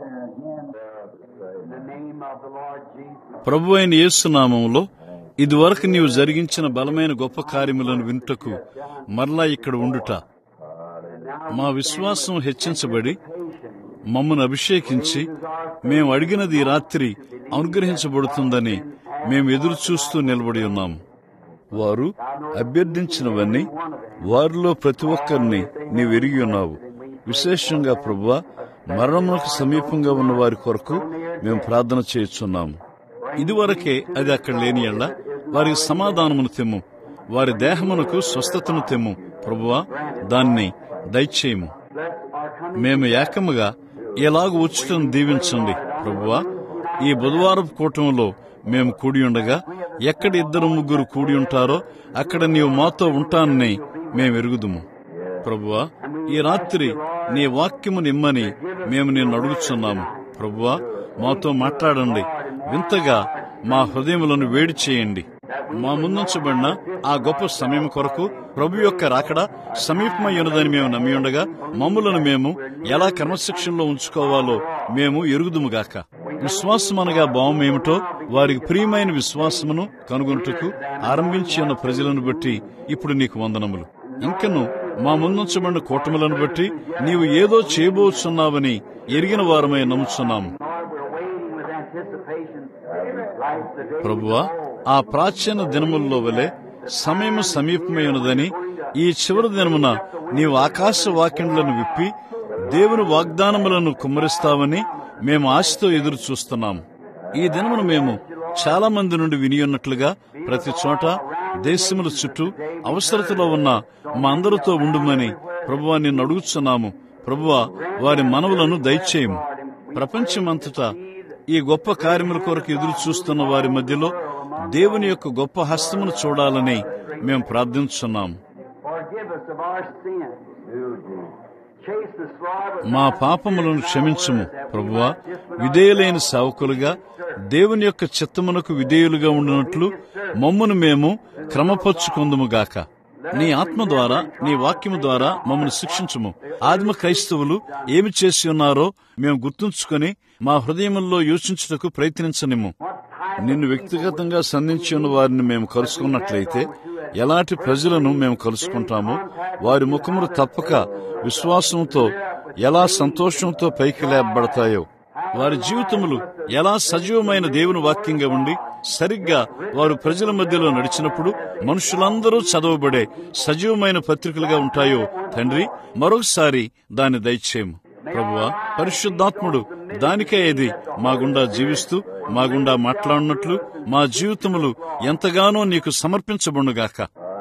In the name of the Lord Jesus. ప్రభు అయిన యేసునామంలో ఇదివరకు నీవు జరిగించిన బలమైన గొప్ప కార్యములను వినుటకు మరలా ఇక్కడ ఉండుట మా విశ్వాసం హెచ్చించబడి మమ్మను అభిషేకించి మేము అడిగినది ఈ రాత్రి అనుగ్రహించబడుతుందని మేము ఎదురు చూస్తూ నిలబడి ఉన్నాము వారు అభ్యర్థించినవన్నీ వారిలో ప్రతి ఒక్కరిని నీవు ఎరిగి ఉన్నావు విశేషంగా ప్రభువా మరణమునకు సమీపంగా ఉన్న వారి కొరకు మేము ప్రార్థన చేయుచున్నాము ఇదివరకే అది అక్కడ లేని ఎళ్ళ వారికి సమాధానమును తెమ్ము వారి దేహమునకు స్వస్థతను తెమ్ము ప్రభువా దాన్ని దయచేయము మేము ఏకముగా ఎలాగ వచ్చుటను దీవించండి ప్రభువా ఈ బుధవారపు కూటంలో మేము కూడి ఉండగా ఎక్కడ ఇద్దరు ముగ్గురు కూడి ఉంటారో అక్కడ నీవు మాతో ఉంటానని మేము ఎరుగుదుము ప్రభువా ఈ రాత్రి నీ వాక్యము నిమ్మని మేము నిన్ను అడుగుచున్నాము ప్రభువా మాతో మాట్లాడండి వింతగా మా హృదయములను వేడి చేయండి మా ముందుంచబడిన ఆ గొప్ప సమయం కొరకు ప్రభు యొక్క రాకడ సమీపమై ఉన్నదని మేము నమ్మి ఉండగా మమ్ములను మేము ఎలా క్రమశిక్షణలో ఉంచుకోవాలో మేము ఎరుగుదుముగాక విశ్వాసం అనగా భావం ఏమిటో వారికి ప్రియమైన విశ్వాసమును కనుగొనుటకు ఆరంభించి ఉన్న ప్రజలను బట్టి ఇప్పుడు నీకు వందనములు ఇంకను మా ముందుంచబడిన కూటములను బట్టి నీవు ఏదో చేయబోచున్నావని ఎరిగిన వారమై నమ్ముచున్నాము ప్రభువా ఆ ప్రాచీన దినముల్లో వలె సమయం సమీపమై ఉన్నదని ఈ చివరి దినమున నీవు ఆకాశ వాక్యములను విప్పి దేవుని వాగ్దానములను కుమ్మరిస్తావని మేము ఆశతో ఎదురు చూస్తున్నాము ఈ దినమును మేము చాలా మంది నుండి వినియున్నట్లుగా ప్రతి చోట దేశముల చుట్టూ అవసరతలో ఉన్న మా అందరితో ఉండుమని ప్రభువా నిన్ను అడుగుచున్నాము ప్రభువా వారి మనవులను దయచేయము ప్రపంచమంతటా ఈ గొప్ప కార్యముల కొరకు ఎదురు చూస్తున్న వారి మధ్యలో దేవుని యొక్క గొప్ప హస్తమును చూడాలని మేము ప్రార్థించున్నాము మా పాపములను క్షమించుము ప్రభువా విధేయులైన సేవకులుగా దేవుని యొక్క చిత్తమునకు విధేయులుగా ఉండినట్లు మమ్మును మేము క్రమపరుచుకుందుముగాక నీ ఆత్మ ద్వారా నీ వాక్యము ద్వారా మమ్మల్ని శిక్షించుము ఆదిమ క్రైస్తవులు ఏమి చేసి ఉన్నారో మేము గుర్తుంచుకొని మా హృదయముల్లో యోచించుటకు ప్రయత్నించనిము నిన్ను వ్యక్తిగతంగా సంధించి ఉన్న వారిని మేము కలుసుకున్నట్లయితే ఎలాంటి ప్రజలను మేము కలుసుకుంటామో వారి ముఖములు తప్పక విశ్వాసంతో ఎలా సంతోషంతో పైకి లేపబడతాయో వారి జీవితములు ఎలా సజీవమైన దేవుని వాక్యంగా ఉండి సరిగ్గా వారు ప్రజల మధ్యలో నడిచినప్పుడు మనుషులందరూ చదవబడే సజీవమైన పత్రికలుగా ఉంటాయో తండ్రి మరొకసారి దాన్ని దయచేయము ప్రభువా పరిశుద్ధాత్ముడు దానికే ఇది మా గుండా జీవిస్తూ మా గుండా మాట్లాడినట్లు మా జీవితములు ఎంతగానో నీకు సమర్పించబడుగాక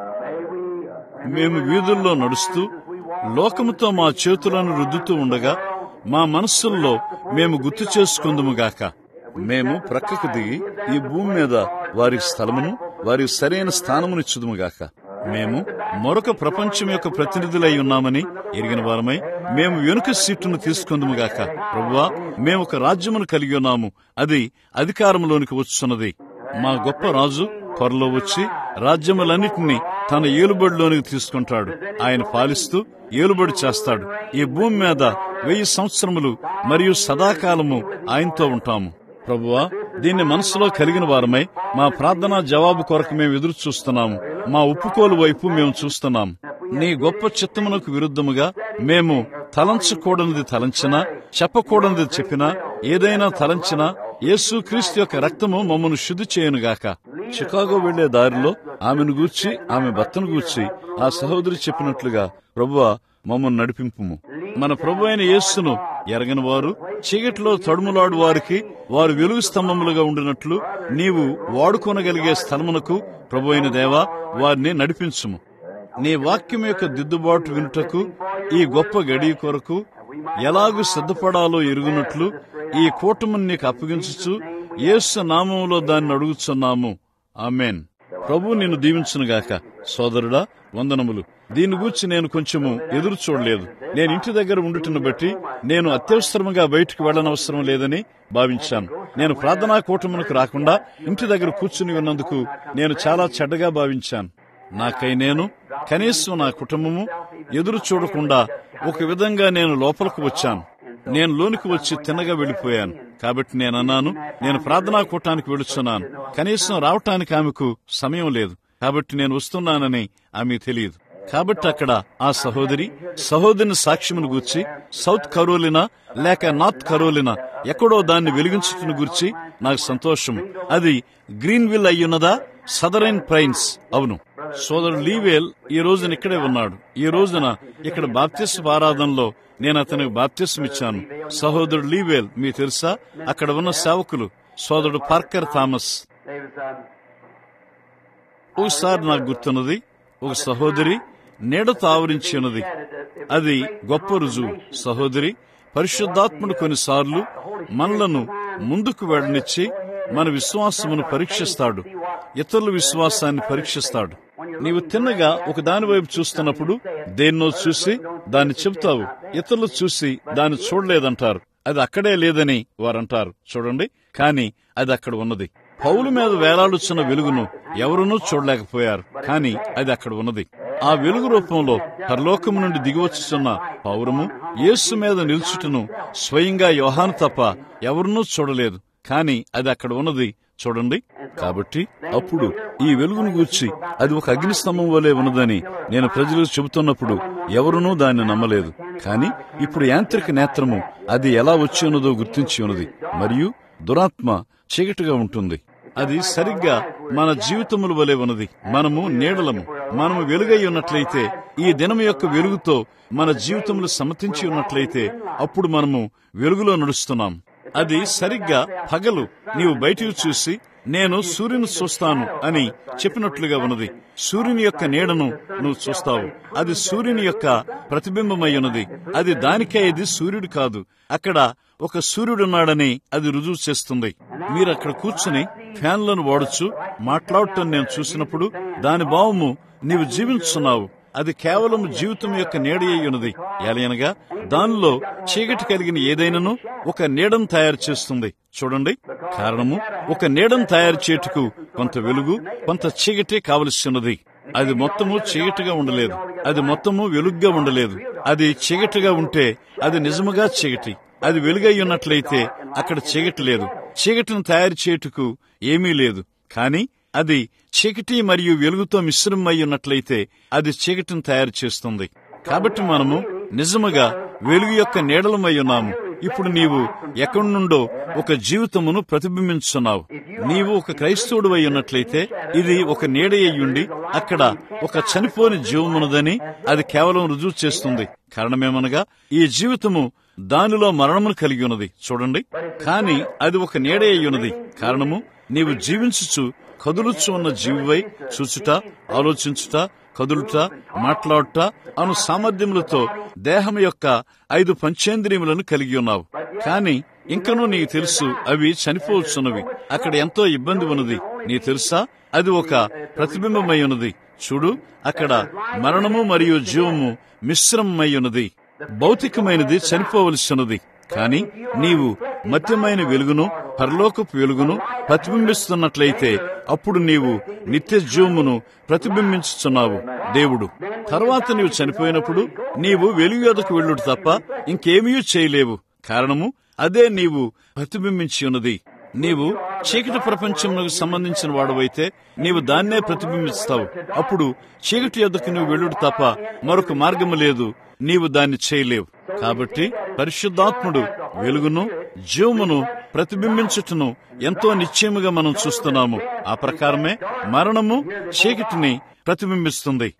మేము వీధుల్లో నడుస్తూ లోకముతో మా చేతులను రుద్దుతూ ఉండగా మా మనస్సుల్లో మేము గుర్తు చేసుకుందుముగాక మేము ప్రక్కకు దిగి ఈ భూమి మీద వారి స్థలమును వారి సరైన స్థానమునిచ్చుదుముగాక మేము మరొక ప్రపంచం యొక్క ప్రతినిధులై ఉన్నామని ఎరిగిన వారమై మేము వెనుక సీటును తీసుకుందుముగాక ప్రభువా మేము ఒక రాజ్యమును కలిగి ఉన్నాము అది అధికారంలోనికి వచ్చున్నది మా గొప్ప రాజు త్వరలో వచ్చి రాజ్యములన్నిటినీ తన ఏలుబడిలోనికి తీసుకుంటాడు ఆయన పాలిస్తూ ఏలుబడి చేస్తాడు ఈ భూమి మీద వెయ్యి సంవత్సరములు మరియు సదాకాలము ఆయనతో ఉంటాము ప్రభువా దీన్ని మనసులో కలిగిన వారమై మా ప్రార్థనా జవాబు కొరకు మేము ఎదురు చూస్తున్నాము మా ఒప్పుకోలు వైపు మేము చూస్తున్నాం నీ గొప్ప చిత్తమునకు విరుద్ధముగా మేము తలంచకూడనిది తలంచినా చెప్పకూడనిది చెప్పినా ఏదైనా తలంచినా యేసు క్రీస్తు యొక్క రక్తము మమ్మను శుద్ధి చేయనుగాక చికాగో వెళ్లే దారిలో ఆమెను గూర్చి ఆమె భర్తను గూర్చి ఆ సహోదరి చెప్పినట్లుగా ప్రభువా మమ్మల్ని నడిపింపుము మన ప్రభు అయిన యేస్సును ఎరగని వారు చీకటిలో తడుములాడు వారికి వారు వెలుగు స్తంభములుగా ఉండినట్లు నీవు వాడుకొనగలిగే స్థలమునకు ప్రభు అయిన దేవా వారిని నడిపించుము నీ వాక్యం యొక్క దిద్దుబాటు వినుటకు ఈ గొప్ప గడి కొరకు ఎలాగూ సిద్ధపడాలో ఎరుగునట్లు ఈ కూటమిని నీకు అప్పగించుచు యేసు నామంలో దాన్ని అడుగుచున్నాము ఆమెన్ ప్రభు నిన్ను దీవించునుగాక సోదరుడా వందనములు దీని గురించి నేను కొంచెము ఎదురు చూడలేదు నేను ఇంటి దగ్గర ఉండుటను బట్టి నేను అత్యవసరంగా బయటికి వెళ్ళనవసరం లేదని భావించాను నేను ప్రార్థనా కూటమునకు రాకుండా ఇంటి దగ్గర కూర్చుని ఉన్నందుకు నేను చాలా చెడ్డగా భావించాను నాకై నేను కనీసం నా కుటుంబము ఎదురు చూడకుండా ఒక విధంగా నేను లోపలికి వచ్చాను నేను లోనికి వచ్చి తిన్నగా వెళ్ళిపోయాను కాబట్టి నేను అన్నాను నేను ప్రార్థనా కూటానికి వెళుతున్నాను కనీసం రావటానికి ఆమెకు సమయం లేదు కాబట్టి నేను వస్తున్నానని ఆమె తెలియదు కాబట్టి అక్కడ ఆ సహోదరి సహోదరిని సాక్ష్యమును గూర్చి సౌత్ కరోలినా లేక నార్త్ కరోలినా ఎక్కడో దాన్ని వెలిగించుకుని గురించి నాకు సంతోషం అది గ్రీన్ విల్ అయ్యున్నదా సదరైన్ ప్రైన్స్ అవును సోదరుడు లీవేల్ ఈ రోజున ఇక్కడే ఉన్నాడు ఈ రోజున ఇక్కడ బాప్తిస్మ ఆరాధనలో నేను అతనికి బాప్తిస్మ ఇచ్చాను సహోదరుడు లీవేల్ మీకు తెలుసా అక్కడ ఉన్న సేవకులు సోదరుడు Parker Thomas There was, um, ఒకసారి నాకు గుర్తున్నది ఒక సహోదరి నీడతో ఆవరించి ఉన్నది అది గొప్ప రుజువు సహోదరి పరిశుద్ధాత్ముడు కొన్నిసార్లు మనలను ముందుకు వెళ్ళనిచ్చి మన విశ్వాసమును పరీక్షిస్తాడు ఇతరుల విశ్వాసాన్ని పరీక్షిస్తాడు నీవు తిన్నగా ఒక దాని వైపు చూస్తున్నప్పుడు దేన్నో చూసి దాన్ని చెబుతావు ఇతరులు చూసి దాన్ని చూడలేదంటారు అది అక్కడే లేదని వారంటారు చూడండి కానీ అది అక్కడ ఉన్నది పౌలు మీద వేలాడుచున్న వెలుగును ఎవరునూ చూడలేకపోయారు కానీ అది అక్కడ ఉన్నది ఆ వెలుగు రూపంలో పరలోకము నుండి దిగివచ్చుచున్న పౌరము యేసు మీద నిల్చుటను స్వయంగా యోహాను తప్ప ఎవరునూ చూడలేదు కానీ అది అక్కడ ఉన్నది చూడండి కాబట్టి అప్పుడు ఈ వెలుగును గూర్చి అది ఒక అగ్నిస్తంభం వలె ఉన్నదని నేను ప్రజలకు చెబుతున్నప్పుడు ఎవరునూ దాన్ని నమ్మలేదు కానీ ఇప్పుడు యాంత్రిక నేత్రము అది ఎలా వచ్చి ఉన్నదో గుర్తించి ఉన్నది మరియు దురాత్మ చీకటిగా ఉంటుంది అది సరిగ్గా మన జీవితముల వలె ఉన్నది మనము నీడలము మనము వెలుగై ఉన్నట్లయితే ఈ దినం యొక్క వెలుగుతో మన జీవితములు సమ్మతించి ఉన్నట్లయితే అప్పుడు మనము వెలుగులో నడుస్తున్నాం అది సరిగ్గా పగలు నీవు బయటికి చూసి నేను సూర్యుని చూస్తాను అని చెప్పినట్లుగా ఉన్నది సూర్యుని యొక్క నీడను నువ్వు చూస్తావు అది సూర్యుని యొక్క ప్రతిబింబమై ఉన్నది అది దానికే ఇది సూర్యుడు కాదు అక్కడ ఒక సూర్యుడున్నాడని అది రుజువు చేస్తుంది మీరు అక్కడ కూర్చుని ఫ్యాన్లను వాడచ్చు మాట్లాడటం నేను చూసినప్పుడు దాని భావము నీవు జీవించున్నావు అది కేవలం జీవితం యొక్క నీడ అయి ఉన్నది ఎలయనగా దానిలో చీకటి కలిగిన ఏదైనాను ఒక నీడను తయారు చేస్తుంది చూడండి కారణము ఒక నీడను తయారు చేయుటకు కొంత వెలుగు కొంత చీకటి కావలసినది అది మొత్తము చీకటిగా ఉండలేదు అది మొత్తము వెలుగ్గా ఉండలేదు అది చీకటిగా ఉంటే అది నిజముగా చీకటి అది వెలుగై ఉన్నట్లయితే అక్కడ చీకటి లేదు చీకటిని తయారు చేయుటకు ఏమీ లేదు కానీ అది చీకటి మరియు వెలుగుతో మిశ్రమై ఉన్నట్లయితే అది చీకటిని తయారు చేస్తుంది కాబట్టి మనము నిజముగా వెలుగు యొక్క నీడలమై ఉన్నాము ఇప్పుడు నీవు ఎక్కడి నుండో ఒక జీవితమును ప్రతిబింబించున్నావు నీవు ఒక క్రైస్తవుడు అయి ఉన్నట్లయితే ఇది ఒక నీడ అయ్యుండి అక్కడ ఒక చనిపోని జీవమున్నదని అది కేవలం రుజువు చేస్తుంది కారణమేమనగా ఈ జీవితము దానిలో మరణమును కలిగి ఉన్నది చూడండి కానీ అది ఒక నీడ అయి ఉన్నది కారణము నీవు జీవించుచు కదులుచు ఉన్న జీవివై చూచుట ఆలోచించుట కదులుట మాట్లాడుట అను సామర్థ్యములతో దేహం యొక్క ఐదు పంచేంద్రియములను కలిగి ఉన్నావు కానీ ఇంకనూ నీకు తెలుసు అవి చనిపోవచ్చున్నవి అక్కడ ఎంతో ఇబ్బంది ఉన్నది నీ తెలుసా అది ఒక ప్రతిబింబమై ఉన్నది చూడు అక్కడ మరణము మరియు జీవము మిశ్రమమై ఉన్నది భౌతికమైనది చనిపోవలసినది కానీ నీవు మధ్యమైన వెలుగును పరలోకపు వెలుగును ప్రతిబింబిస్తున్నట్లయితే అప్పుడు నీవు నిత్య జీవమును ప్రతిబింబించుచున్నావు దేవుడు తర్వాత నీవు చనిపోయినప్పుడు నీవు వెలుగు ఎదకు వెళ్ళుడు తప్ప ఇంకేమీ చేయలేవు కారణము అదే నీవు ప్రతిబింబించి ఉన్నది నీవు చీకటి ప్రపంచమునకు సంబంధించిన వాడవైతే నీవు దాన్నే ప్రతిబింబిస్తావు అప్పుడు చీకటి ఎద్దకు నువ్వు వెళ్ళుడు తప్ప మరొక మార్గము లేదు నీవు దాన్ని చేయలేవు కాబట్టి పరిశుద్ధాత్ముడు వెలుగును జీవమును ప్రతిబింబించుటను ఎంతో నిశ్చయముగా మనం చూస్తున్నాము ఆ ప్రకారమే మరణము చీకటిని ప్రతిబింబిస్తుంది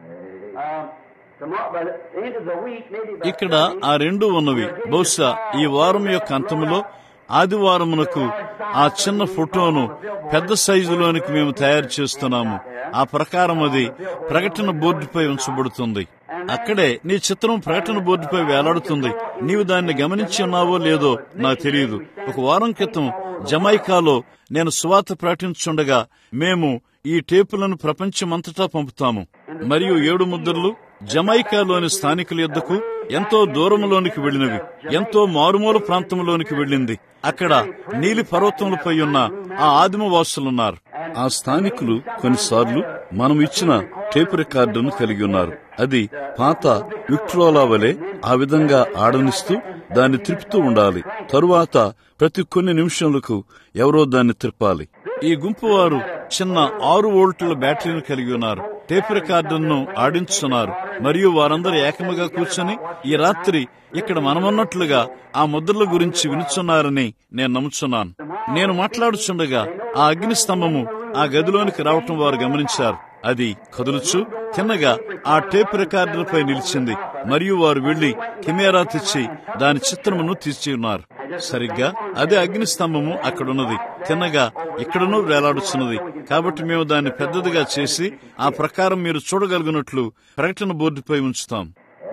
Uh, tomorrow, by the end of the week, maybe by ఇక్కడ ఆ రెండు ఉన్నవి బహుశా ఈ వారం యొక్క అంతములో ఆదివారమునకు ఆ చిన్న ఫోటోను పెద్ద సైజులోనికి మేము తయారు చేస్తున్నాము ఆ ప్రకారం అది ప్రకటన బోర్డుపై ఉంచబడుతుంది అక్కడే నీ చిత్రం ప్రకటన బోర్డుపై వేలాడుతుంది నీవు దాన్ని గమనించి ఉన్నావో లేదో నాకు తెలియదు ఒక వారం క్రితం జమైకాలో నేను సువాత ప్రకటించుండగా మేము ఈ టేపులను ప్రపంచమంతటా పంపుతాము మరియు ఏడు ముద్రలు జమైకాలోని స్థానికుల యొద్దకు ఎంతో దూరంలోనికి వెళ్ళినవి ఎంతో మారుమూల ప్రాంతంలోనికి వెళ్ళింది అక్కడ నీలి పర్వతములపై ఉన్న ఆ ఆదిమవాసులున్నారు ఆ స్థానికులు కొన్నిసార్లు మనం ఇచ్చిన టేప్ రికార్డును కలిగి ఉన్నారు అది పాత విక్ట్రోలా వలె ఆ విధంగా ఆడనిస్తూ దాన్ని త్రిప్పుతూ ఉండాలి తరువాత ప్రతి కొన్ని నిమిషాలకు ఎవరో దాన్ని త్రిప్పాలి ఈ గుంపు వారు చిన్న ఆరు వోల్టుల బ్యాటరీని కలిగి ఉన్నారు టేప్ రికార్డును ఆడించుతున్నారు మరియు వారందరూ ఏకముగా కూర్చొని ఈ రాత్రి ఇక్కడ మనమన్నట్లుగా ఆ ముద్రల గురించి వినుచున్నారని నేను నమ్ముచున్నాను నేను మాట్లాడుచుండగా ఆ అగ్ని స్తంభము ఆ గదిలోనికి రావటం వారు గమనించారు అది కదులుచు తిన్నగా ఆ టేప్ రికార్డులపై నిలిచింది మరియు వారు వెళ్లి కెమెరా తెచ్చి దాని చిత్రమును తీసి ఉన్నారు సరిగ్గా అదే అగ్ని స్తంభము అక్కడున్నది తిన్నగా ఇక్కడను వేలాడుచున్నది కాబట్టి మేము దాన్ని పెద్దదిగా చేసి ఆ ప్రకారం మీరు చూడగలిగినట్లు ప్రకటన బోర్డుపై ఉంచుతాం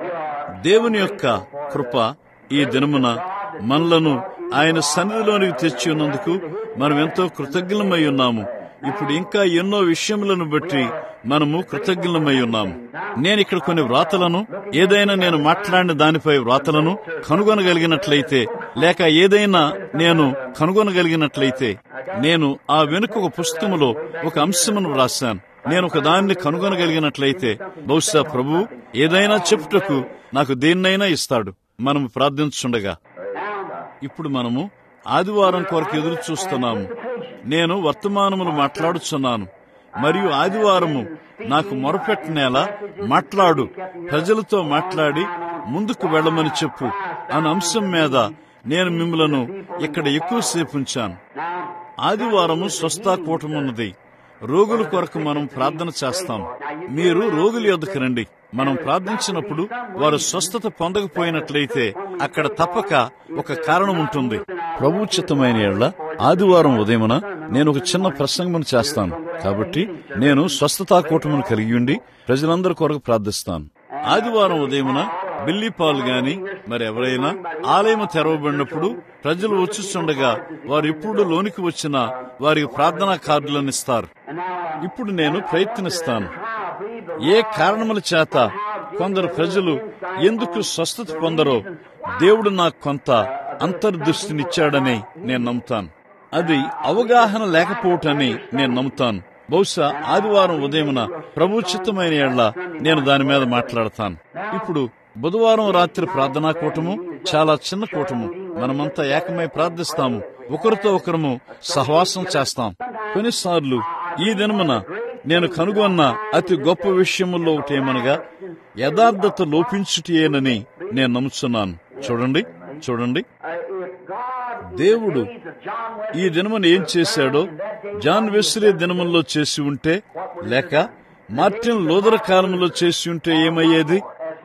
దేవుని యొక్క కృప ఈ దినమున మనలను ఆయన సన్నిధిలోనికి తెచ్చి ఉన్నందుకు మనం ఎంతో కృతజ్ఞమై ఉన్నాము ఇప్పుడు ఇంకా ఎన్నో విషయములను బట్టి మనము కృతజ్ఞమై ఉన్నాము నేను ఇక్కడ కొన్ని వ్రాతలను ఏదైనా నేను మాట్లాడిన దానిపై వ్రాతలను కనుగొనగలిగినట్లయితే లేక ఏదైనా నేను కనుగొనగలిగినట్లయితే నేను ఆ వెనుక ఒక పుస్తకములో ఒక అంశమును వ్రాశాను నేను ఒక దాన్ని కనుగొనగలిగినట్లయితే బహుశా ప్రభు ఏదైనా చెప్పుటకు నాకు దేన్నైనా ఇస్తాడు మనం ప్రార్థించుండగా ఇప్పుడు మనము ఆదివారం కొరకు ఎదురు చూస్తున్నాము నేను వర్తమానములు మాట్లాడుచున్నాను మరియు ఆదివారము నాకు మొరపెట్టనేలా మాట్లాడు ప్రజలతో మాట్లాడి ముందుకు వెళ్ళమని చెప్పు అనే అంశం మీద నేను మిమ్మలను ఇక్కడ ఎక్కువసేపు ఉంచాను ఆదివారము స్వస్థా కూటమున్నది రోగుల కొరకు మనం ప్రార్థన చేస్తాం మీరు రోగుల యొద్దకు రండి మనం ప్రార్థించినప్పుడు వారు స్వస్థత పొందకపోయినట్లయితే అక్కడ తప్పక ఒక కారణం ఉంటుంది ప్రభుచితమైన ఏళ్ల ఆదివారం ఉదయమున నేను ఒక చిన్న ప్రసంగమును చేస్తాను కాబట్టి నేను స్వస్థతా కూటమును కలిగి ఉండి ప్రజలందరి కొరకు ప్రార్థిస్తాను ఆదివారం ఉదయమున బిల్లి పాలు గాని మరి ఎవరైనా ఆలయం తెరవబడినప్పుడు ప్రజలు వచ్చుచుండగా వారు ఇప్పుడు లోనికి వచ్చిన వారికి ప్రార్థనా కార్డులను ఇస్తారు ఇప్పుడు నేను ప్రయత్నిస్తాను ఏ కారణముల చేత కొందరు ప్రజలు ఎందుకు స్వస్థత పొందరో దేవుడు నాకు కొంత అంతర్దృష్టినిచ్చాడని నేను నమ్ముతాను అది అవగాహన లేకపోవటని నేను నమ్ముతాను బహుశా ఆదివారం ఉదయమున ప్రభుచిత్తమైన ఏళ్ల నేను దాని మీద మాట్లాడతాను ఇప్పుడు బుధవారం రాత్రి ప్రార్థనా కూటము చాలా చిన్న కూటము మనమంతా ఏకమై ప్రార్థిస్తాము ఒకరితో ఒకరము సహవాసం చేస్తాం కొన్నిసార్లు ఈ దినమున నేను కనుగొన్న అతి గొప్ప విషయముల్లో ఒకటేమనగా యథార్థత లోపించుటేనని నేను నమ్ముతున్నాను చూడండి చూడండి దేవుడు ఈ దినమున ఏం చేశాడో జాన్ వెస్లీ దినముల్లో చేసి ఉంటే లేక మార్టిన్ లోదర కాలంలో చేసి ఉంటే ఏమయ్యేది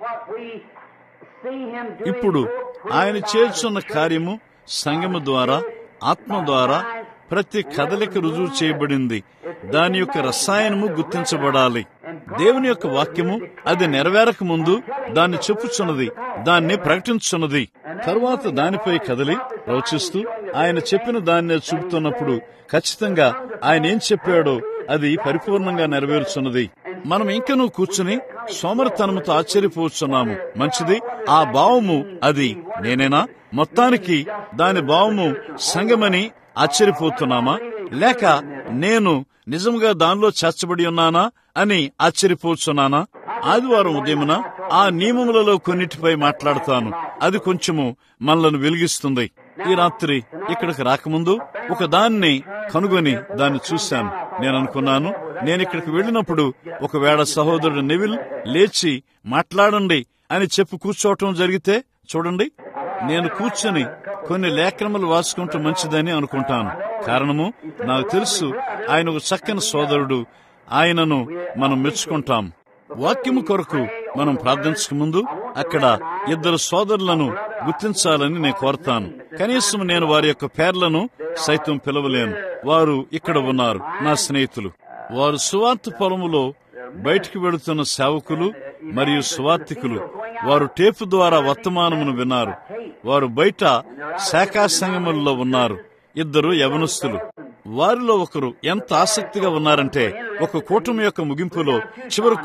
ఇప్పుడు ఆయన చేర్చున్న కార్యము సంగము ద్వారా ఆత్మ ద్వారా ప్రతి కదలిక రుజువు చేయబడింది దాని యొక్క రసాయనము గుర్తించబడాలి దేవుని యొక్క వాక్యము అది నెరవేరక ముందు దాన్ని చెప్పుచున్నది దాన్ని ప్రకటించున్నది తరువాత దానిపై కదిలి ప్రవచిస్తూ ఆయన చెప్పిన దాన్ని చూపుతున్నప్పుడు ఖచ్చితంగా ఆయన ఏం చెప్పాడో అది పరిపూర్ణంగా నెరవేరుచున్నది మనం ఇంకనూ కూర్చుని సోమరతనముతో ఆశ్చర్యపోతున్నాము మంచిది ఆ భావము అది నేనేనా మొత్తానికి దాని భావము సంగమని ఆశ్చర్యపోతున్నామా లేక నేను నిజంగా దానిలో చేర్చబడి ఉన్నానా అని ఆశ్చర్యపోతున్నానా ఆదివారం ఉదయమున ఆ నియమములలో కొన్నిటిపై మాట్లాడతాను అది కొంచెము మనలను వెలిగిస్తుంది ఈ రాత్రి ఇక్కడికి రాకముందు ఒక దాన్ని కనుగొని దాన్ని చూశాను నేను అనుకున్నాను నేను ఇక్కడికి వెళ్ళినప్పుడు ఒకవేళ సహోదరుడు నెవిల్ లేచి మాట్లాడండి అని చెప్పి కూర్చోవటం జరిగితే చూడండి నేను కూర్చొని కొన్ని లేఖనములు వాసుకుంటూ మంచిదని అనుకుంటాను కారణము నాకు తెలుసు ఆయన ఒక చక్కని సోదరుడు ఆయనను మనం మెచ్చుకుంటాం వాక్యము కొరకు మనం ప్రార్థించక ముందు అక్కడ ఇద్దరు సోదరులను గుర్తించాలని నేను కోరతాను కనీసం నేను వారి యొక్క పేర్లను సైతం పిలవలేను వారు ఇక్కడ ఉన్నారు నా స్నేహితులు వారు సువార్త పొలములో బయటికి వెళుతున్న సేవకులు మరియు సువార్థికులు వారు టేపు ద్వారా వర్తమానమును విన్నారు వారు బయట శాఖా సంగములలో ఉన్నారు ఇద్దరు యవనస్తులు వారిలో ఒకరు ఎంత ఆసక్తిగా ఉన్నారంటే ఒక కూటమి యొక్క ముగింపులో చివరకు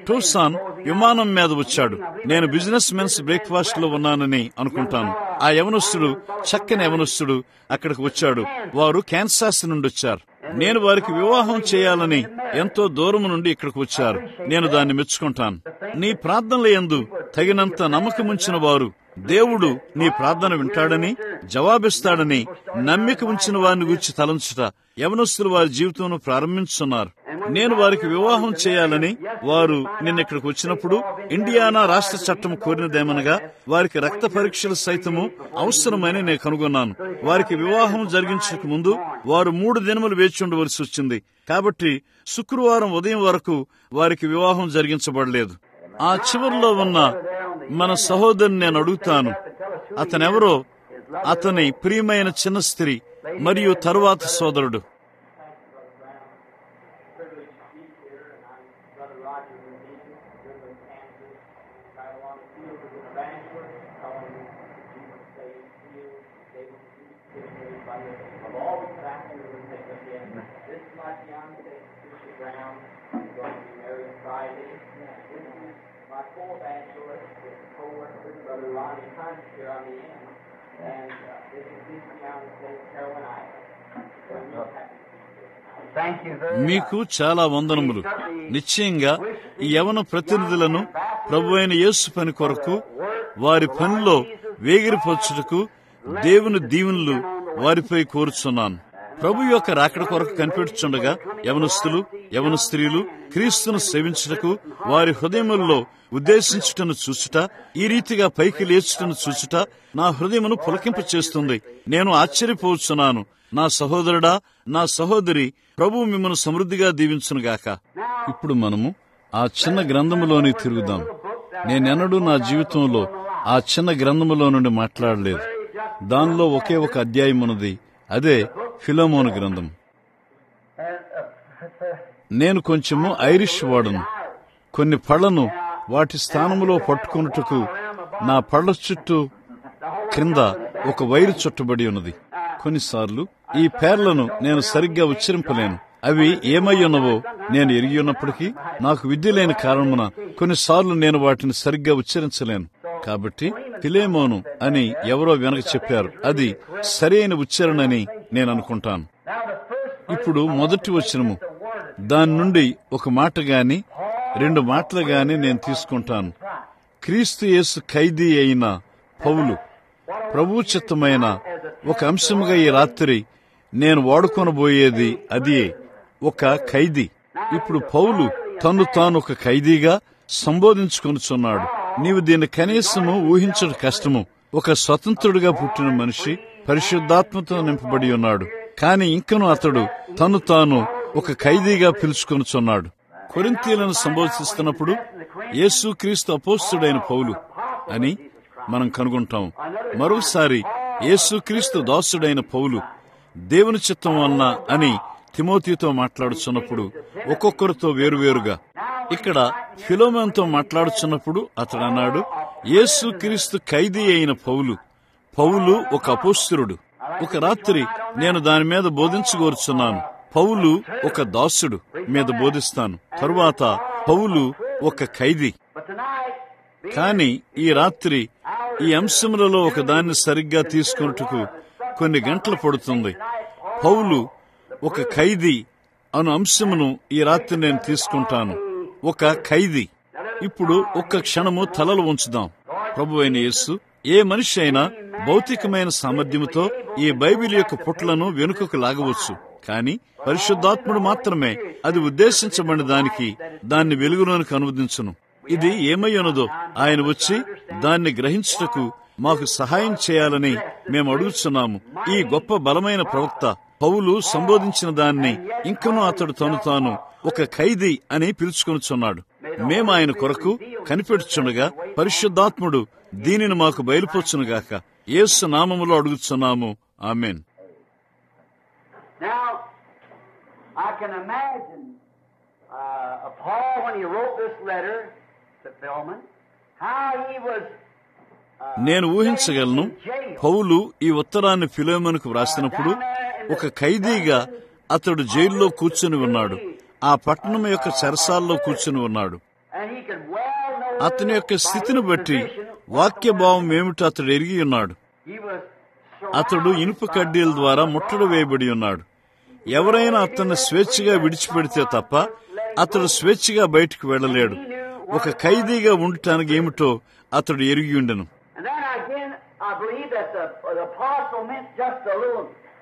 టూసాన్ విమానం మీద వచ్చాడు నేను బిజినెస్ మెన్స్ బ్రేక్ఫాస్ట్ లో ఉన్నానని అనుకుంటాను ఆ యవనస్తుడు చక్కని యవనస్తుడు అక్కడికి వచ్చాడు వారు క్యాన్సాస్ నుండి వచ్చారు నేను వారికి వివాహం చేయాలని ఎంతో దూరం నుండి ఇక్కడికి వచ్చారు నేను దాన్ని మెచ్చుకుంటాను నీ ప్రార్థనల యందు తగినంత నమ్మకముంచిన వారు దేవుడు నీ ప్రార్థన వింటాడని జవాబిస్తాడని నమ్మిక ఉంచిన వారిని గురించి తలంచుట యవనస్తులు వారి జీవితంలో ప్రారంభించున్నారు నేను వారికి వివాహం చేయాలని వారు నిన్న ఇక్కడికి వచ్చినప్పుడు ఇండియానా రాష్ట్ర చట్టం కోరినదేమనగా వారికి రక్త పరీక్షలు సైతము అవసరమని నేను కనుగొన్నాను వారికి వివాహం జరిగించక ముందు వారు మూడు దినములు వేచి ఉండవలసి వచ్చింది కాబట్టి శుక్రవారం ఉదయం వరకు వారికి వివాహం జరిగించబడలేదు ఆ చివరిలో ఉన్న మన సహోదరుని నేను అడుగుతాను అతనెవరో అతని ప్రియమైన చిన్న స్త్రీ మరియు తరువాత సోదరుడు This is my fiance, Tricia Brown. We're going to be married Friday. This is my co-evangelist, his co-worker, Brother Ronnie Hunt here on the end. And uh, this is his fiance, Carolyn Island. So I'm real happy to be here. Thank you very మీకు much. చాలా వందనములు నిశ్చయంగా ఈ యవన ప్రతినిధులను ప్రభు అయిన యేసు పని కొరకు వారి పనిలో వేగిరిపరచుటకు దేవుని దీవెనలు వారిపై కోరుచున్నాను ప్రభు యొక్క రాకడ కొరకు కనిపెట్టుచుండగా యవనస్తులు యవన స్త్రీలు క్రీస్తును సేవించుటకు వారి హృదయములలో ఉద్దేశించుటను చూచుట ఈ రీతిగా పైకి లేచుటను చూచుట నా హృదయమును పులకింప చేస్తుంది నేను ఆశ్చర్యపోవచ్చున్నాను నా సహోదరుడా నా సహోదరి ప్రభు మిమ్మల్ని సమృద్ధిగా దీవించునుగాక ఇప్పుడు మనము ఆ చిన్న గ్రంథములోని తిరుగుదాం నేనెన్నడూ నా జీవితంలో ఆ చిన్న గ్రంథములో నుండి మాట్లాడలేదు దానిలో ఒకే ఒక అధ్యాయం ఉన్నది అదే ఫిలోమోను గ్రంథం నేను కొంచెము ఐరిష్ వాడను కొన్ని పళ్లను వాటి స్థానములో పట్టుకొనుటకు నా పళ్ల చుట్టూ క్రింద ఒక వైరు చుట్టబడి ఉన్నది కొన్నిసార్లు ఈ పేర్లను నేను సరిగ్గా ఉచ్చరింపలేను అవి ఏమై ఉన్నవో నేను ఎరిగి ఉన్నప్పటికీ నాకు విద్య లేని కారణమున కొన్నిసార్లు నేను వాటిని సరిగ్గా ఉచ్చరించలేను కాబట్టి ఫిలేమోను అని ఎవరో వెనక చెప్పారు అది సరైన ఉచ్చారణ అని నేను అనుకుంటాను ఇప్పుడు మొదటి వచనము దాని నుండి ఒక మాట గాని రెండు మాటలు గాని నేను తీసుకుంటాను క్రీస్తు యేసు ఖైదీ అయిన పౌలు ప్రభు చిత్తమైన ఒక అంశముగా ఈ రాత్రి నేను వాడుకొనబోయేది అదే ఒక ఖైదీ ఇప్పుడు పౌలు తను తాను ఒక ఖైదీగా సంబోధించుకొనుచున్నాడు నీవు దీన్ని కనీసము ఊహించడం కష్టము ఒక స్వతంత్రుడిగా పుట్టిన మనిషి పరిశుద్ధాత్మతో నింపబడి ఉన్నాడు కాని ఇంకను అతడు తను తాను ఒక ఖైదీగా పిలుచుకొనుచున్నాడు కొరింతీలను సంబోధిస్తున్నప్పుడు యేసు క్రీస్తు అపోస్తుడైన పౌలు అని మనం కనుగొంటాం మరోసారి యేసుక్రీస్తు దాసుడైన పౌలు దేవుని చిత్తం వలన అని తిమోతితో మాట్లాడుచున్నప్పుడు ఒక్కొక్కరితో వేరువేరుగా ఇక్కడ ఫిలోమోన్తో మాట్లాడుచున్నప్పుడు అతడు అన్నాడు యేసుక్రీస్తు ఖైదీ అయిన పౌలు పౌలు ఒక అపోస్తురుడు ఒక రాత్రి నేను దాని మీద బోధించగోరుచున్నాను పౌలు ఒక దాసుడు మీద బోధిస్తాను తరువాత పౌలు ఒక ఖైదీ But tonight, కాని ఈ రాత్రి ఈ అంశములలో ఒక దాన్ని సరిగ్గా తీసుకొనుటకు కొన్ని గంటలు పడుతుంది పౌలు ఒక ఖైదీ అను అంశమును ఈ రాత్రి నేను తీసుకుంటాను ఒక ఖైదీ ఇప్పుడు ఒక్క క్షణము తలలు ఉంచుదాం ప్రభు అయిన యేసు ఏ మనిషి అయినా భౌతికమైన సామర్థ్యముతో ఈ బైబిల్ యొక్క పుట్లను వెనుకకు లాగవచ్చు కానీ పరిశుద్ధాత్ముడు మాత్రమే అది ఉద్దేశించబడిన దానికి దాన్ని వెలుగులోనికి అనువదించును ఇది ఏమై ఉన్నదో ఆయన వచ్చి దాన్ని గ్రహించుటకు మాకు సహాయం చేయాలని మేము అడుగుతున్నాము ఈ గొప్ప బలమైన ప్రవక్త పౌలు సంబోధించిన దాన్ని ఇంకనూ అతడు తను తాను ఒక ఖైదీ అని పిలుచుకొనుచున్నాడు మేము ఆయన కొరకు కనిపెట్టుచుండగా పరిశుద్ధాత్ముడు దీనిని మాకు బయలుపొచ్చునుగాక యేసు నామములో అడుగుచున్నాము amen now, I can imagine uh, Paul when he wrote this letter to Philemon, how he was. Uh, నేను ఊహించగలను పౌలు ఈ ఉత్తరాన్ని ఫిలోమోనుకు వ్రాసినప్పుడు ఒక ఖైదీగా అతడు జైల్లో కూర్చుని ఉన్నాడు ఆ పట్టణం యొక్క చెరసాల్లో కూర్చుని ఉన్నాడు And he could well know అతని యొక్క by స్థితిని his బట్టి position వాక్య భావం ఏమిటో అతడు ఎరిగి ఉన్నాడు He was అతడు ఇనుప కడ్డీల ద్వారా ముట్టడి వేయబడి ఉన్నాడు ఎవరైనా అతన్ని స్వేచ్ఛగా విడిచిపెడితే తప్ప అతడు స్వేచ్ఛగా బయటికి వెళ్ళలేడు ఒక ఖైదీగా ఉండటానికి ఏమిటో అతడు ఎరిగి ఉండెను And then again, I believe that the, the apostle meant just a little,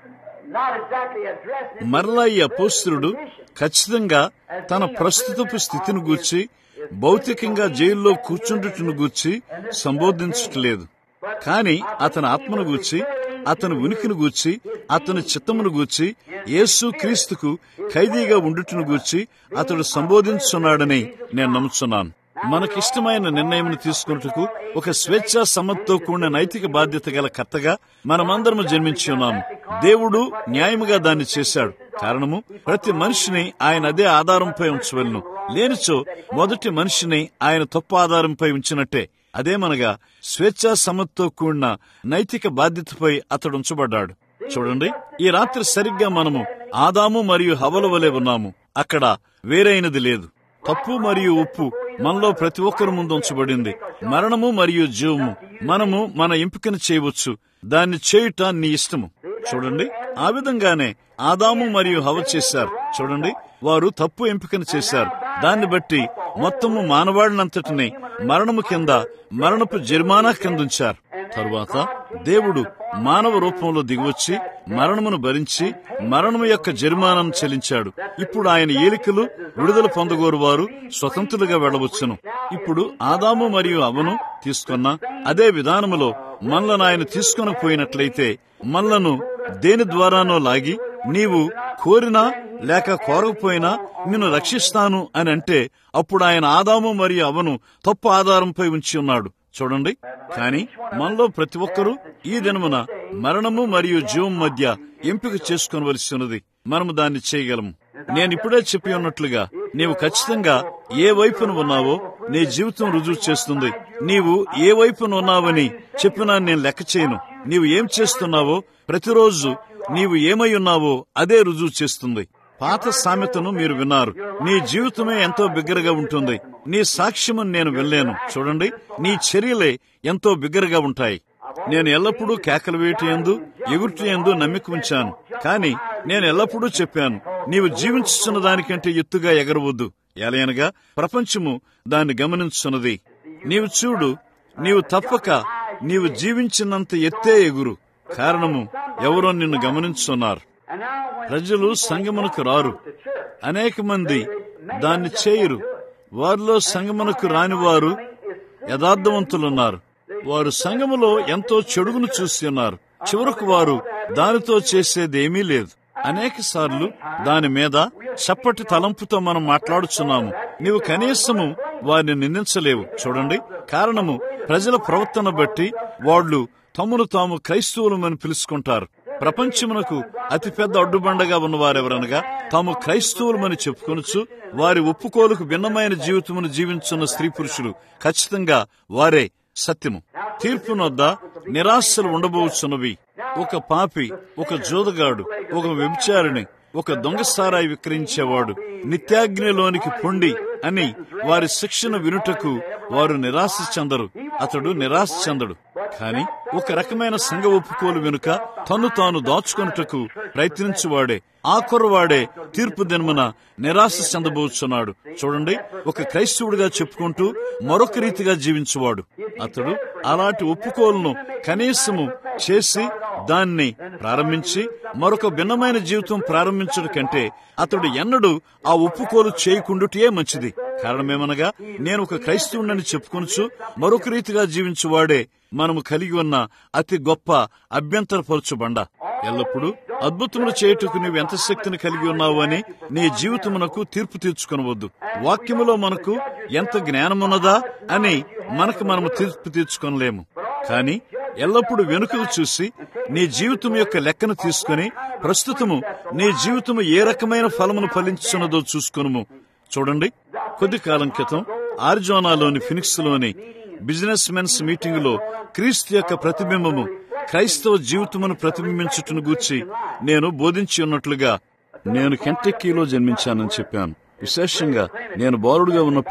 not exactly addressed. మరలా ఈ అపోస్తులుడు ఖచ్చితంగా తన ప్రస్తుతపు స్థితిని గూర్చి భౌతికంగా జైల్లో కూర్చుండుటను గూర్చి సంబోధించట్లేదు కాని అతని ఆత్మను గూర్చి అతని ఉనికిని గూర్చి అతని చిత్తమును గూర్చి యేసు క్రీస్తుకు ఖైదీగా ఉండుటను గూర్చి అతడు సంబోధించున్నాడని నేను నమ్ముచున్నాను మనకిష్టమైన నిర్ణయం తీసుకున్నట్టుకు ఒక స్వేచ్ఛా సమ్మతితో కూడిన నైతిక బాధ్యత గల కర్తగా మనమందరము జన్మించి ఉన్నాము దేవుడు న్యాయముగా దాన్ని చేశాడు కారణము ప్రతి మనిషిని ఆయన అదే ఆధారంపై ఉంచవలను లేనిచో మొదటి మనిషిని ఆయన తప్పు ఆధారంపై ఉంచినట్టే అదేమనగా స్వేచ్ఛా సమ్మతితో కూడిన నైతిక బాధ్యతపై అతడు ఉంచబడ్డాడు చూడండి ఈ రాత్రి సరిగ్గా మనము ఆదాము మరియు హవల వలె ఉన్నాము అక్కడ వేరైనది లేదు తప్పు మరియు ఉప్పు మనలో ప్రతి ఒక్కరి ముందు ఉంచబడింది మరణము మరియు జీవము మనము మన ఎంపికను చేయవచ్చు దాన్ని చేయుట నీ ఇష్టము చూడండి ఆ విధంగానే ఆదాము మరియు హవ చేశారు చూడండి వారు తప్పు ఎంపికను చేశారు దాన్ని బట్టి మొత్తము మానవాడినంతటిని మరణము కింద మరణపు జరిమానా కింద ఉంచారు తరువాత దేవుడు మానవ రూపంలో దిగివచ్చి మరణమును భరించి మరణము యొక్క జరిమానాను చెల్లించాడు ఇప్పుడు ఆయన ఏలికలు విడుదల పొందగోరు వారు స్వతంత్రులుగా వెళ్ళవచ్చును ఇప్పుడు ఆదాము మరియు అవను తీసుకున్న అదే విధానములో మనలను ఆయన తీసుకొని పోయినట్లయితే మనలను దేని ద్వారానో లాగి నీవు కోరినా లేక కోరకపోయినా నిన్ను రక్షిస్తాను అని అంటే అప్పుడు ఆయన ఆదాము మరియు అవను తప్పు ఆధారంపై ఉంచి ఉన్నాడు చూడండి కాని మనలో ప్రతి ఒక్కరూ ఈ దినమున మరణము మరియు జీవం మధ్య ఎంపిక చేసుకోవలసి ఉన్నది మనము దాన్ని చేయగలము నేను ఇప్పుడే చెప్పి ఉన్నట్లుగా నీవు ఖచ్చితంగా ఏ వైపున ఉన్నావో నీ జీవితం రుజువు చేస్తుంది నీవు ఏ వైపున ఉన్నావని చెప్పినా నేను లెక్క చేయను నీవు ఏం చేస్తున్నావో ప్రతిరోజు నీవు ఏమై ఉన్నావో అదే రుజువు చేస్తుంది పాత సామెతను మీరు విన్నారు నీ జీవితమే ఎంతో బిగ్గరగా ఉంటుంది నీ సాక్ష్యము నేను వెళ్ళాను చూడండి నీ చర్యలే ఎంతో బిగ్గరగా ఉంటాయి నేను ఎల్లప్పుడూ కేకలు వేయట ఎందు ఎగురుట ఎందు నమ్మిక ఉంచాను కాని నేను ఎల్లప్పుడూ చెప్పాను నీవు జీవించుతున్న దానికంటే ఎత్తుగా ఎగరవద్దు ఎలయనగా ప్రపంచము దాన్ని గమనించున్నది నీవు చూడు నీవు తప్పక నీవు జీవించినంత ఎత్తే ఎగురు కారణము ఎవరో నిన్ను గమనించున్నారు And now when ప్రజలు సంగమునకు రారు అనేక మంది దాన్ని చేయరు వారిలో సంగమునకు రాని వారు యథార్థవంతులున్నారు వారు సంఘములో ఎంతో చెడుగును చూసి ఉన్నారు చివరకు వారు దానితో చేసేది ఏమీ లేదు అనేక సార్లు దాని మీద చప్పటి తలంపుతో మనం మాట్లాడుచున్నాము నీవు కనీసము వారిని నిందించలేవు చూడండి కారణము ప్రజల ప్రవర్తన బట్టి వాళ్ళు తమను తాము క్రైస్తవులమని పిలుచుకుంటారు ప్రపంచమునకు అతిపెద్ద అడ్డుబండగా ఉన్నవారెవరనగా తాము క్రైస్తవులమని చెప్పుకొనొచ్చు వారి ఒప్పుకోలుకు భిన్నమైన జీవితమును జీవించున్న స్త్రీ పురుషులు ఖచ్చితంగా వారే సత్యము తీర్పునొద్ద నిరాశలు ఉండబోచున్నవి ఒక పాపి ఒక జోదగాడు ఒక వ్యభిచారిణి ఒక దొంగసారాయి విక్రయించేవాడు నిత్యాగ్నిలోనికి పొండి అని వారి శిక్షణ వినుటకు వారు నిరాశ చెందరు అతడు నిరాశ చెందడు కాని ఒక రకమైన సంఘ ఒప్పుకోలు వెనుక తను తాను దాచుకొనుటకు ప్రయత్నించువాడే ఆఖరువాడే తీర్పు దినమున నిరాశ చెందబోచున్నాడు చూడండి ఒక క్రైస్తవుడిగా చెప్పుకుంటూ మరొక రీతిగా జీవించువాడు అతడు అలాంటి ఒప్పుకోలను కనీసము చేసి దాన్ని ప్రారంభించి మరొక భిన్నమైన జీవితం ప్రారంభించడం కంటే అతడు ఎన్నడూ ఆ ఒప్పుకోలు చేయకుండుటే మంచిది కారణమేమనగా నేను ఒక క్రైస్తవుడని చెప్పుకొనొచ్చు మరొక రీతిగా జీవించువాడే మనము కలిగి ఉన్న అతి గొప్ప అభ్యంతరపరచు బండ ఎల్లప్పుడూ అద్భుతములు చేయుటకు నీవు ఎంత శక్తిని కలిగి ఉన్నావు అని నీ జీవితమునకు తీర్పు తీర్చుకొనవద్దు వాక్యములో మనకు ఎంత జ్ఞానమున్నదా అని మనకు మనము తీర్పు తీర్చుకొనలేము కానీ ఎల్లప్పుడూ వెనుకకు చూసి నీ జీవితం యొక్క లెక్కను తీసుకుని ప్రస్తుతము నీ జీవితము ఏ రకమైన ఫలమును ఫలించున్నదో చూసుకొనుము చూడండి కొద్ది కాలం క్రితం ఆరిజోనాలోని ఫినిక్స్ లోని బిజినెస్ మెన్స్ మీటింగ్ లో క్రీస్తు యొక్క ప్రతిబింబము క్రైస్తవ జీవితమును ప్రతిబింబించుటను గూర్చి నేను బోధించి ఉన్నట్లుగా నేను కెంటక్కీలో జన్మించానని చెప్పాను విశేషంగా నేను బాలుడుగా ఉన్నప్పుడు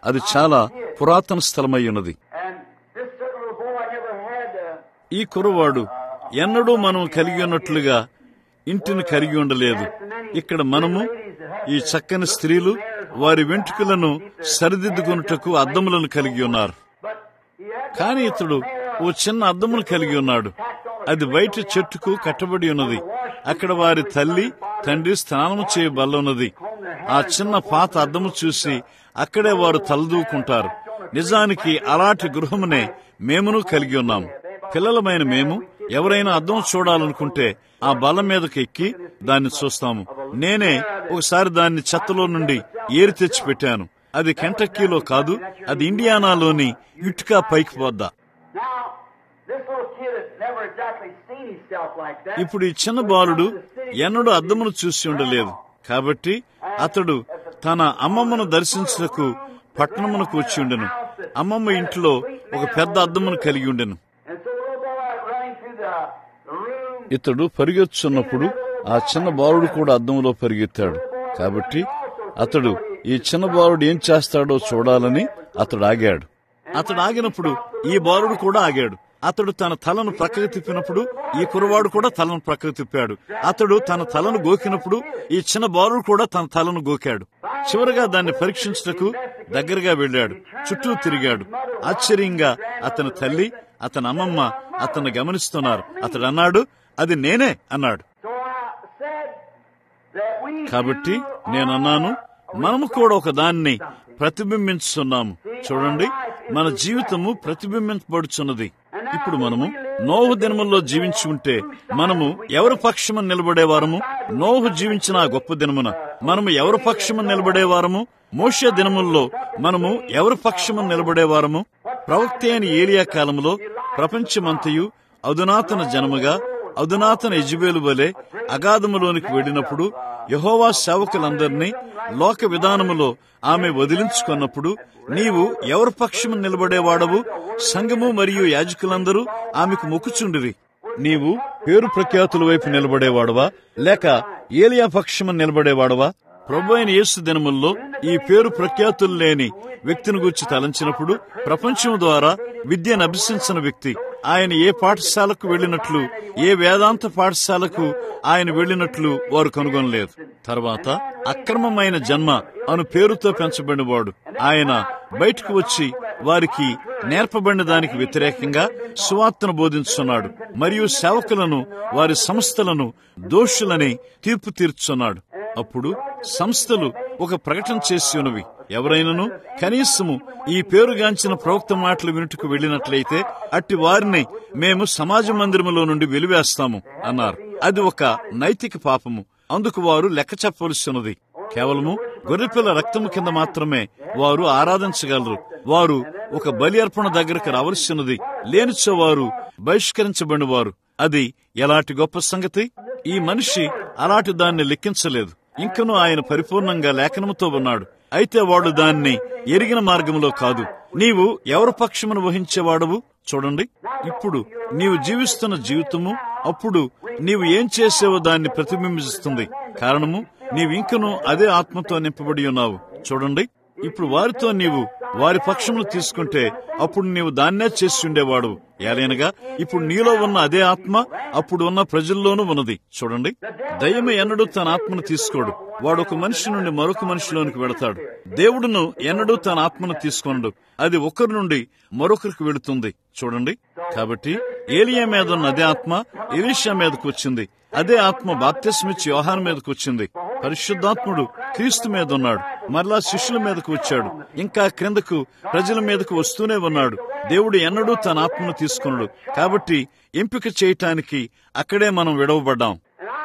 అది చాలా పురాతన స్థలమై ఉన్నది And this certain little boy never had uh, ఈ కురవాడు ఎన్నడూ మనం కలిగి ఉన్నట్లుగా ఇంటిని కలిగి ఉండలేదు ఇక్కడ మనము ఈ చక్కని స్త్రీలు వారి వెంట్రుకలను సరిదిద్దుకున్నటకు అద్దములను కలిగి ఉన్నారు but he had కానీ ఇతడు ఓ చిన్న అద్దమును కలిగి ఉన్నాడు అది బయట చెట్టుకు కట్టబడి ఉన్నది అక్కడ వారి తల్లి తండ్రి స్నానం చేయబల్లన్నది ఆ చిన్న పాత అద్దము చూసి అక్కడే వారు తలదూకుంటారు నిజానికి అలాంటి గృహమునే మేమును కలిగి ఉన్నాం పిల్లలమైన మేము ఎవరైనా అద్దం చూడాలనుకుంటే ఆ బల్ల మీదకి ఎక్కి దాన్ని చూస్తాము నేనే ఒకసారి దాన్ని చెత్తలో నుండి ఏరి తెచ్చి పెట్టాను అది కెంటక్కీలో కాదు అది ఇండియానాలోని ఇటుకా పైకి పోద్దా Now, this little kid had never exactly seen himself like that. ఇప్పుడు ఈ చిన్న బాలుడు ఎన్నడూ అద్దమును చూసి ఉండలేదు కాబట్టి అతడు తన అమ్మమ్మను దర్శించుటకు పట్టణమునకు వచ్చి ఉండెను అమ్మమ్మ ఇంట్లో ఒక పెద్ద అద్దమును కలిగి ఉండెను And so the little boy running through the, the room, ఇతడు పరిగెత్తుచున్నప్పుడు ఆ చిన్న బాలుడు కూడా అద్దంలో పరిగెత్తాడు కాబట్టి అతడు ఈ చిన్న బాలుడు ఏం చేస్తాడో చూడాలని అతడు ఆగాడు అతడు ఆగినప్పుడు ఈ బాలుడు కూడా ఆగాడు అతడు తన తలను ప్రక్కకు తిప్పినప్పుడు ఈ కురవాడు కూడా తలను ప్రక్కకు తిప్పాడు అతడు తన తలను గోకినప్పుడు ఈ చిన్న బాలుడు కూడా తన తలను గోకాడు చివరగా దాన్ని పరీక్షించుటకు దగ్గరగా వెళ్ళాడు చుట్టూ తిరిగాడు ఆశ్చర్యంగా అతని తల్లి అతని అమ్మమ్మ అతన్ని గమనిస్తున్నారు అతడు అన్నాడు అది నేనే అన్నాడు so I said that we కాబట్టి నేనన్నాను మనము కూడా ఒక దాన్ని ప్రతిబింబించుతున్నాము చూడండి మన జీవితము ప్రతిబింబించబడుచున్నది ఇప్పుడు మనము నోహు దినముల్లో జీవించి ఉంటే మనము ఎవరి పక్షమున నిలబడేవారము నోహు జీవించిన ఆ గొప్ప దినమున మనము ఎవరి పక్షమున నిలబడేవారము మోషే దినముల్లో మనము ఎవరి పక్షమున నిలబడేవారము ప్రవక్త అయిన ఏలియా కాలములో ప్రపంచమంతయు అధునాతన జనముగా అధునాతన ఎజుబేలు వలె అగాధములోనికి వెళ్ళినప్పుడు యహోవా సేవకులందరినీ లోక విధానములో ఆమె వదిలించుకున్నప్పుడు నీవు ఎవరి పక్షము నిలబడేవాడవు సంఘము మరియు యాజకులందరూ ఆమెకు మొక్కుచుండిరి నీవు పేరు ప్రఖ్యాతుల వైపు నిలబడేవాడవా లేక ఏలియా పక్షము నిలబడేవాడవా ప్రభు అయిన యేసు దినముల్లో ఈ పేరు ప్రఖ్యాతులు లేని వ్యక్తిని గురించి తలంచినప్పుడు ప్రపంచం ద్వారా విద్యను అభ్యసించిన వ్యక్తి ఆయన ఏ పాఠశాలకు వెళ్ళినట్లు ఏ వేదాంత పాఠశాలకు ఆయన వెళ్ళినట్లు వారు కనుగొనలేదు తర్వాత అక్రమమైన జన్మ అను పేరుతో పెంచబడినవాడు ఆయన బయటకు వచ్చి వారికి నేర్పబడిన దానికి వ్యతిరేకంగా సువార్తను బోధించున్నాడు మరియు సేవకులను వారి సంస్థలను దోషులని తీర్పు తీర్చున్నాడు అప్పుడు సంస్థలు ఒక ప్రకటన చేసి ఉన్నవి ఎవరైనాను కనీసము ఈ పేరుగాంచిన ప్రవక్త మాటలు వినుటకు వెళ్ళినట్లయితే అట్టి వారిని మేము సమాజ మందిరములో నుండి వెలివేస్తాము అన్నారు అది ఒక నైతిక పాపము అందుకు వారు లెక్క చెప్పవలసి ఉన్నది కేవలము గొర్రెపిల్ల రక్తము కింద మాత్రమే వారు ఆరాధించగలరు వారు ఒక బలి అర్పణ దగ్గరకు రావలసినది లేనిచో వారు బహిష్కరించబడిన వారు అది ఎలాంటి గొప్ప సంగతి ఈ మనిషి అలాంటి దాన్ని లెక్కించలేదు ఇంకనూ ఆయన పరిపూర్ణంగా లేఖనముతో ఉన్నాడు అయితే వాడు దాన్ని ఎరిగిన మార్గంలో కాదు నీవు ఎవరి పక్షమును వహించేవాడవు చూడండి ఇప్పుడు నీవు జీవిస్తున్న జీవితము అప్పుడు నీవు ఏం చేసేవో దాన్ని ప్రతిబింబిస్తుంది కారణము నీవింకను అదే ఆత్మతో నింపబడి ఉన్నావు చూడండి ఇప్పుడు వారితో నీవు వారి పక్షమును తీసుకుంటే అప్పుడు నీవు దాన్నే చేసి ఉండేవాడు ఏలైనగా ఇప్పుడు నీలో ఉన్న అదే ఆత్మ అప్పుడు ఉన్న ప్రజల్లోనూ ఉన్నది చూడండి దయ్యమ ఎన్నడూ తన ఆత్మను తీసుకోడు వాడు ఒక మనిషి నుండి మరొక మనిషిలోనికి వెళతాడు దేవుడును ఎన్నడూ తన ఆత్మను తీసుకొనడు అది ఒకరి నుండి మరొకరికి వెళుతుంది చూడండి కాబట్టి ఏలియా మీద ఉన్న అదే ఆత్మ ఎలీషా మీదకు వచ్చింది అదే ఆత్మ బాప్తిస్మిచ్చి యోహాన్ మీదకు వచ్చింది పరిశుద్ధాత్ముడు క్రీస్తు మీద ఉన్నాడు మరలా శిష్యుల మీదకు వచ్చాడు ఇంకా క్రిందకు ప్రజల మీదకు వస్తూనే ఉన్నాడు దేవుడు ఎన్నడూ తన ఆత్మను తీసుకున్నాడు కాబట్టి ఎంపిక చేయటానికి అక్కడే మనం విడవబడ్డాం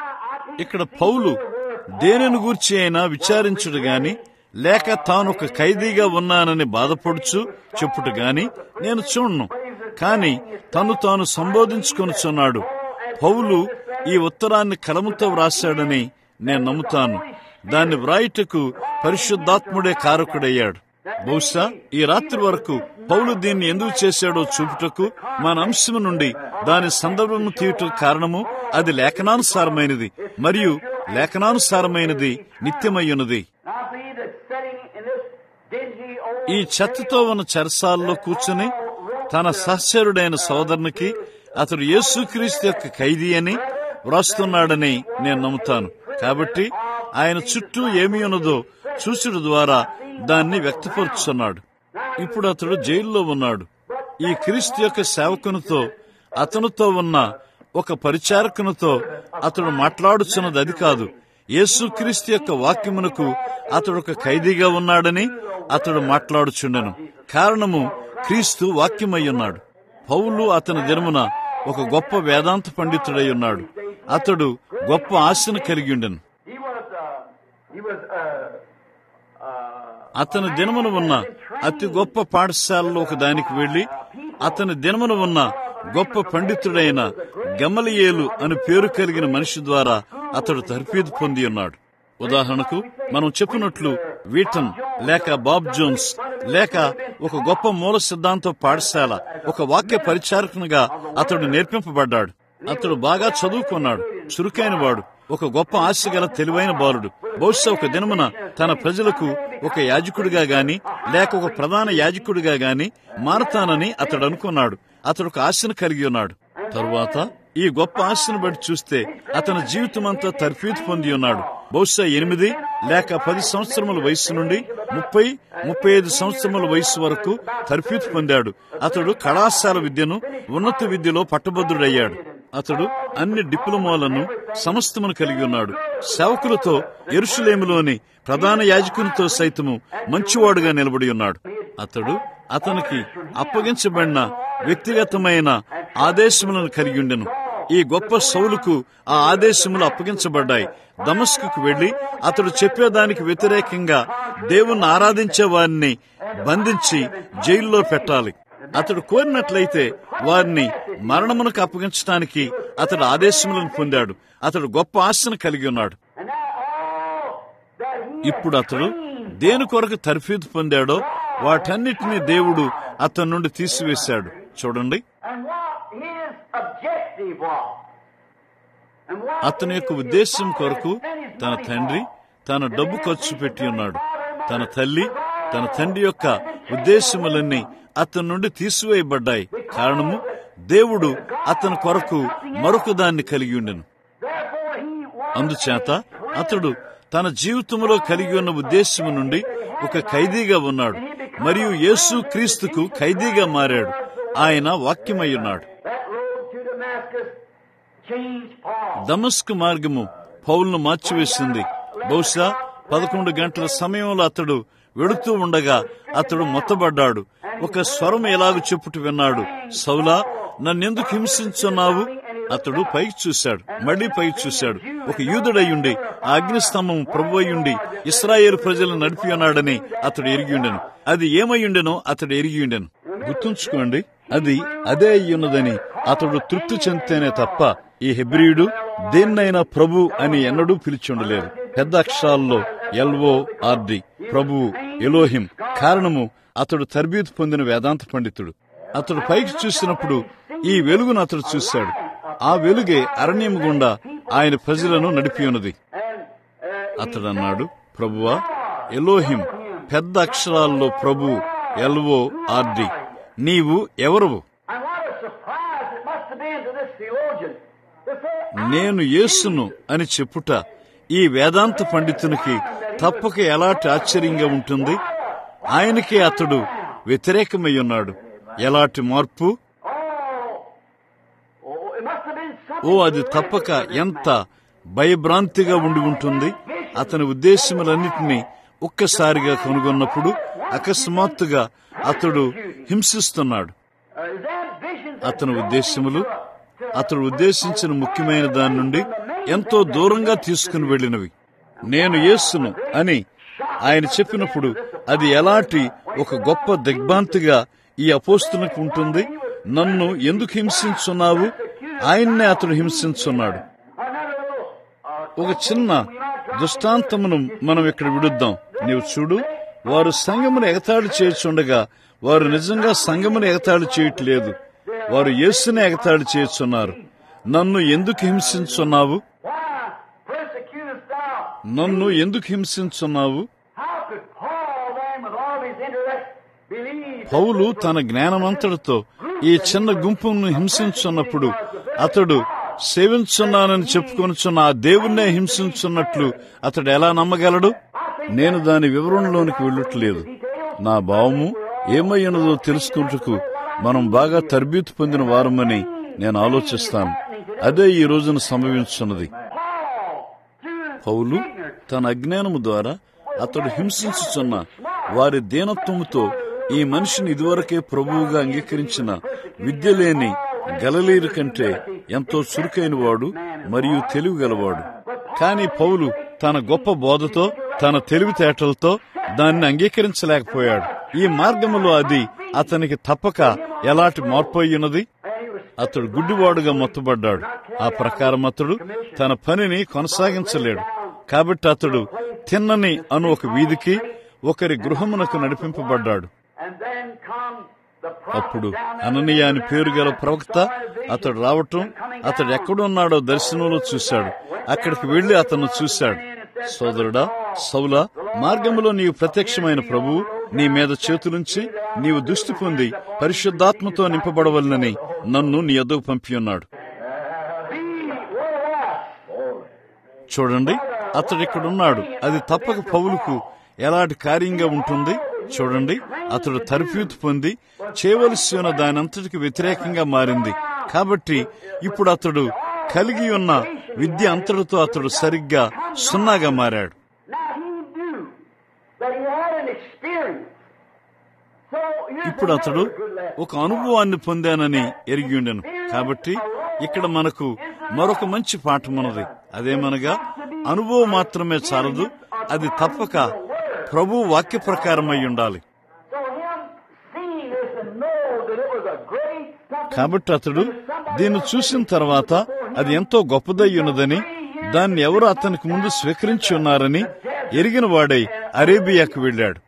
ఇక్కడ పౌలు దేనిని గూర్చి అయినా విచారించుడు గాని లేక తాను ఒక ఖైదీగా ఉన్నానని బాధపడుచు చెప్పుట గాని నేను చూడను కాని తను తాను సంబోధించుకొనుచున్నాడు పౌలు ఈ ఉత్తరాన్ని కలముతో వ్రాశాడని నేను నమ్ముతాను దాన్ని వ్రాయుటకు పరిశుద్ధాత్ముడే కారకుడయ్యాడు బహుశా ఈ రాత్రి వరకు పౌలు దీన్ని ఎందుకు చేశాడో చూపుటకు మన అంశము నుండి దాని సందర్భము తీయటం కారణము అది లేఖనానుసారమైనది మరియు లేఖనానుసారమైనది నిత్యమయ్యున్నది And I believe that sitting in this dingy old ఈ చెత్తతో ఉన్న చెరసాల్లో కూర్చుని తన సహచరుడైన సోదరునికి అతడు యేసుక్రీస్తు యొక్క ఖైదీ అని వ్రాస్తున్నాడని నేను నమ్ముతాను కాబట్టి ఆయన చుట్టూ ఏమి ఉన్నదో చూచుడు ద్వారా దాన్ని వ్యక్తపరుచున్నాడు ఇప్పుడు అతడు జైల్లో ఉన్నాడు ఈ క్రీస్తు యొక్క సేవకునితో అతనితో ఉన్న ఒక పరిచారకునితో అతడు మాట్లాడుచున్నది అది కాదు యేసుక్రీస్తు యొక్క వాక్యమునకు అతడు ఒక ఖైదీగా ఉన్నాడని అతడు మాట్లాడుచుండెను కారణము క్రీస్తు వాక్యమై ఉన్నాడు పౌలు అతని దినమున ఒక గొప్ప వేదాంత పండితుడై ఉన్నాడు అతడు గొప్ప ఆశను కలిగి ఉండెను He was, uh, he was, uh, uh, అతని దినమున ఉన్న అతి గొప్ప పాఠశాలలో ఒక దానికి వెళ్లి అతని దినమున ఉన్న గొప్ప పండితుడైన గమలియేలు అని పేరు కలిగిన మనిషి ద్వారా అతడు తర్ఫీదు పొంది ఉన్నాడు ఉదాహరణకు మనం చెప్పినట్లు వీటన్ లేక బాబ్ జోన్స్ లేక ఒక గొప్ప మూల సిద్ధాంత పాఠశాల ఒక వాక్య పరిచారకునిగా అతడు నేర్పింపబడ్డాడు అతడు బాగా చదువుకున్నాడు చురుకైన వాడు ఒక గొప్ప ఆశ గల తెలివైన బాలుడు బహుశా ఒక దినమున తన ప్రజలకు ఒక యాజకుడిగా గాని లేక ఒక ప్రధాన యాజకుడిగా గాని మారతానని అతడు అనుకున్నాడు అతడు ఒక ఆశను కలిగి ఉన్నాడు తరువాత ఈ గొప్ప ఆశను బట్టి చూస్తే అతని జీవితమంతా తర్ఫీదు పొంది ఉన్నాడు బహుశా ఎనిమిది లేక పది సంవత్సరముల వయస్సు నుండి ముప్పై ముప్పై ఐదు సంవత్సరముల వయస్సు వరకు తర్ఫీదు పొందాడు అతడు కళాశాల విద్యను ఉన్నత విద్యలో పట్టభద్రుడయ్యాడు అతడు అన్ని డిప్లొమాలను సమస్తమును కలిగి ఉన్నాడు సేవకులతో ఎరుషులేములోని ప్రధాన యాజకునితో సైతము మంచివాడుగా నిలబడి ఉన్నాడు అతడు అతనికి అప్పగించబడిన వ్యక్తిగతమైన ఆదేశములను కలిగి ఉండెను ఈ గొప్ప సౌలుకు ఆ ఆదేశములు అప్పగించబడ్డాయి దమస్కుకు వెళ్లి అతడు చెప్పేదానికి వ్యతిరేకంగా దేవుణ్ణి ఆరాధించే వారిని బంధించి జైల్లో పెట్టాలి అతడు కోరినట్లయితే వారిని మరణమునకు అప్పగించడానికి అతడు ఆదేశములను పొందాడు అతడు గొప్ప ఆశను కలిగి ఉన్నాడు and now all that he ఇప్పుడు అతడు దేని కొరకు తర్ఫీదు పొందాడో వాటన్నిటినీ దేవుడు అతని నుండి తీసివేశాడు చూడండి and what his objective was. And what అతని యొక్క ఉద్దేశం కొరకు తన తండ్రి తన డబ్బు ఖర్చు పెట్టి ఉన్నాడు తన తల్లి తన తండ్రి యొక్క ఉద్దేశములన్నీ అతని నుండి తీసివేయబడ్డాయి కారణము దేవుడు అతని కొరకు మరొక దాన్ని కలిగి ఉండెను therefore he was అందుచేత అతడు తన జీవితంలో కలిగి ఉన్న ఉద్దేశము నుండి ఒక ఖైదీగా ఉన్నాడు మరియు యేసు క్రీస్తుకు ఖైదీగా మారాడు ఆయన వాక్యమై ఉన్నాడు that road to Damascus changed Paul. దమస్కు మార్గము పౌల్ను మార్చివేసింది బహుశా పదకొండు గంటల సమయంలో అతడు వెడుతూ ఉండగా అతడు మొత్తబడ్డాడు ఒక స్వరం ఎలాగ చెప్పుట విన్నాడు సౌలా నన్నెందుకు హింసించున్నావు అతడు పైకి చూశాడు మళ్ళీ పైకి చూశాడు ఒక యూదుడయ్యుండి ఆ అగ్నిస్తంభం ప్రభు అయ్యుండి ఇస్రాయేల్ ప్రజలను నడిపి ఉన్నాడని అతడు ఎరిగి ఉండెను అది ఏమయ్యుండెనో అతడు ఎరిగి ఉండెను గుర్తుంచుకోండి అది అదే అయ్యున్నదని అతడు తృప్తి చెందితేనే తప్ప ఈ హెబ్రియుడు దేన్నైనా ప్రభు అని ఎన్నడూ పిలిచి ఉండలేదు పెద్ద అక్షరాల్లో ఎల్ఓ ఆర్డి ప్రభువు ఎలోహిం కారణము అతడు తర్బీదు పొందిన వేదాంత పండితుడు అతడు పైకి చూసినప్పుడు ఈ వెలుగును అతడు చూశాడు ఆ వెలుగే అరణ్యం గుండా ఆయన ప్రజలను నడిపి ఉన్నది And uh, అతడు అన్నాడు ప్రభువా ఎలోహిం పెద్ద అక్షరాల్లో ప్రభు ఎల్ఓ ఆర్డి నీవు ఎవరువు and what a surprise it must have been to this theologian to say, నేను యేసును అని చెప్పుట ఈ వేదాంత పండితునికి తప్పక ఎలాంటి ఆశ్చర్యంగా ఉంటుంది ఆయనకే అతడు వ్యతిరేకమై ఉన్నాడు ఎలాంటి మార్పు oh, oh, it must have been oh something. అది తప్పక ఎంత భయభ్రాంతిగా ఉండి ఉంటుంది అతని ఉద్దేశములన్నిటినీ ఒక్కసారిగా కనుగొన్నప్పుడు అకస్మాత్తుగా అతడు హింసిస్తున్నాడు Uh, his ambitions అతని ఉద్దేశములు అతడు ఉద్దేశించిన ముఖ్యమైన దాని నుండి ఎంతో దూరంగా తీసుకుని వెళ్ళినవి నేను యేసును అని ఆయన చెప్పినప్పుడు అది ఎలాంటి ఒక గొప్ప దిగ్భాంతిగా ఈ అపోస్తునికి ఉంటుంది నన్ను ఎందుకు హింసించున్నావు ఆయన్నే అతడు హింసించున్నాడు another little uh, ఒక చిన్న దృష్టాంతమును మనం ఇక్కడ విడుద్దాం నీవు చూడు వారు సంగమును ఎగతాళి చేయుచుండగా వారు నిజంగా సంగమును ఎగతాళి చేయట్లేదు వారు యేసుని ఎగతాళి చేయుచున్నారు నన్ను ఎందుకు హింసించున్నావు why persecutest thou? నన్ను ఎందుకు హింసించున్నావు How could Paul then, with all his intellect, పౌలు తన జ్ఞానమంతటితో ఈ చిన్న గుంపును హింసించున్నప్పుడు అతడు సేవించున్నానని చెప్పుకొనుచున్న ఆ దేవుణ్ణే హింసించున్నట్లు అతడు ఎలా నమ్మగలడు నేను దాని వివరణలోనికి వెళ్ళట్లేదు నా భావము ఏమయ్యున్నదో తెలుసుకుంటకు మనం బాగా తరబీతు పొందిన వారమని నేను ఆలోచిస్తాను అదే ఈ రోజున సంభవించున్నది పౌలు తన అజ్ఞానము ద్వారా అతడు హింసించుచున్న వారి దీనత్వముతో ఈ మనిషిని ఇదివరకే ప్రభువుగా అంగీకరించిన విద్య లేని గలలీరు కంటే ఎంతో చురుకైన వాడు మరియు తెలివిగలవాడు కాని పౌలు తన గొప్ప బోధతో తన తెలివితేటలతో దాన్ని అంగీకరించలేకపోయాడు ఈ మార్గములో అది అతనికి తప్పక ఎలాంటి మార్పు అయ్యున్నది అతడు గుడ్డివాడుగా మొత్తబడ్డాడు ఆ ప్రకారం అతడు తన పనిని కొనసాగించలేడు కాబట్టి అతడు తిన్నని అను ఒక వీధికి ఒకరి గృహమునకు నడిపింపబడ్డాడు అప్పుడు అననీయ అని పేరు గల ప్రవక్త అతడు రావటం అతడు ఎక్కడున్నాడో దర్శనంలో చూశాడు అక్కడికి వెళ్లి అతను చూశాడు సోదరుడా సౌలా మార్గములో నీవు ప్రత్యక్షమైన ప్రభువు నీ మీద చేతులుంచి నీవు దుష్టి పొంది పరిశుద్ధాత్మతో నింపబడవలనని నన్ను నీ ఎద్దకు పంపి ఉన్నాడు చూడండి అతడు ఇక్కడున్నాడు అది తప్పక పౌలుకు ఎలాంటి కార్యంగా ఉంటుంది చూడండి అతడు తరఫీతు పొంది చేయవలసి ఉన్న దానంతటికి వ్యతిరేకంగా మారింది కాబట్టి ఇప్పుడు అతడు కలిగి ఉన్న విద్య అంతటితో అతడు సరిగ్గా సున్నాగా మారాడు ఇప్పుడు అతడు ఒక అనుభవాన్ని పొందానని ఎరిగి ఉండెను కాబట్టి ఇక్కడ మనకు మరొక మంచి పాఠం ఉన్నది అదేమనగా అనుభవం మాత్రమే చాలదు అది తప్పక ప్రభు వాక్య ప్రకారం అయి ఉండాలి కాబట్టి అతడు దీన్ని చూసిన తర్వాత అది ఎంతో గొప్పదై ఉన్నదని దాన్ని ఎవరు అతనికి ముందు స్వీకరించి ఉన్నారని ఎరిగిన వాడై అరేబియాకు వెళ్ళాడు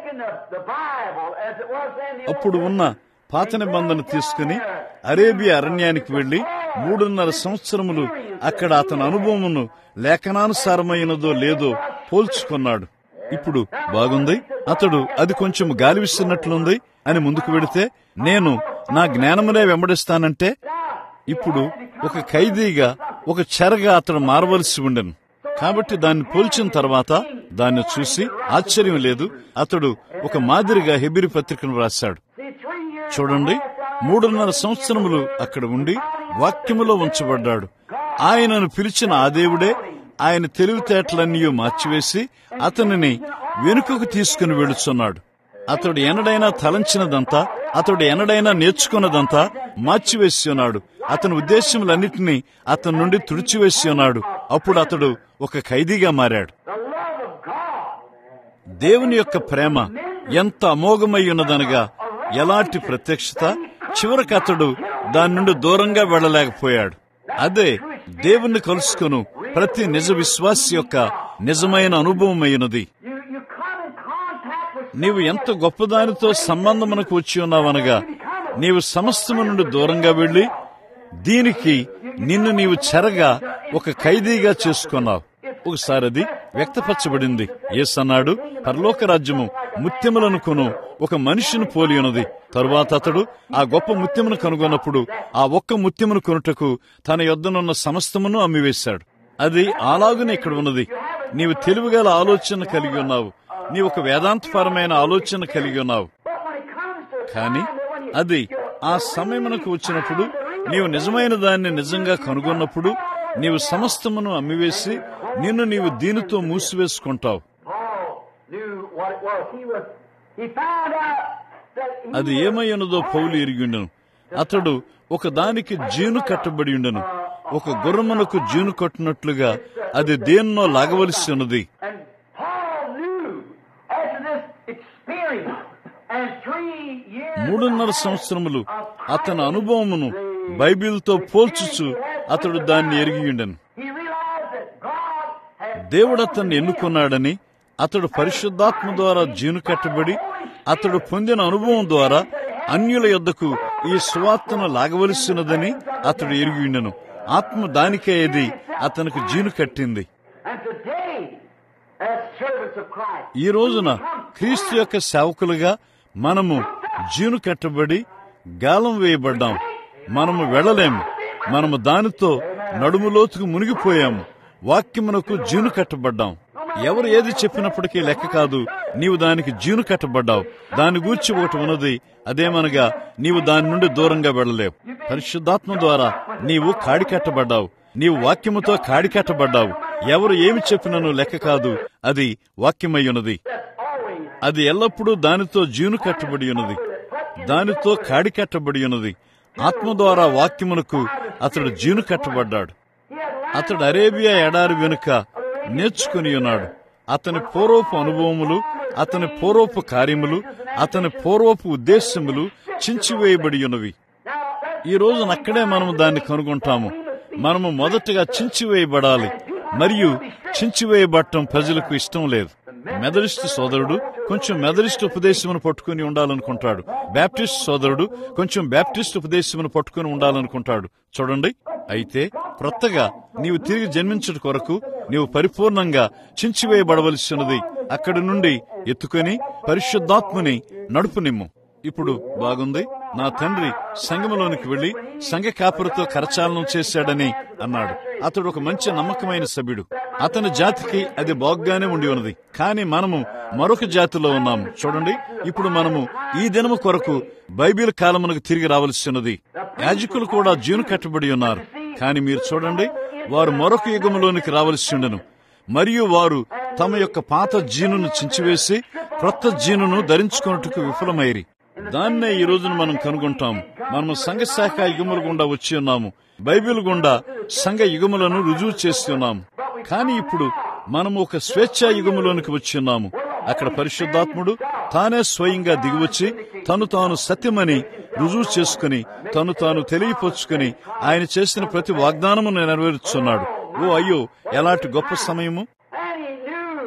అప్పుడు ఉన్న పాత నిబంధన తీసుకుని అరేబియా అరణ్యానికి వెళ్లి మూడున్నర సంవత్సరములు అక్కడ అతని అనుభవమును లేఖనానుసారమైనదో లేదో పోల్చుకున్నాడు ఇప్పుడు బాగుంది అతడు అది కొంచెం గాలి విస్తున్నట్లుంది అని ముందుకు వెడితే నేను నా జ్ఞానమునే వెంబడిస్తానంటే ఇప్పుడు ఒక ఖైదీగా ఒక చెరగా అతడు మారవలసి ఉండెను కాబట్టి దాన్ని పోల్చిన తర్వాత దాన్ని చూసి ఆశ్చర్యం లేదు అతడు ఒక మాదిరిగా హెబిరి పత్రికను వ్రాశాడు చూడండి మూడున్నర సంవత్సరములు అక్కడ ఉండి వాక్యములో ఉంచబడ్డాడు ఆయనను పిలిచిన ఆ దేవుడే ఆయన తెలివితేటలన్నీ మార్చివేసి అతనిని వెనుకకు తీసుకుని వెళుచున్నాడు అతడు ఎనడైనా తలంచినదంతా అతడు ఎనడైనా నేర్చుకున్నదంతా మార్చివేసి ఉన్నాడు అతని ఉద్దేశములన్నిటినీ అతని నుండి తుడిచివేసి ఉన్నాడు అప్పుడు అతడు ఒక ఖైదీగా మారాడు దేవుని యొక్క ప్రేమ ఎంత అమోఘమై ఉన్నదనగా ఎలాంటి ప్రత్యక్షత చివరికి అతడు దాని నుండి దూరంగా వెళ్ళలేకపోయాడు అదే దేవుణ్ణి కలుసుకును ప్రతి నిజ విశ్వాసి యొక్క నిజమైన అనుభవమైనది నీవు ఎంత గొప్పదానితో సంబంధమునకు వచ్చి ఉన్నావనగా నీవు సమస్తము నుండి దూరంగా వెళ్లి దీనికి నిన్ను నీవు చెరగా ఒక ఖైదీగా చేసుకున్నావు ఒకసారి అది వ్యక్తపరచబడింది ఏసన్నాడు పరలోక రాజ్యము ముత్యములను కొను ఒక మనిషిని పోలి ఉన్నది తరువాత అతడు ఆ గొప్ప ముత్యమును కనుగొన్నప్పుడు ఆ ఒక్క ముత్యమును కొనుటకు తన యొద్దనున్న సమస్తమును అమ్మివేశాడు అది అలాగునే ఇక్కడ ఉన్నది నీవు తెలివిగల ఆలోచన కలిగి ఉన్నావు నీ ఒక వేదాంతపరమైన ఆలోచన కలిగి ఉన్నావు కానీ అది ఆ సమయమునకు వచ్చినప్పుడు నీవు నిజమైన దాన్ని నిజంగా కనుగొన్నప్పుడు నీవు సమస్తమును అమ్మివేసి నిన్ను నీవు దీనితో మూసివేసుకుంటావు అది ఏమై ఉన్నదో పౌలు ఎరిగిండను అతడు ఒక దానికి జీను కట్టబడి ఉండను ఒక గుర్రమునకు జీను కట్టినట్లుగా అది దేన్నో లాగవలసి ఉన్నది మూడున్నర సంవత్సరములు అతని అనుభవమును బైబిల్తో పోల్చుచు అతడు దాన్ని ఎరిగియుండెను దేవుడు అతన్ని ఎన్నుకున్నాడని అతడు పరిశుద్ధాత్మ ద్వారా జీను కట్టబడి అతడు పొందిన అనుభవం ద్వారా అన్యుల యొద్దకు ఈ సువార్తను లాగవలసినదని అతడు ఎరిగియుండెను ఆత్మ దానికే అది అతనికి జీను కట్టింది ఈ రోజున క్రీస్తు యొక్క సేవకులుగా మనము జీను కట్టబడి గాలం వేయబడ్డాం మనము వెళ్ళలేము మనము దానితో నడుములోతుకు మునిగిపోయాము వాక్యమునకు జీను కట్టబడ్డాం ఎవరు ఏది చెప్పినప్పటికీ లెక్క కాదు నీవు దానికి జీను కట్టబడ్డావు దాని గూర్చి ఒకటి ఉన్నది అదేమనగా నీవు దాని నుండి దూరంగా వెళ్ళలేవు పరిశుద్ధాత్మ ద్వారా నీవు కాడి కట్టబడ్డావు నీవు వాక్యముతో కాడి కట్టబడ్డావు ఎవరు ఏమి చెప్పినను లెక్క కాదు అది వాక్యమయ్యున్నది అది ఎల్లప్పుడూ దానితో జీను కట్టబడి ఉన్నది దానితో కాడి కట్టబడి ఉన్నది ఆత్మ ద్వారా వాక్యమునకు అతడు జీను కట్టబడ్డాడు అతడు అరేబియా ఎడారి వెనుక నేర్చుకుని ఉన్నాడు అతని పూర్వపు అనుభవములు అతని పూర్వపు కార్యములు అతని పూర్వపు ఉద్దేశములు చించివేయబడి ఉన్నవి ఈ రోజున అక్కడే మనము దాన్ని కనుగొంటాము మనము మొదటగా చించివేయబడాలి మరియు చించివేయబడటం ప్రజలకు ఇష్టం లేదు మెదరిస్ట్ సోదరుడు కొంచెం మెదరిస్ట్ ఉపదేశమును పట్టుకుని ఉండాలనుకుంటాడు బ్యాప్టిస్ట్ సోదరుడు కొంచెం బ్యాప్టిస్ట్ ఉపదేశమును పట్టుకుని ఉండాలనుకుంటాడు చూడండి అయితే క్రొత్తగా నీవు తిరిగి జన్మించుట కొరకు నీవు పరిపూర్ణంగా చించివేయబడవలసినది అక్కడి నుండి ఎత్తుకొని పరిశుద్ధాత్ముని నడుపు నిమ్ము ఇప్పుడు బాగుంది నా తండ్రి సంఘములోనికి వెళ్లి సంఘ కాపురతో కరచాలనం చేశాడని అన్నాడు అతడు ఒక మంచి నమ్మకమైన సభ్యుడు అతని జాతికి అది బాగ్గానే ఉండి ఉన్నది కానీ మనము మరొక జాతిలో ఉన్నాము చూడండి ఇప్పుడు మనము ఈ దినము కొరకు బైబిల్ కాలమునకు తిరిగి రావలసి ఉన్నది యాజకులు కూడా జీను కట్టబడి ఉన్నారు కానీ మీరు చూడండి వారు మరొక యుగములోనికి రావలసి ఉండను మరియు వారు తమ యొక్క పాత జీనును చించివేసి క్రొత్త జీనును ధరించుకున్నట్టుకు విఫలమైరి దాన్నే ఈ రోజున మనం కనుగొంటాం మనము సంఘ శాఖ యుగముల గుండా వచ్చి ఉన్నాము బైబిల్ గుండా సంఘ యుగములను రుజువు చేసి ఉన్నాము కానీ ఇప్పుడు మనము ఒక స్వేచ్ఛా యుగములోనికి వచ్చి ఉన్నాము అక్కడ పరిశుద్ధాత్ముడు తానే స్వయంగా దిగివచ్చి తను తాను సత్యమని రుజువు చేసుకుని తను తాను తెలియపరుచుకుని ఆయన చేసిన ప్రతి వాగ్దానమును నెరవేరుచున్నాడు ఓ అయ్యో ఎలాంటి గొప్ప సమయము And he knew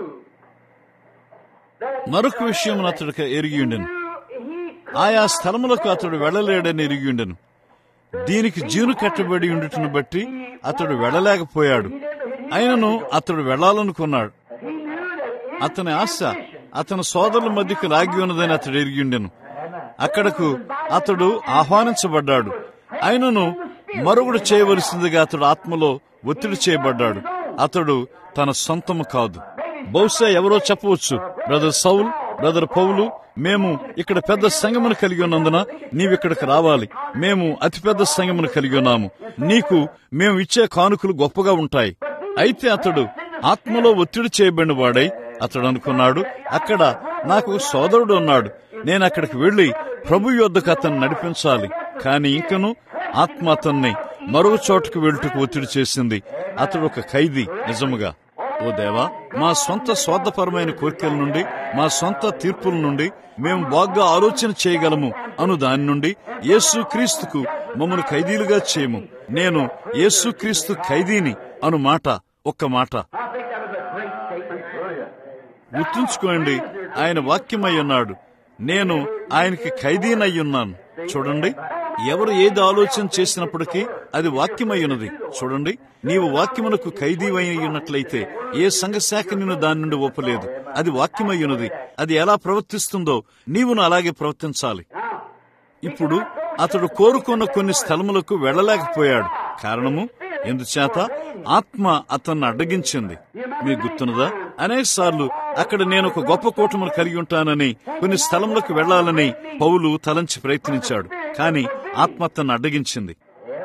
that మరొక విషయం అతడికి ఎరిగి ఉండెను he ఆయా స్థలములకు అతడు వెళ్ళలేడని ఎరిగి ఉండెను దీనికి జీను కట్టబడి ఉండుటను బట్టి అతడు వెళ్ళలేకపోయాడు అయినను అతడు వెళ్ళాలనుకున్నాడు he knew that అతని ఆశ అతని సోదరుల మధ్యకు లాగి ఉన్నదని అతడు ఎరిగి ఉండెను అక్కడకు అతడు ఆహ్వానించబడ్డాడు అయినను మరొకడు చేయవలసిందిగా అతడు ఆత్మలో ఒత్తిడి చేయబడ్డాడు అతడు తన సొంతము కాదు బహుశా ఎవరో చెప్పవచ్చు బ్రదర్ సౌల్ బ్రదర్ పౌలు మేము ఇక్కడ పెద్ద సంగమును కలిగి ఉన్నందున నీవిక్కడికి రావాలి మేము అతిపెద్ద సంగమును కలిగి ఉన్నాము నీకు మేము ఇచ్చే కానుకలు గొప్పగా ఉంటాయి అయితే అతడు ఆత్మలో ఒత్తిడి చేయబడిన వాడై అతడు అనుకున్నాడు అక్కడ నాకు ఒక సోదరుడు ఉన్నాడు నేను అక్కడికి వెళ్లి ప్రభు యొద్దకు అతన్ని నడిపించాలి కాని ఇంకను ఆత్మ అతన్ని మరొక చోటకు వెళ్ళుటకు ఒత్తిడి చేసింది అతడు ఒక ఖైదీ నిజముగా ఓ దేవా మా సొంత స్వార్థపరమైన కోరికల నుండి మా సొంత తీర్పుల నుండి మేము బాగా ఆలోచన చేయగలము అను దాని నుండి యేసు క్రీస్తుకు మమ్మల్ని ఖైదీలుగా చేయము నేను యేసు క్రీస్తు ఖైదీని అను మాట ఒక్క మాట I think that was a great statement. గుర్తుంచుకోండి ఆయన వాక్యమై ఉన్నాడు నేను ఆయనకి ఖైదీనయ్యున్నాను చూడండి ఎవరు ఏది ఆలోచన చేసినప్పటికీ అది వాక్యమై ఉన్నది చూడండి నీవు వాక్యమునకు ఖైదీవై ఉన్నట్లయితే ఏ సంఘ శాఖ నిన్ను దాని నుండి ఒప్పలేదు అది వాక్యమై ఉన్నది అది ఎలా ప్రవర్తిస్తుందో నీవును అలాగే ప్రవర్తించాలి ఇప్పుడు అతడు కోరుకున్న కొన్ని స్థలములకు వెళ్ళలేకపోయాడు కారణము ఎందుచేత ఆత్మ అతన్ని అడ్డగించింది మీకు గుర్తున్నదా అనేక సార్లు అక్కడ నేను ఒక గొప్ప కూటమును కలిగి ఉంటానని కొన్ని స్థలములకు వెళ్లాలని పౌలు తలంచి ప్రయత్నించాడు కాని ఆత్మ అతన్ని అడ్డగించింది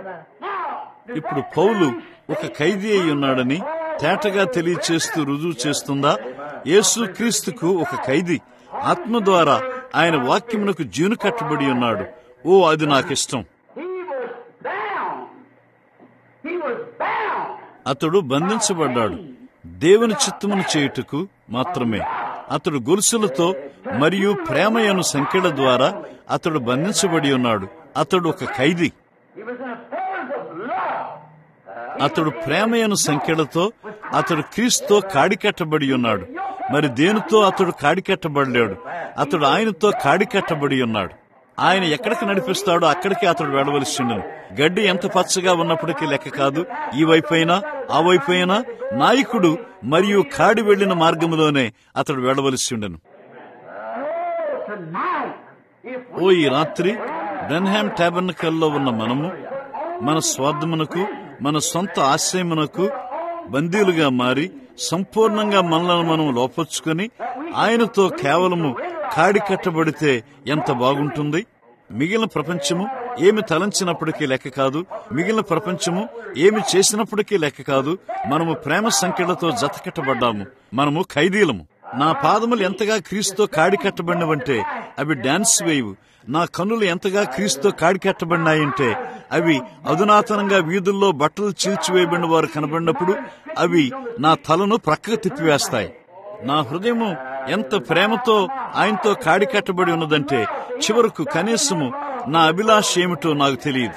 ఇప్పుడు పౌలు ఒక ఖైదీ అయి ఉన్నాడని తేటగా తెలియచేస్తూ రుజువు చేస్తుందా యేసు క్రీస్తుకు ఒక ఖైదీ ఆత్మ ద్వారా ఆయన వాక్యమునకు జీను కట్టబడి ఉన్నాడు ఓ అది నాకిష్టం He was bound. He was bound. అతడు బంధించబడ్డాడు దేవుని చిత్తమును చేయుటకు మాత్రమే అతడు గొలుసులతో మరియు ప్రేమయను సంఖ్యల ద్వారా అతడు బంధించబడి ఉన్నాడు అతడు ఒక ఖైదీ He was in a force of love. అతడు ప్రేమయను సంఖ్యలతో అతడు క్రీస్తుతో కాడికట్టబడి ఉన్నాడు మరి దేనితో అతడు కాడికట్టబడలేడు అతడు ఆయనతో కాడికట్టబడి ఉన్నాడు ఆయన ఎక్కడికి నడిపిస్తాడో అక్కడికి అతడు వెళ్ళవలసి ఉండను గడ్డి ఎంత పచ్చగా ఉన్నప్పటికీ లెక్క కాదు ఈ వైపైనా ఆ వైపైనా నాయకుడు మరియు కాడి వెళ్లిన మార్గములోనే అతడు వెళ్ళవలసి ఉండను Oh, tonight, ఓ ఈ రాత్రి బ్రెన్హామ్ టాబర్నకల్లో ఉన్న మనము మన స్వార్థమునకు మన సొంత ఆశయమునకు బందీలుగా మారి సంపూర్ణంగా మనలను మనం లోపరుచుకొని ఆయనతో కేవలము కాడి కట్టబడితే ఎంత బాగుంటుంది మిగిలిన ప్రపంచము ఏమి తలంచినప్పటికీ లెక్క కాదు మిగిలిన ప్రపంచము ఏమి చేసినప్పటికీ లెక్క కాదు మనము ప్రేమ సంఖ్యలతో జతకట్టబడ్డాము మనము ఖైదీలము నా పాదములు ఎంతగా క్రీస్తుతో కాడి కట్టబడినవంటే అవి డాన్స్ వేయవు నా కన్నులు ఎంతగా క్రీస్తుతో కాడి కట్టబడినాయంటే అవి అధునాతనంగా వీధుల్లో బట్టలు చీల్చివేయబడిన వారు కనబడినప్పుడు అవి నా తలను ప్రక్కకు తిప్పివేస్తాయి నా హృదయము ఎంత ప్రేమతో ఆయనతో కాడి కట్టబడి ఉన్నదంటే చివరకు కనీసము నా అభిలాష ఏమిటో నాకు తెలియదు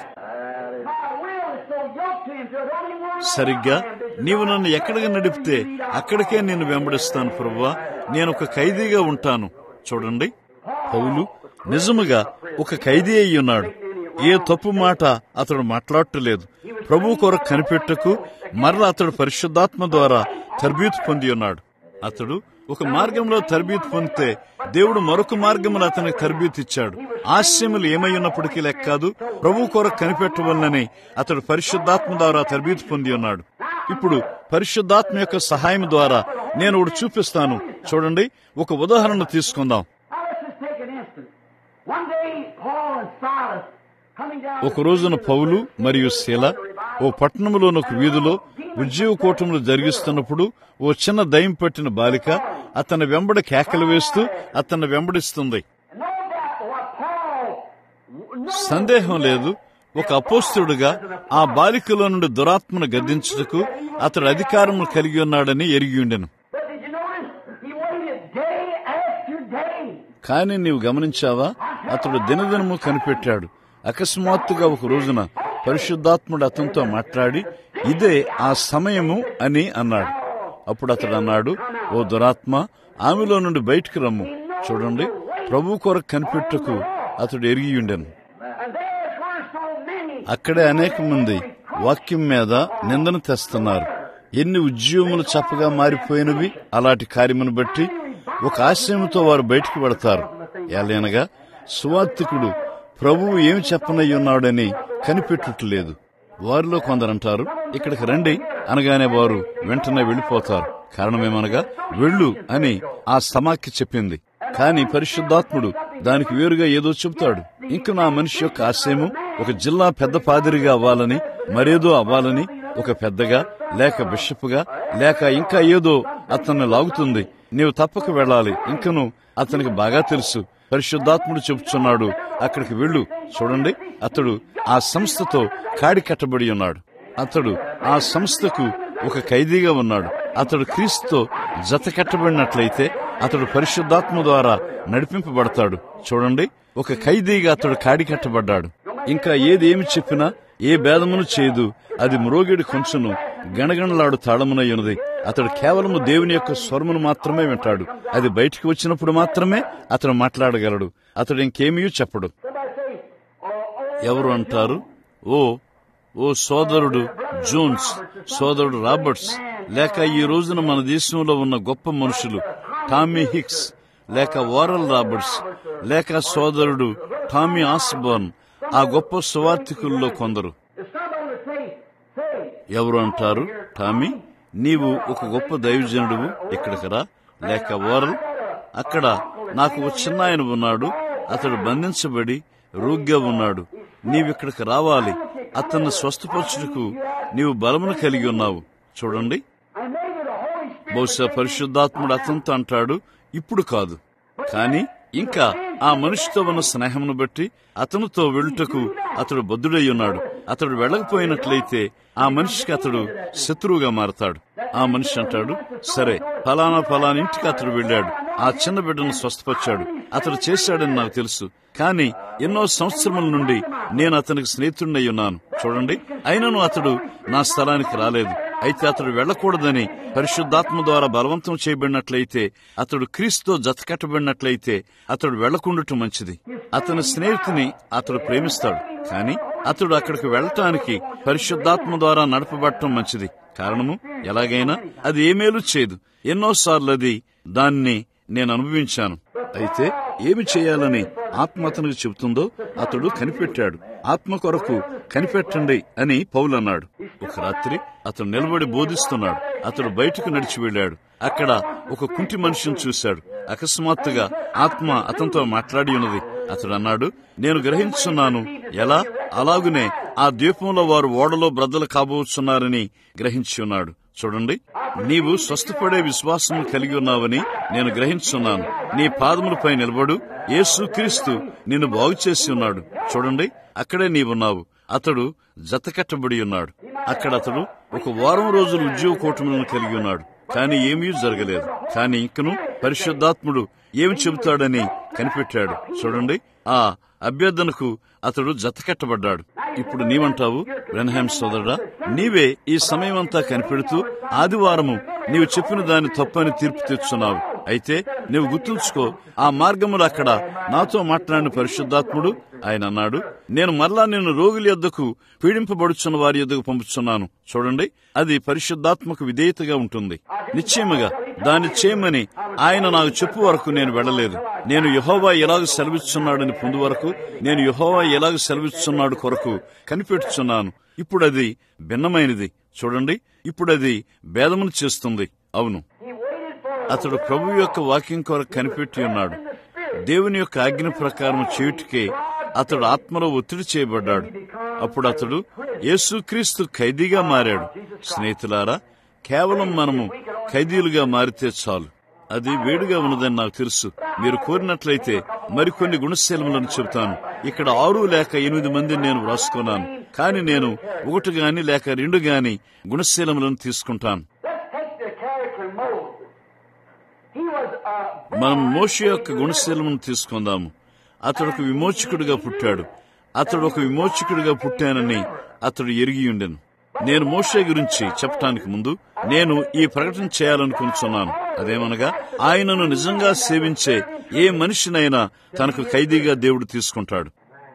సరిగ్గా నీవు నన్ను ఎక్కడికి నడిపితే అక్కడికే నేను వెంబడిస్తాను ప్రభువా నేను ఒక ఖైదీగా ఉంటాను చూడండి పౌలు నిజముగా ఒక ఖైదీ అయి ఉన్నాడు ఏ తప్పు మాట అతడు మాట్లాడటలేదు ప్రభు కొరకు కనిపెట్టకు మరలా అతడు పరిశుద్ధాత్మ ద్వారా తర్బీతు పొంది ఉన్నాడు అతడు ఒక మార్గంలో తర్బీతు పొందితే దేవుడు మరొక మార్గంలో అతనికి తర్బీతు ఇచ్చాడు ఆశయములు ఏమై ఉన్నప్పటికీ లెక్క కాదు ప్రభు కొరకు కనిపెట్టవలనని అతడు పరిశుద్ధాత్మ ద్వారా తర్బీతు పొంది ఉన్నాడు ఇప్పుడు పరిశుద్ధాత్మ యొక్క సహాయం ద్వారా నేను ఒకటి చూపిస్తాను చూడండి ఒక ఉదాహరణ తీసుకుందాం ఒక రోజున పౌలు మరియు శీల ఓ పట్టణంలోని ఒక వీధిలో ఉద్యోగ కూటములు జరిగిస్తున్నప్పుడు ఓ చిన్న దయం పట్టిన బాలిక అతని వెంబడి కేకలు వేస్తూ అతన్ని వెంబడిస్తుంది సందేహం లేదు ఒక అపోస్తుడుగా ఆ బాలికలో నుండి దురాత్మను గద్దించుటకు అతడు అధికారము కలిగి ఉన్నాడని ఎరిగి ఉండెను కానీ నీవు గమనించావా అతడు దినదినము కనిపెట్టాడు అకస్మాత్తుగా ఒక రోజున పరిశుద్ధాత్ముడు అతనితో మాట్లాడి ఇదే ఆ సమయము అని అన్నాడు అప్పుడు అతడు అన్నాడు ఓ దురాత్మ ఆమెలో నుండి బయటికి రమ్ము చూడండి ప్రభు కొరకు కనిపెట్టకు అతడు ఎరిగి ఉండెను అక్కడే అనేక మంది వాక్యం మీద నిందన తెస్తున్నారు ఎన్ని ఉద్యోగములు చప్పగా మారిపోయినవి అలాంటి కార్యమును బట్టి ఒక ఆశయంతో వారు బయటికి పడతారు ఏలైనగా సువార్థికుడు ప్రభువు ఏమి చెప్పనై ఉన్నాడని కనిపెట్టుటలేదు వారిలో కొందరంటారు ఇక్కడికి రండి అనగానే వారు వెంటనే వెళ్లిపోతారు కారణమేమనగా వెళ్ళు అని ఆ సమాఖ్య చెప్పింది కాని పరిశుద్ధాత్ముడు దానికి వేరుగా ఏదో చెబుతాడు ఇంక నా మనిషి యొక్క ఆశయము ఒక జిల్లా పెద్ద పాదిరిగా అవ్వాలని మరేదో అవ్వాలని ఒక పెద్దగా లేక బిషప్గా లేక ఇంకా ఏదో అతన్ని లాగుతుంది నీవు తప్పక వెళ్ళాలి ఇంకను అతనికి బాగా తెలుసు పరిశుద్ధాత్ముడు చెబుతున్నాడు అక్కడికి వెళ్ళు చూడండి అతడు ఆ సంస్థతో కాడి కట్టబడి ఉన్నాడు అతడు ఆ సంస్థకు ఒక ఖైదీగా ఉన్నాడు అతడు క్రీస్తుతో జత కట్టబడినట్లయితే అతడు పరిశుద్ధాత్మ ద్వారా నడిపింపబడతాడు చూడండి ఒక ఖైదీగా అతడు కాడి కట్టబడ్డాడు ఇంకా ఏది ఏమి చెప్పినా ఏ భేదమును చేయదు అది మ్రోగిడి కొంచెను గణగణలాడు తాళమునై ఉన్నది అతడు కేవలము దేవుని యొక్క స్వరమును మాత్రమే వింటాడు అది బయటికి వచ్చినప్పుడు మాత్రమే అతడు మాట్లాడగలడు అతడు ఇంకేమీ చెప్పడు ఎవరు అంటారు ఓ ఓ సోదరుడు జోన్స్ సోదరుడు రాబర్ట్స్ లేక ఈ రోజున మన దేశంలో ఉన్న గొప్ప మనుషులు టామీ హిక్స్ లేక వారల్ రాబర్ట్స్ లేక సోదరుడు టామీ ఆస్బర్న్ ఆ గొప్ప సువార్థికుల్లో కొందరు ఎవరు అంటారు టామీ నీవు ఒక గొప్ప దైవజనుడువు ఇక్కడికి రా లేక ఓరల్ అక్కడ నాకు ఒక చిన్న ఆయన ఉన్నాడు అతడు బంధించబడి రోగ్గా ఉన్నాడు నీవిక్కడికి రావాలి అతన్ని స్వస్థపరచుటకు నీవు బలమును కలిగి ఉన్నావు చూడండి బహుశా పరిశుద్ధాత్ముడు అతనితో అంటాడు ఇప్పుడు కాదు కాని ఇంకా ఆ మనిషితో ఉన్న స్నేహమును బట్టి అతనితో వెళ్ళుటకు అతడు బద్దుడై ఉన్నాడు అతడు వెళ్ళకపోయినట్లయితే ఆ మనిషికి అతడు శత్రువుగా మారతాడు ఆ మనిషి అంటాడు సరే ఫలానా ఫలానా ఇంటికి అతడు వెళ్ళాడు ఆ చిన్న బిడ్డను స్వస్థపరిచాడు అతడు చేశాడని నాకు తెలుసు కానీ ఎన్నో సంవత్సరముల నుండి నేను అతనికి స్నేహితుడినై ఉన్నాను చూడండి అయినను అతడు నా స్థలానికి రాలేదు అయితే అతడు వెళ్ళకూడదని పరిశుద్ధాత్మ ద్వారా బలవంతం చేయబడినట్లయితే అతడు క్రీస్తుతో జతకట్టబడినట్లయితే అతడు వెళ్లకుండటం మంచిది అతని స్నేహితుని అతడు ప్రేమిస్తాడు కానీ అతడు అక్కడికి వెళ్ళటానికి పరిశుద్ధాత్మ ద్వారా నడపబడటం మంచిది కారణము ఎలాగైనా అది ఏమేలు చేయదు ఎన్నోసార్లు అది దాన్ని నేను అనుభవించాను అయితే ఏమి చేయాలని ఆత్మ అతనికి చెబుతుందో అతడు కనిపెట్టాడు ఆత్మ కొరకు కనిపెట్టండి అని పౌలు అన్నాడు ఒక రాత్రి అతడు నిలబడి బోధిస్తున్నాడు అతడు బయటకు నడిచి వెళ్ళాడు అక్కడ ఒక కుంటి మనిషిని చూశాడు అకస్మాత్తుగా ఆత్మ అతనితో మాట్లాడి ఉన్నది అతడు అన్నాడు నేను గ్రహించున్నాను ఎలా అలాగునే ఆ ద్వీపంలో వారు ఓడలో బ్రద్దలు కాబోతున్నారని గ్రహించి ఉన్నాడు చూడండి నీవు స్వస్థపడే విశ్వాసం కలిగి ఉన్నావని నేను గ్రహించున్నాను నీ పాదములపై నిలబడు యేసు క్రీస్తు నిన్ను బాగు చేసి ఉన్నాడు చూడండి అక్కడే నీవున్నావు అతడు జతకట్టబడి ఉన్నాడు అక్కడ అతడు ఒక వారం రోజులు ఉద్యోగ కూటములను కలిగి ఉన్నాడు కానీ ఏమీ జరగలేదు కానీ ఇంకను పరిశుద్ధాత్ముడు ఏమి చెబుతాడని కనిపెట్టాడు చూడండి ఆ అభ్యర్థనకు అతడు జతకట్టబడ్డాడు ఇప్పుడు నీవంటావు బ్రెన్హామ్ సోదరుడా నీవే ఈ సమయమంతా కనిపెడుతూ ఆదివారము నీవు చెప్పిన దాని తప్పని తీర్పు తెచ్చున్నావు అయితే నీవు గుర్తుంచుకో ఆ మార్గములు అక్కడ నాతో మాట్లాడిన పరిశుద్ధాత్ముడు ఆయన అన్నాడు నేను మరలా నిన్ను రోగుల యొద్దకు పీడింపబడుచున్న వారి యొద్దకు పంపుతున్నాను చూడండి అది పరిశుద్ధాత్మకు విధేయతగా ఉంటుంది నిశ్చయముగా దాన్ని చేయమని ఆయన నాకు చెప్పు వరకు నేను వెళ్ళలేదు నేను యహోవా ఎలాగ సెలవిస్తున్నాడని పొందు వరకు నేను యహోవా ఎలాగ సెలవిస్తున్నాడు కొరకు కనిపెట్టుచున్నాను ఇప్పుడు అది భిన్నమైనది చూడండి ఇప్పుడు అది భేదమును చేస్తుంది అవును అతడు ప్రభు యొక్క వాక్యం కొరకు కనిపెట్టి ఉన్నాడు దేవుని యొక్క ఆజ్ఞ ప్రకారం చేయుటికే అతడు ఆత్మలో ఒత్తిడి చేయబడ్డాడు అప్పుడు అతడు యేసుక్రీస్తు ఖైదీగా మారాడు స్నేహితులారా కేవలం మనము ఖైదీలుగా మారితే చాలు అది వేడిగా ఉన్నదని నాకు తెలుసు మీరు కోరినట్లయితే మరికొన్ని గుణశీలములను చెబుతాను ఇక్కడ ఆరు లేక ఎనిమిది మంది నేను వ్రాసుకున్నాను కానీ నేను ఒకటి గాని లేక రెండు గాని గుణశీలములను తీసుకుంటాను మనం మోషే యొక్క గుణశీలమును తీసుకుందాము అతడు ఒక విమోచకుడిగా పుట్టాడు అతడు ఒక విమోచకుడిగా పుట్టానని అతడు ఎరిగి ఉండెను నేను మోషే గురించి చెప్పటానికి ముందు నేను ఈ ప్రకటన చేయాలనుకుంటున్నాను అదేమనగా ఆయనను నిజంగా సేవించే ఏ మనిషినైనా తనకు ఖైదీగా దేవుడు తీసుకుంటాడు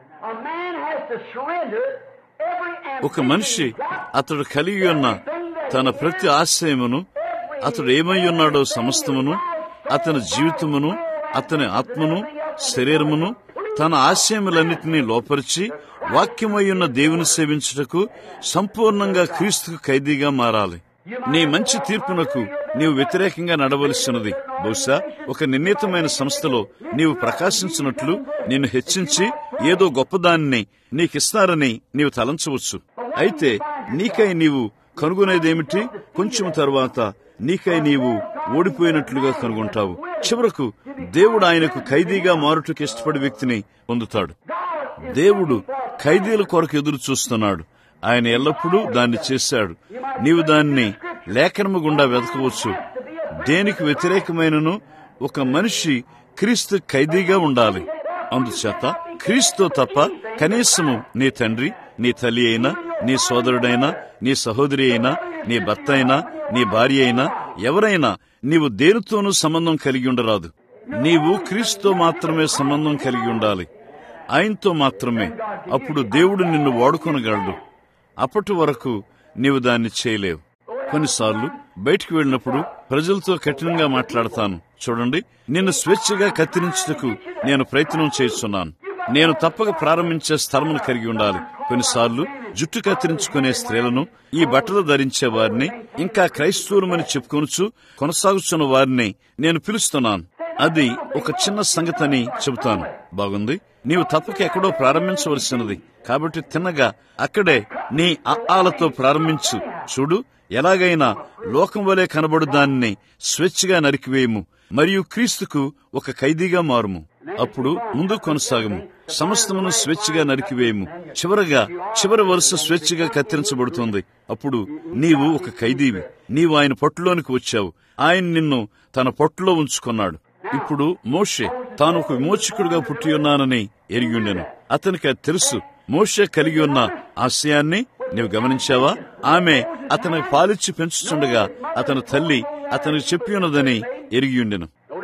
ఒక మనిషి అతడు కలిగి ఉన్న తన ప్రతి ఆశయమును అతడు ఏమై ఉన్నాడో సమస్తమును అతని జీవితమును అతని ఆత్మను శరీరమును తన ఆశయములన్నిటినీ లోపరిచి వాక్యమై ఉన్న దేవుని సేవించుటకు సంపూర్ణంగా క్రీస్తుకు ఖైదీగా మారాలి నీ మంచి తీర్పునకు నీవు వ్యతిరేకంగా నడవలసినది బహుశా ఒక నిర్ణీతమైన సంస్థలో నీవు ప్రకాశించినట్లు నిన్ను హెచ్చించి ఏదో గొప్పదాన్ని నీకిస్తారని నీవు తలంచవచ్చు అయితే నీకై నీవు కనుగొనేదేమిటి కొంచెం తరువాత నీకై నీవు ఓడిపోయినట్లుగా కనుగొంటావు చివరకు దేవుడు ఆయనకు ఖైదీగా మారుటకు ఇష్టపడి వ్యక్తిని పొందుతాడు దేవుడు ఖైదీల కొరకు ఎదురు చూస్తున్నాడు ఆయన ఎల్లప్పుడూ దాన్ని చేశాడు నీవు దాన్ని లేఖనము గుండా వెతకవచ్చు దేనికి వ్యతిరేకమైనను ఒక మనిషి క్రీస్తు ఖైదీగా ఉండాలి అందుచేత క్రీస్తు తప్ప కనీసము నీ తండ్రి నీ తల్లి అయినా నీ సోదరుడైనా నీ సహోదరి అయినా నీ భర్త అయినా నీ భార్య అయినా ఎవరైనా నీవు దేనితోనూ సంబంధం కలిగి ఉండరాదు నీవు క్రీస్తుతో మాత్రమే సంబంధం కలిగి ఉండాలి ఆయనతో మాత్రమే అప్పుడు దేవుడు నిన్ను వాడుకొనగలడు అప్పటి వరకు నీవు దాన్ని చేయలేవు కొన్నిసార్లు బయటికి వెళ్ళినప్పుడు ప్రజలతో కఠినంగా మాట్లాడతాను చూడండి నిన్ను స్వేచ్ఛగా కత్తిరించుటకు నేను ప్రయత్నం చేస్తున్నాను నేను తప్పక ప్రారంభించే స్థలమును కలిగి ఉండాలి కొన్నిసార్లు జుట్టు కత్తిరించుకునే స్త్రీలను ఈ బట్టలు ధరించే వారిని ఇంకా క్రైస్తవులమని చెప్పుకొనుచు కొనసాగుతున్న వారిని నేను పిలుస్తున్నాను అది ఒక చిన్న సంగతని చెబుతాను బాగుంది నీవు తప్పక ఎక్కడో ప్రారంభించవలసినది కాబట్టి తిన్నగా అక్కడే నీ ఆలతో ప్రారంభించు చూడు ఎలాగైనా లోకం వలె కనబడు దాన్ని స్వేచ్ఛగా నరికివేయము మరియు క్రీస్తుకు ఒక ఖైదీగా మారుము అప్పుడు ముందు కొనసాగము సమస్తమును స్వేచ్ఛగా నరికివేయము చివరగా చివరి వరుస స్వేచ్ఛగా కత్తిరించబడుతుంది అప్పుడు నీవు ఒక ఖైదీవి నీవు ఆయన పట్టులోనికి వచ్చావు ఆయన నిన్ను తన పట్టులో ఉంచుకున్నాడు ఇప్పుడు మోషే తాను ఒక విమోచకుడిగా పుట్టి ఉన్నానని ఎరిగిండెను అతనికి అది తెలుసు మోషే కలిగి ఉన్న ఆశయాన్ని నీవు గమనించావా ఆమె అతనికి పాలిచ్చి పెంచుతుండగా అతని తల్లి అతనికి చెప్పి ఉన్నదని ఎరిగియుండెను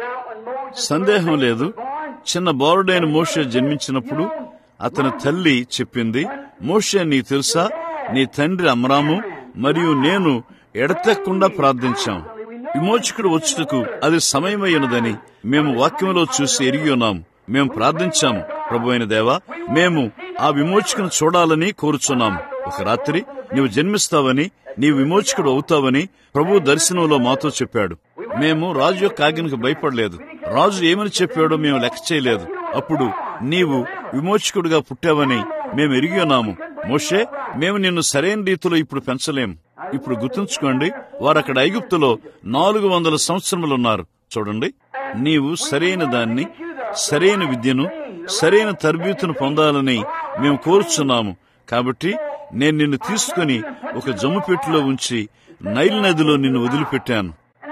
సందేహం లేదు చిన్న బాలుడైన మోషే జన్మించినప్పుడు అతని తల్లి చెప్పింది మోషే నీ తెలుసా నీ తండ్రి అమరాము మరియు నేను ఎడతెక్కకుండా ప్రార్థించాం విమోచకుడు వచ్చుటకు అది సమయమైనదని మేము వాక్యంలో చూసి ఎరిగి ఉన్నాము మేము ప్రార్థించాము ప్రభు అయిన దేవా మేము ఆ విమోచకుని చూడాలని కోరుచున్నాము ఒక రాత్రి నీవు జన్మిస్తావని నీవు విమోచకుడు అవుతావని ప్రభు దర్శనంలో మాతో చెప్పాడు మేము రాజు యొక్క ఆజ్ఞకు భయపడలేదు రాజు ఏమని చెప్పాడో మేము లెక్క చేయలేదు అప్పుడు నీవు విమోచకుడుగా పుట్టావని మేము ఎరిగి ఉన్నాము మోషే మేము నిన్ను సరైన రీతిలో ఇప్పుడు పెంచలేం ఇప్పుడు గుర్తుంచుకోండి వారు అక్కడ ఐగుప్తులో నాలుగు వందల సంవత్సరములున్నారు చూడండి నీవు సరైన దాన్ని సరైన విద్యను సరైన తరబీతును పొందాలని మేము కోరుచున్నాము కాబట్టి నేను నిన్ను తీసుకుని ఒక జమ్ము పెట్టిలో ఉంచి నైల్ నదిలో నిన్ను వదిలిపెట్టాను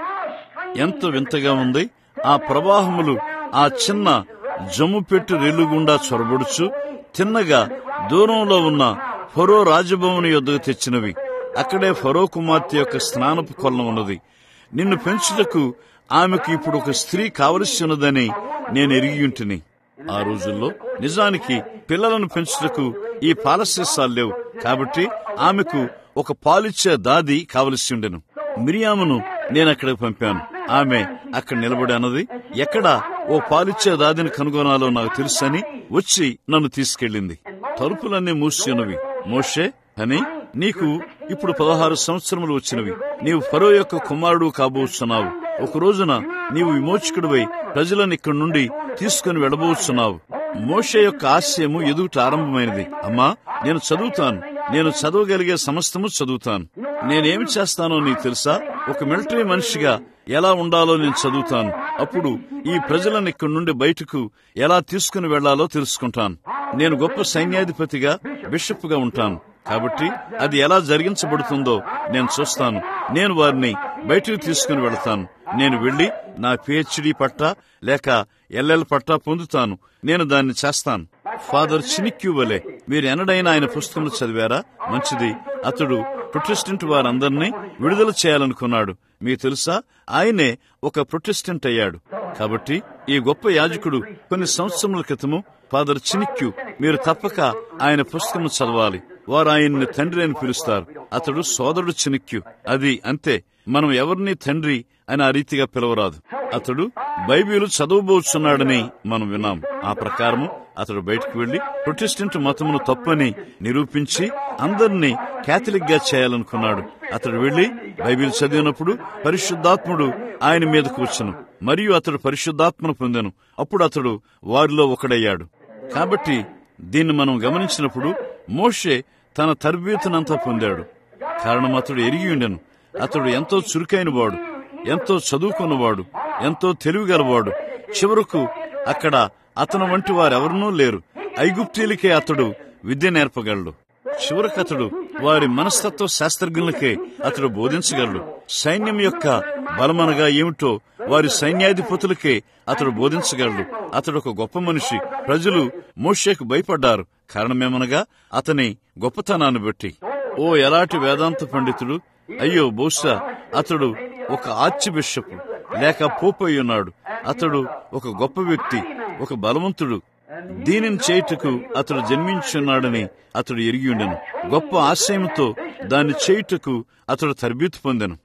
ఎంత వింతగా ఉంది ఆ ప్రవాహములు ఆ చిన్న జమ్ము పెట్టు రెల్లుగుండా చొరబడుచు తిన్నగా దూరంలో ఉన్న ఫరో రాజభవన్ యొద్దకు తెచ్చినవి అక్కడే ఫరో కుమార్తె యొక్క స్నానపు కొలను ఉన్నది నిన్ను పెంచుటకు ఆమెకు ఇప్పుడు ఒక స్త్రీ కావలసి ఉన్నదని నేను ఎరిగియుంటిని ఆ రోజుల్లో నిజానికి పిల్లలను పెంచుటకు ఈ పాలసీసాలు లేవు కాబట్టి ఆమెకు ఒక పాలిచ్చే దాది కావలసి ఉండెను మిరియామును నేను అక్కడికి పంపాను ఆమె అక్కడ నిలబడి అన్నది ఎక్కడ ఓ పాలిచ్చే దాదిని కనుగొనాలో నాకు తెలుసని వచ్చి నన్ను తీసుకెళ్ళింది తలుపులన్నీ మూసి ఉన్నవి మోషే అని నీకు ఇప్పుడు పదహారు సంవత్సరములు వచ్చినవి నీవు ఫరో యొక్క కుమారుడు కాబోతున్నావు ఒక రోజున నీవు విమోచకుడివై ప్రజలను ఇక్కడి నుండి తీసుకుని వెళ్ళబోతున్నావు మోషే యొక్క ఆశయము ఎదుగుట ఆరంభమైనది అమ్మా నేను చదువుతాను నేను చదవగలిగే సమస్తము చదువుతాను నేనేమి చేస్తానో నీకు తెలుసా ఒక మిలిటరీ మనిషిగా ఎలా ఉండాలో నేను చదువుతాను అప్పుడు ఈ ప్రజలను ఇక్కడి నుండి బయటకు ఎలా తీసుకుని వెళ్లాలో తెలుసుకుంటాను నేను గొప్ప సైన్యాధిపతిగా బిషప్గా ఉంటాను కాబట్టి అది ఎలా జరిగించబడుతుందో నేను చూస్తాను నేను వారిని బయటకు తీసుకుని వెళతాను నేను వెళ్లి నా పిహెచ్డి పట్టా లేక ఎల్ఎల్ పట్టా పొందుతాను నేను దాన్ని చేస్తాను ఫాదర్ చినిక్యూ వలె మీరు ఎన్నడైనా ఆయన పుస్తకం చదివారా మంచిది అతడు ప్రొటెస్టెంట్ వారందరినీ విడుదల చేయాలనుకున్నాడు మీకు తెలుసా ఆయనే ఒక ప్రొటెస్టెంట్ అయ్యాడు కాబట్టి ఈ గొప్ప యాజకుడు కొన్ని సంవత్సరముల క్రితము ఫాదర్ చినిక్యూ మీరు తప్పక ఆయన పుస్తకం చదవాలి వారు ఆయన్ని తండ్రి అని పిలుస్తారు అతడు సోదరుడు చినిక్యూ అది అంతే మనం ఎవరిని తండ్రి అని ఆ రీతిగా పిలవరాదు అతడు బైబిల్ చదవబోచున్నాడని మనం విన్నాం ఆ ప్రకారము అతడు బయటకు వెళ్లి ప్రొటెస్టెంట్ మతమును తప్పని నిరూపించి అందరినీ కేథలిక్ గా చేయాలనుకున్నాడు అతడు వెళ్లి బైబిల్ చదివినప్పుడు పరిశుద్ధాత్ముడు ఆయన మీద కూర్చును మరియు అతడు పరిశుద్ధాత్మను పొందెను అప్పుడు అతడు వారిలో ఒకడయ్యాడు కాబట్టి దీన్ని మనం గమనించినప్పుడు మోషే తన తర్బీతునంతా పొందాడు కారణం అతడు ఎరిగి ఉండెను అతడు ఎంతో చురుకైన వాడు ఎంతో చదువుకున్నవాడు ఎంతో తెలివిగలవాడు చివరకు అక్కడ అతను వంటి వారెవరనూ లేరు ఐగుప్తీలకే అతడు విద్య నేర్పగలడు చివరకు అతడు వారి మనస్తత్వ శాస్త్రజ్ఞులకే అతడు బోధించగలడు సైన్యం యొక్క బలమనగా ఏమిటో వారి సైన్యాధిపతులకే అతడు బోధించగలడు అతడు ఒక గొప్ప మనిషి ప్రజలు మోషేకు భయపడ్డారు కారణమేమనగా అతని గొప్పతనాన్ని బట్టి ఓ ఎలాంటి వేదాంత పండితుడు అయ్యో బహుశా అతడు ఒక ఆర్చి బిషప్ లేక పోపు అయి ఉన్నాడు అతడు ఒక గొప్ప వ్యక్తి ఒక బలవంతుడు దీనిని చేయుటకు అతడు జన్మించున్నాడని అతడు ఎరిగి ఉండెను గొప్ప ఆశయంతో దాన్ని చేయుటకు అతడు తరబీతు పొందెను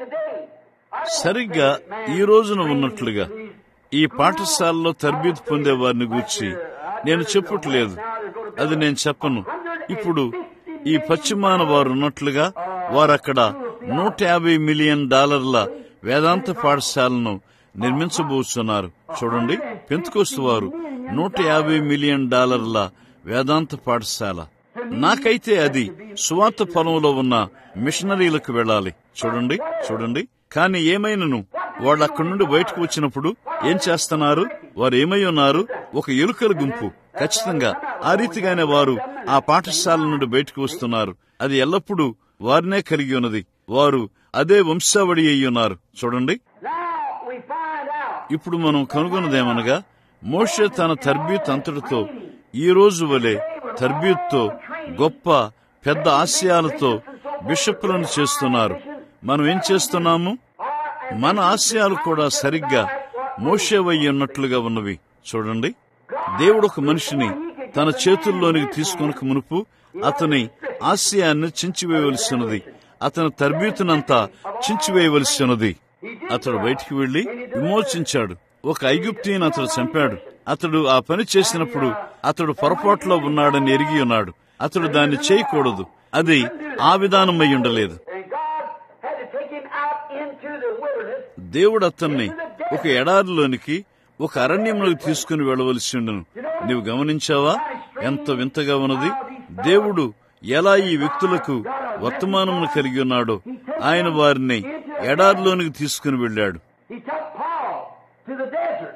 సరిగ్గా ఈ రోజున ఉన్నట్లుగా ఈ పాఠశాలలో తరబీతు పొందే వారిని గూర్చి నేను చెప్పట్లేదు అది నేను చెప్పను ఇప్పుడు ఈ పశ్చిమాన వారు ఉన్నట్లుగా వారక్కడ నూట యాభై మిలియన్ డాలర్ల వేదాంత పాఠశాలను నిర్మించబోతున్నారు చూడండి పెంతుకొస్తు వారు నూట యాభై మిలియన్ డాలర్ల వేదాంత పాఠశాల నాకైతే అది సువార్త పొలంలో ఉన్న మిషనరీలకు వెళ్ళాలి చూడండి చూడండి కానీ ఏమైనను వాళ్ళు అక్కడి నుండి బయటకు వచ్చినప్పుడు ఏం చేస్తున్నారు వారు ఏమై ఉన్నారు ఒక ఎలుకల గుంపు ఖచ్చితంగా ఆ రీతిగానే వారు ఆ పాఠశాల నుండి బయటకు వస్తున్నారు అది ఎల్లప్పుడూ వారినే కలిగి ఉన్నది వారు అదే వంశావళి అయి ఉన్నారు చూడండి ఇప్పుడు మనం కనుగొన్నదేమనగా మోషే తన తర్బీత్ అంతటితో ఈ రోజు వలె తర్బీత్తో గొప్ప పెద్ద ఆశయాలతో బిషప్లను చేస్తున్నారు మనం ఏం చేస్తున్నాము మన ఆశయాలు కూడా సరిగ్గా మోషేవయ్యి ఉన్నట్లుగా ఉన్నవి చూడండి దేవుడు ఒక మనిషిని తన చేతుల్లోనికి తీసుకొనక మునుపు అతని ఆశయాన్ని చించివేయవలసి ఉన్నది అతని తర్బీతునంతా చించివేయవలసి ఉన్నది అతడు బయటికి వెళ్లి విమోచించాడు ఒక ఐగుప్తిని అతడు చంపాడు అతడు ఆ పని చేసినప్పుడు అతడు పొరపాటులో ఉన్నాడని ఎరిగి ఉన్నాడు అతడు దాన్ని చేయకూడదు అది ఆ విధానమై ఉండలేదు And God had to take him out into the wilderness. దేవుడు అతన్ని ఒక ఎడారిలోనికి ఒక అరణ్యంలోకి తీసుకుని వెళ్ళవలసి ఉండను నీవు గమనించావా ఎంత వింతగా ఉన్నది దేవుడు ఎలా ఈ వ్యక్తులకు వర్తమానమును కలిగి ఉన్నాడో ఆయన వారిని ఎడారిలోనికి తీసుకుని వెళ్ళాడు He took Paul to the desert.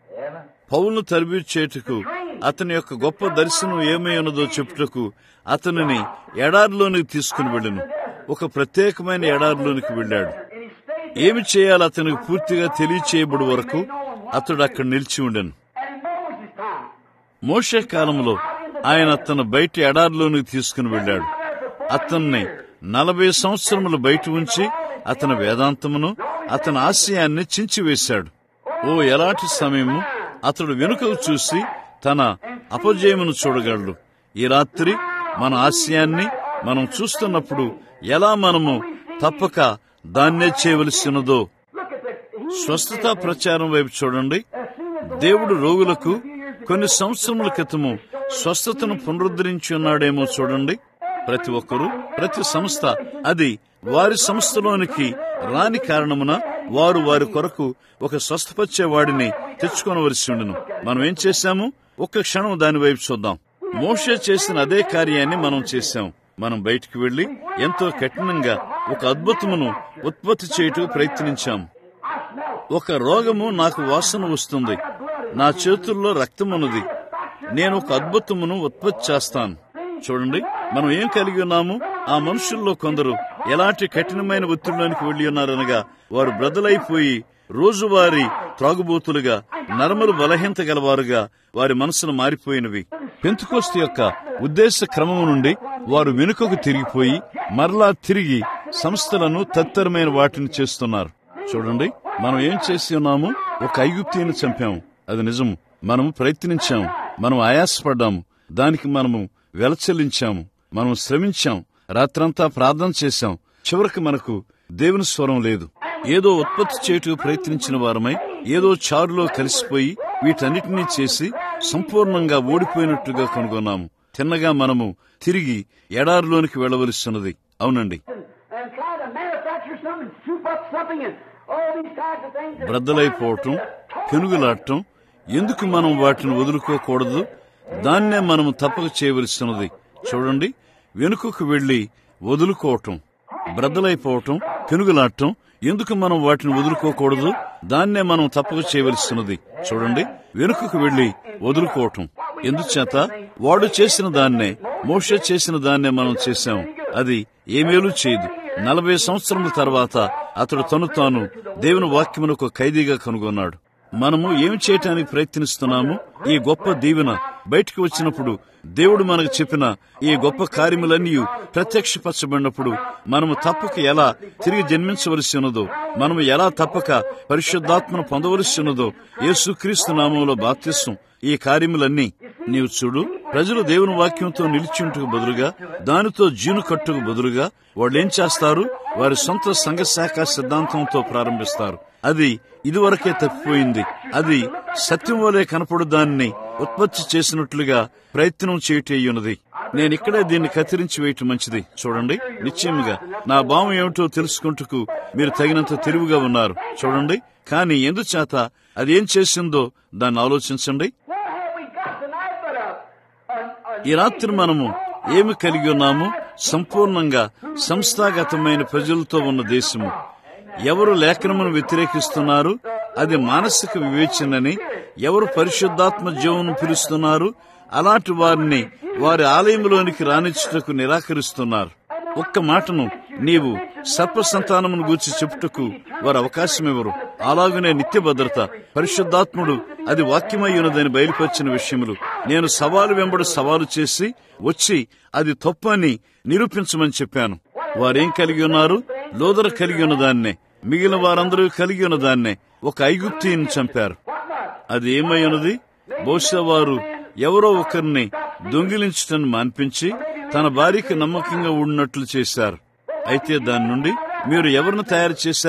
పౌలను తరబి చేటుకు అతని యొక్క గొప్ప దర్శనం ఏమై ఉన్నదో చెప్పుటకు అతనిని ఎడారిలోనికి తీసుకుని వెళ్ళను ఒక ప్రత్యేకమైన ఎడారిలోనికి వెళ్ళాడు And he stayed ఏమి చేయాలో అతనికి పూర్తిగా తెలియచేయబడి వరకు అతడు అక్కడ నిలిచి ఉండెను And in Moses' time, మోషే కాలంలో ఆయన అతను బయట ఎడారిలోనికి తీసుకుని వెళ్ళాడు అతన్ని నలభై సంవత్సరములు బయట ఉంచి అతని వేదాంతమును అతని ఆశయాన్ని చించివేశాడు ఓ ఎలాంటి సమయము అతడు వెనుకకు చూసి తన అపజయమును చూడగలడు ఈ రాత్రి మన ఆశయాన్ని మనం చూస్తున్నప్పుడు ఎలా మనము తప్పక దాన్నే చేయవలసి ఉన్నదో look at the he స్వస్థత ప్రచారం వైపు చూడండి దేవుడు రోగులకు కొన్ని సంవత్సరముల క్రితము స్వస్థతను పునరుద్ధరించి ఉన్నాడేమో చూడండి ప్రతి ఒక్కరూ ప్రతి సంస్థ అది వారి సంస్థలోనికి రాని కారణమున వారు వారి కొరకు ఒక స్వస్థపరిచే వాడిని తెచ్చుకొనవలసి ఉండను మనం ఏం చేశాము ఒక్క క్షణం దాని వైపు చూద్దాం మోషే చేసిన అదే కార్యాన్ని మనం చేశాం మనం బయటికి వెళ్లి ఎంతో కఠినంగా ఒక అద్భుతమును ఉత్పత్తి చేయుటకు ప్రయత్నించాం I smell ఒక రోగము నాకు వాసన వస్తుంది నా చేతుల్లో రక్తం ఉన్నది నేను ఒక అద్భుతమును ఉత్పత్తి చేస్తాను చూడండి మనం ఏం కలిగి ఉన్నాము ఆ మనుషుల్లో కొందరు ఎలాంటి కఠినమైన ఒత్తిడిలోనికి వెళ్లి ఉన్నారనగా వారు బ్రదలైపోయి రోజువారీ త్రాగుబోతులుగా నరములు బలహీనత గలవారుగా వారి మనసులు మారిపోయినవి పెంతుకోస్తు యొక్క ఉద్దేశ క్రమము నుండి వారు వెనుకకు తిరిగిపోయి మరలా తిరిగి సంస్థలను తత్తరమైన వాటిని చేస్తున్నారు చూడండి మనం ఏం చేసి ఉన్నాము ఒక ఐగుప్తిని చంపాము అది నిజము మనము ప్రయత్నించాము మనం ఆయాసపడ్డాము దానికి మనము వెలచెల్లించాము మనం శ్రమించాం రాత్రంతా ప్రార్థన చేశాం చివరికి మనకు దేవుని స్వరం లేదు ఏదో ఉత్పత్తి చేయుటకు ప్రయత్నించిన వారమై ఏదో చారులో కలిసిపోయి వీటన్నిటినీ చేసి సంపూర్ణంగా ఓడిపోయినట్టుగా కనుగొన్నాము తిన్నగా మనము తిరిగి ఎడారిలోనికి వెళ్ళవలసిన్నది అవునండి and try to manufacture something and soup up something and all these kinds of things. that- బ్రద్దలైపోవటం పెనుగులాడటం ఎందుకు మనం వాటిని వదులుకోకూడదు దాన్నే మనం తప్పక చేయవలసినది చూడండి వెనుకకు వెళ్లి వదులుకోవటం బ్రద్దలైపోవటం పెనుగులాడటం ఎందుకు మనం వాటిని వదులుకోకూడదు దాన్నే మనం తప్పక చేయవలసినది చూడండి వెనుకకు వెళ్లి వదులుకోవటం ఎందుచేత వాడు చేసిన దాన్నే మోష చేసిన దాన్నే మనం చేశాం అది ఏమేలు చేయదు నలభై సంవత్సరముల తర్వాత అతడు తను తాను దేవుని వాక్యమునకు ఖైదీగా కనుగొన్నాడు మనము ఏమి చేయటానికి ప్రయత్నిస్తున్నాము ఈ గొప్ప దీవెన బయటికి వచ్చినప్పుడు దేవుడు మనకు చెప్పిన ఈ గొప్ప కార్యములన్నీ ప్రత్యక్షపరచబడినప్పుడు మనము తప్పక ఎలా తిరిగి జన్మించవలసి ఉన్నదో మనము ఎలా తప్పక పరిశుద్ధాత్మను పొందవలసి ఉన్నదో యేసుక్రీస్తు నామంలో బాప్తిస్వం ఈ కార్యములన్నీ నీవు చూడు ప్రజలు దేవుని వాక్యంతో నిలిచింటుకు బదులుగా దానితో జీను కట్టుకు బదులుగా వాళ్ళు ఏం చేస్తారు వారి సొంత సంఘ శాఖ సిద్ధాంతంతో ప్రారంభిస్తారు అది ఇదివరకే తప్పిపోయింది అది సత్యం వలె కనపడు దాన్ని ఉత్పత్తి చేసినట్లుగా ప్రయత్నం చేయటయ్యున్నది నేను ఇక్కడే దీన్ని కత్తిరించి వేయటం మంచిది చూడండి నిశ్చయముగా నా భావం ఏమిటో తెలుసుకుంటూ మీరు తగినంత తెలివిగా ఉన్నారు చూడండి కానీ ఎందుచేత అది ఏం చేసిందో దాన్ని ఆలోచించండి What have we got tonight but a, a, a ఈ రాత్రి మనము ఏమి కలిగి ఉన్నాము సంపూర్ణంగా సంస్థాగతమైన ప్రజలతో ఉన్న దేశము ఎవరు లేఖనమును వ్యతిరేకిస్తున్నారు అది మానసిక వివేచనని ఎవరు పరిశుద్ధాత్మ జీవనం పిలుస్తున్నారు అలాంటి వారిని వారి ఆలయంలోనికి రానిచ్చుటకు నిరాకరిస్తున్నారు ఒక్క మాటను నీవు సర్ప సంతానమును గూర్చి చెప్పుటకు వారు అవకాశమివ్వరు అలాగనే నిత్య భద్రత పరిశుద్ధాత్ముడు అది వాక్యమై ఉన్నదని బయలుపరిచిన విషయములు నేను సవాలు వెంబడి సవాలు చేసి వచ్చి అది తప్పని నిరూపించమని చెప్పాను వారేం కలిగి ఉన్నారు లోదర కలిగి ఉన్న దాన్నే మిగిలిన వారందరూ కలిగి ఉన్న దాన్నే ఒక ఐగుప్తిని చంపారు అది ఏమై ఉన్నది బహుశా వారు ఎవరో ఒకరిని దొంగిలించటను మాన్పించి తన భార్యకి నమ్మకంగా ఉన్నట్లు చేశారు అయితే దాని నుండి మీరు ఎవరిని తయారు చేశారు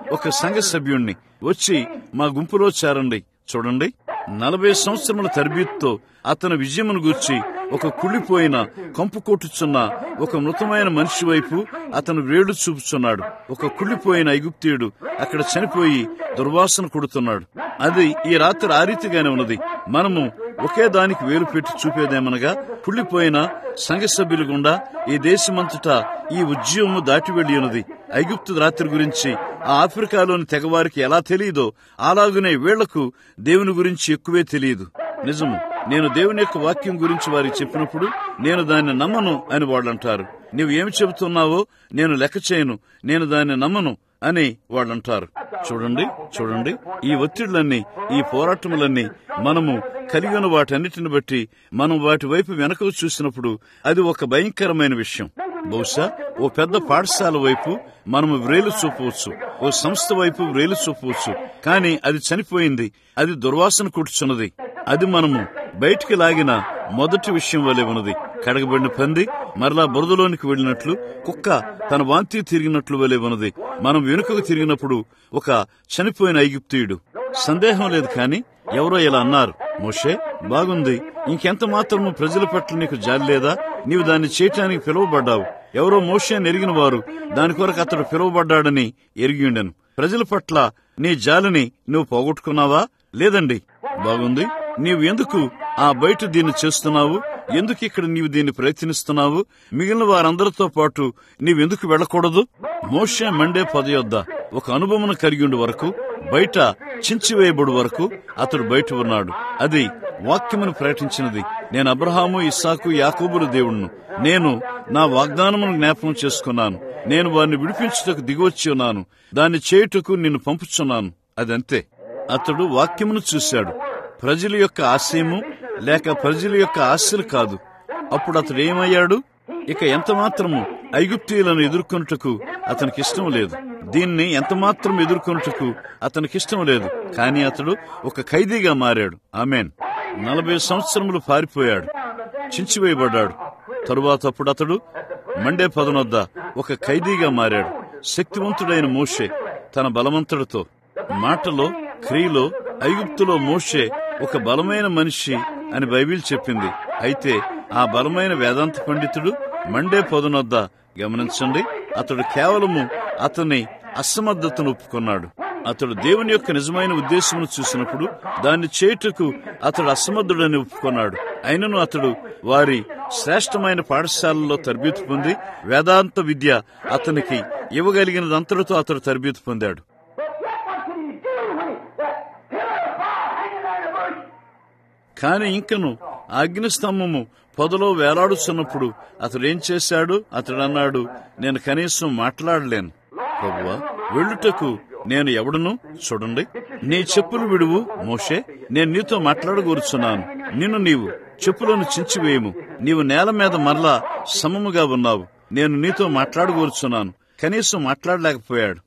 ఒక సంఘ సభ్యుణ్ణి వచ్చి మా గుంపులో చేరండి చూడండి నలభై సంవత్సరముల తరబీత్తో అతని విజయమును గూర్చి ఒక కుళ్ళిపోయిన కంపు కొట్టుచున్న ఒక మృతమైన మనిషి వైపు అతను వేళ్లు చూపుచున్నాడు ఒక కుళ్ళిపోయిన ఐగుప్తీయుడు అక్కడ చనిపోయి దుర్వాసన కొడుతున్నాడు అది ఈ రాత్రి ఆ రీతిగానే ఉన్నది మనము ఒకే దానికి వేలు పెట్టి చూపేదేమనగా కుళ్ళిపోయిన సంఘ సభ్యులు గుండా ఈ దేశమంతటా ఈ ఉద్యమము దాటి వెళ్లి ఉన్నది ఐగుప్తు రాత్రి గురించి ఆ ఆఫ్రికాలోని తెగవారికి ఎలా తెలియదో అలాగునే వీళ్లకు దేవుని గురించి ఎక్కువే తెలియదు నిజము నేను దేవుని యొక్క వాక్యం గురించి వారికి చెప్పినప్పుడు నేను దాన్ని నమ్మను అని వాళ్ళంటారు నీవు ఏమి చెబుతున్నావో నేను లెక్క చేయను నేను దాన్ని నమ్మను అని వాళ్ళంటారు చూడండి చూడండి ఈ ఒత్తిళ్లన్నీ ఈ పోరాటములన్నీ మనము కలిగి ఉన్న వాటన్నిటిని బట్టి మనం వాటి వైపు వెనకకు చూసినప్పుడు అది ఒక భయంకరమైన విషయం బహుశా ఓ పెద్ద పాఠశాల వైపు మనము వ్రేలు చూపవచ్చు ఓ సంస్థ వైపు వ్రేలు చూపవచ్చు కానీ అది చనిపోయింది అది దుర్వాసన కూర్చున్నది అది మనము బయటికి లాగిన మొదటి విషయం వలె ఉన్నది కడగబడిన పంది మరలా బురదలోనికి వెళ్ళినట్లు కుక్క తన వాంతి తిరిగినట్లు వలె ఉన్నది మనం వెనుకకు తిరిగినప్పుడు ఒక చనిపోయిన ఐగుప్తీయుడు సందేహం లేదు కాని ఎవరో ఇలా అన్నారు మోషే బాగుంది ఇంకెంత మాత్రము ప్రజల పట్ల నీకు జాలి లేదా నీవు దాన్ని చేయటానికి పిలువబడ్డావు ఎవరో మోషే ఎరిగిన వారు దాని కొరకు అతడు పిలువబడ్డాడని ఎరిగిండెను ప్రజల పట్ల నీ జాలిని నువ్వు పోగొట్టుకున్నావా లేదండి బాగుంది నీవు ఎందుకు ఆ బయట దీన్ని చేస్తున్నావు ఎందుకు ఇక్కడ నీవు దీన్ని ప్రయత్నిస్తున్నావు మిగిలిన వారందరితో పాటు నీవెందుకు వెళ్ళకూడదు మోషే మండే పదయొద్ద ఒక అనుభవం కలిగి ఉండే వరకు బయట చించివేయబడు వరకు అతడు బయట ఉన్నాడు అది వాక్యమును ప్రకటించినది నేను అబ్రహాము ఇస్సాకు యాకోబుల దేవుణ్ణు నేను నా వాగ్దానమును జ్ఞాపకం చేసుకున్నాను నేను వారిని విడిపించుటకు దిగివచ్చి ఉన్నాను దాన్ని చేయుటకు నిన్ను పంపుచున్నాను అదంతే అతడు వాక్యమును చూశాడు ప్రజల యొక్క ఆశయము లేక ప్రజల యొక్క ఆశలు కాదు అప్పుడు అతడు ఏమయ్యాడు ఇక ఎంత మాత్రము ఐగుప్తీయులను ఎదుర్కొనుటకు అతనికి ఇష్టం లేదు దీన్ని ఎంత మాత్రం ఎదుర్కొనుటకు అతనికి ఇష్టం లేదు కానీ అతడు ఒక ఖైదీగా మారాడు ఆమెన్ నలభై సంవత్సరములు పారిపోయాడు చించివేయబడ్డాడు తరువాత అప్పుడు అతడు మండే పదనొద్ద ఒక ఖైదీగా మారాడు శక్తివంతుడైన మోషే తన బలవంతుడితో మాటలో క్రియలో ఐగుప్తులో మోషే ఒక బలమైన మనిషి అని బైబిల్ చెప్పింది అయితే ఆ బలమైన వేదాంత పండితుడు మండే పొదనొద్ద గమనించండి అతడు కేవలము అతని అసమర్థతను ఒప్పుకున్నాడు అతడు దేవుని యొక్క నిజమైన ఉద్దేశమును చూసినప్పుడు దాన్ని చేయుటకు అతడు అసమర్థుడని ఒప్పుకున్నాడు అయినను అతడు వారి శ్రేష్టమైన పాఠశాలలో తరబేతి పొంది వేదాంత విద్య అతనికి ఇవ్వగలిగినదంతటితో అతడు తరబేతి పొందాడు కాని ఇంకను అగ్నిస్తంభము పొదలో వేలాడుచున్నప్పుడు అతడు ఏం చేశాడు అతడు అన్నాడు నేను కనీసం మాట్లాడలేను ప్రభువా వెళ్ళుటకు నేను ఎవడును చూడండి నీ చెప్పులు విడువు మోషే నేను నీతో మాట్లాడగోరుచున్నాను నిన్ను నీవు చెప్పులను చించివేయము నీవు నేల మీద మరలా సమముగా ఉన్నావు నేను నీతో మాట్లాడగోరుచున్నాను కనీసం మాట్లాడలేకపోయాడు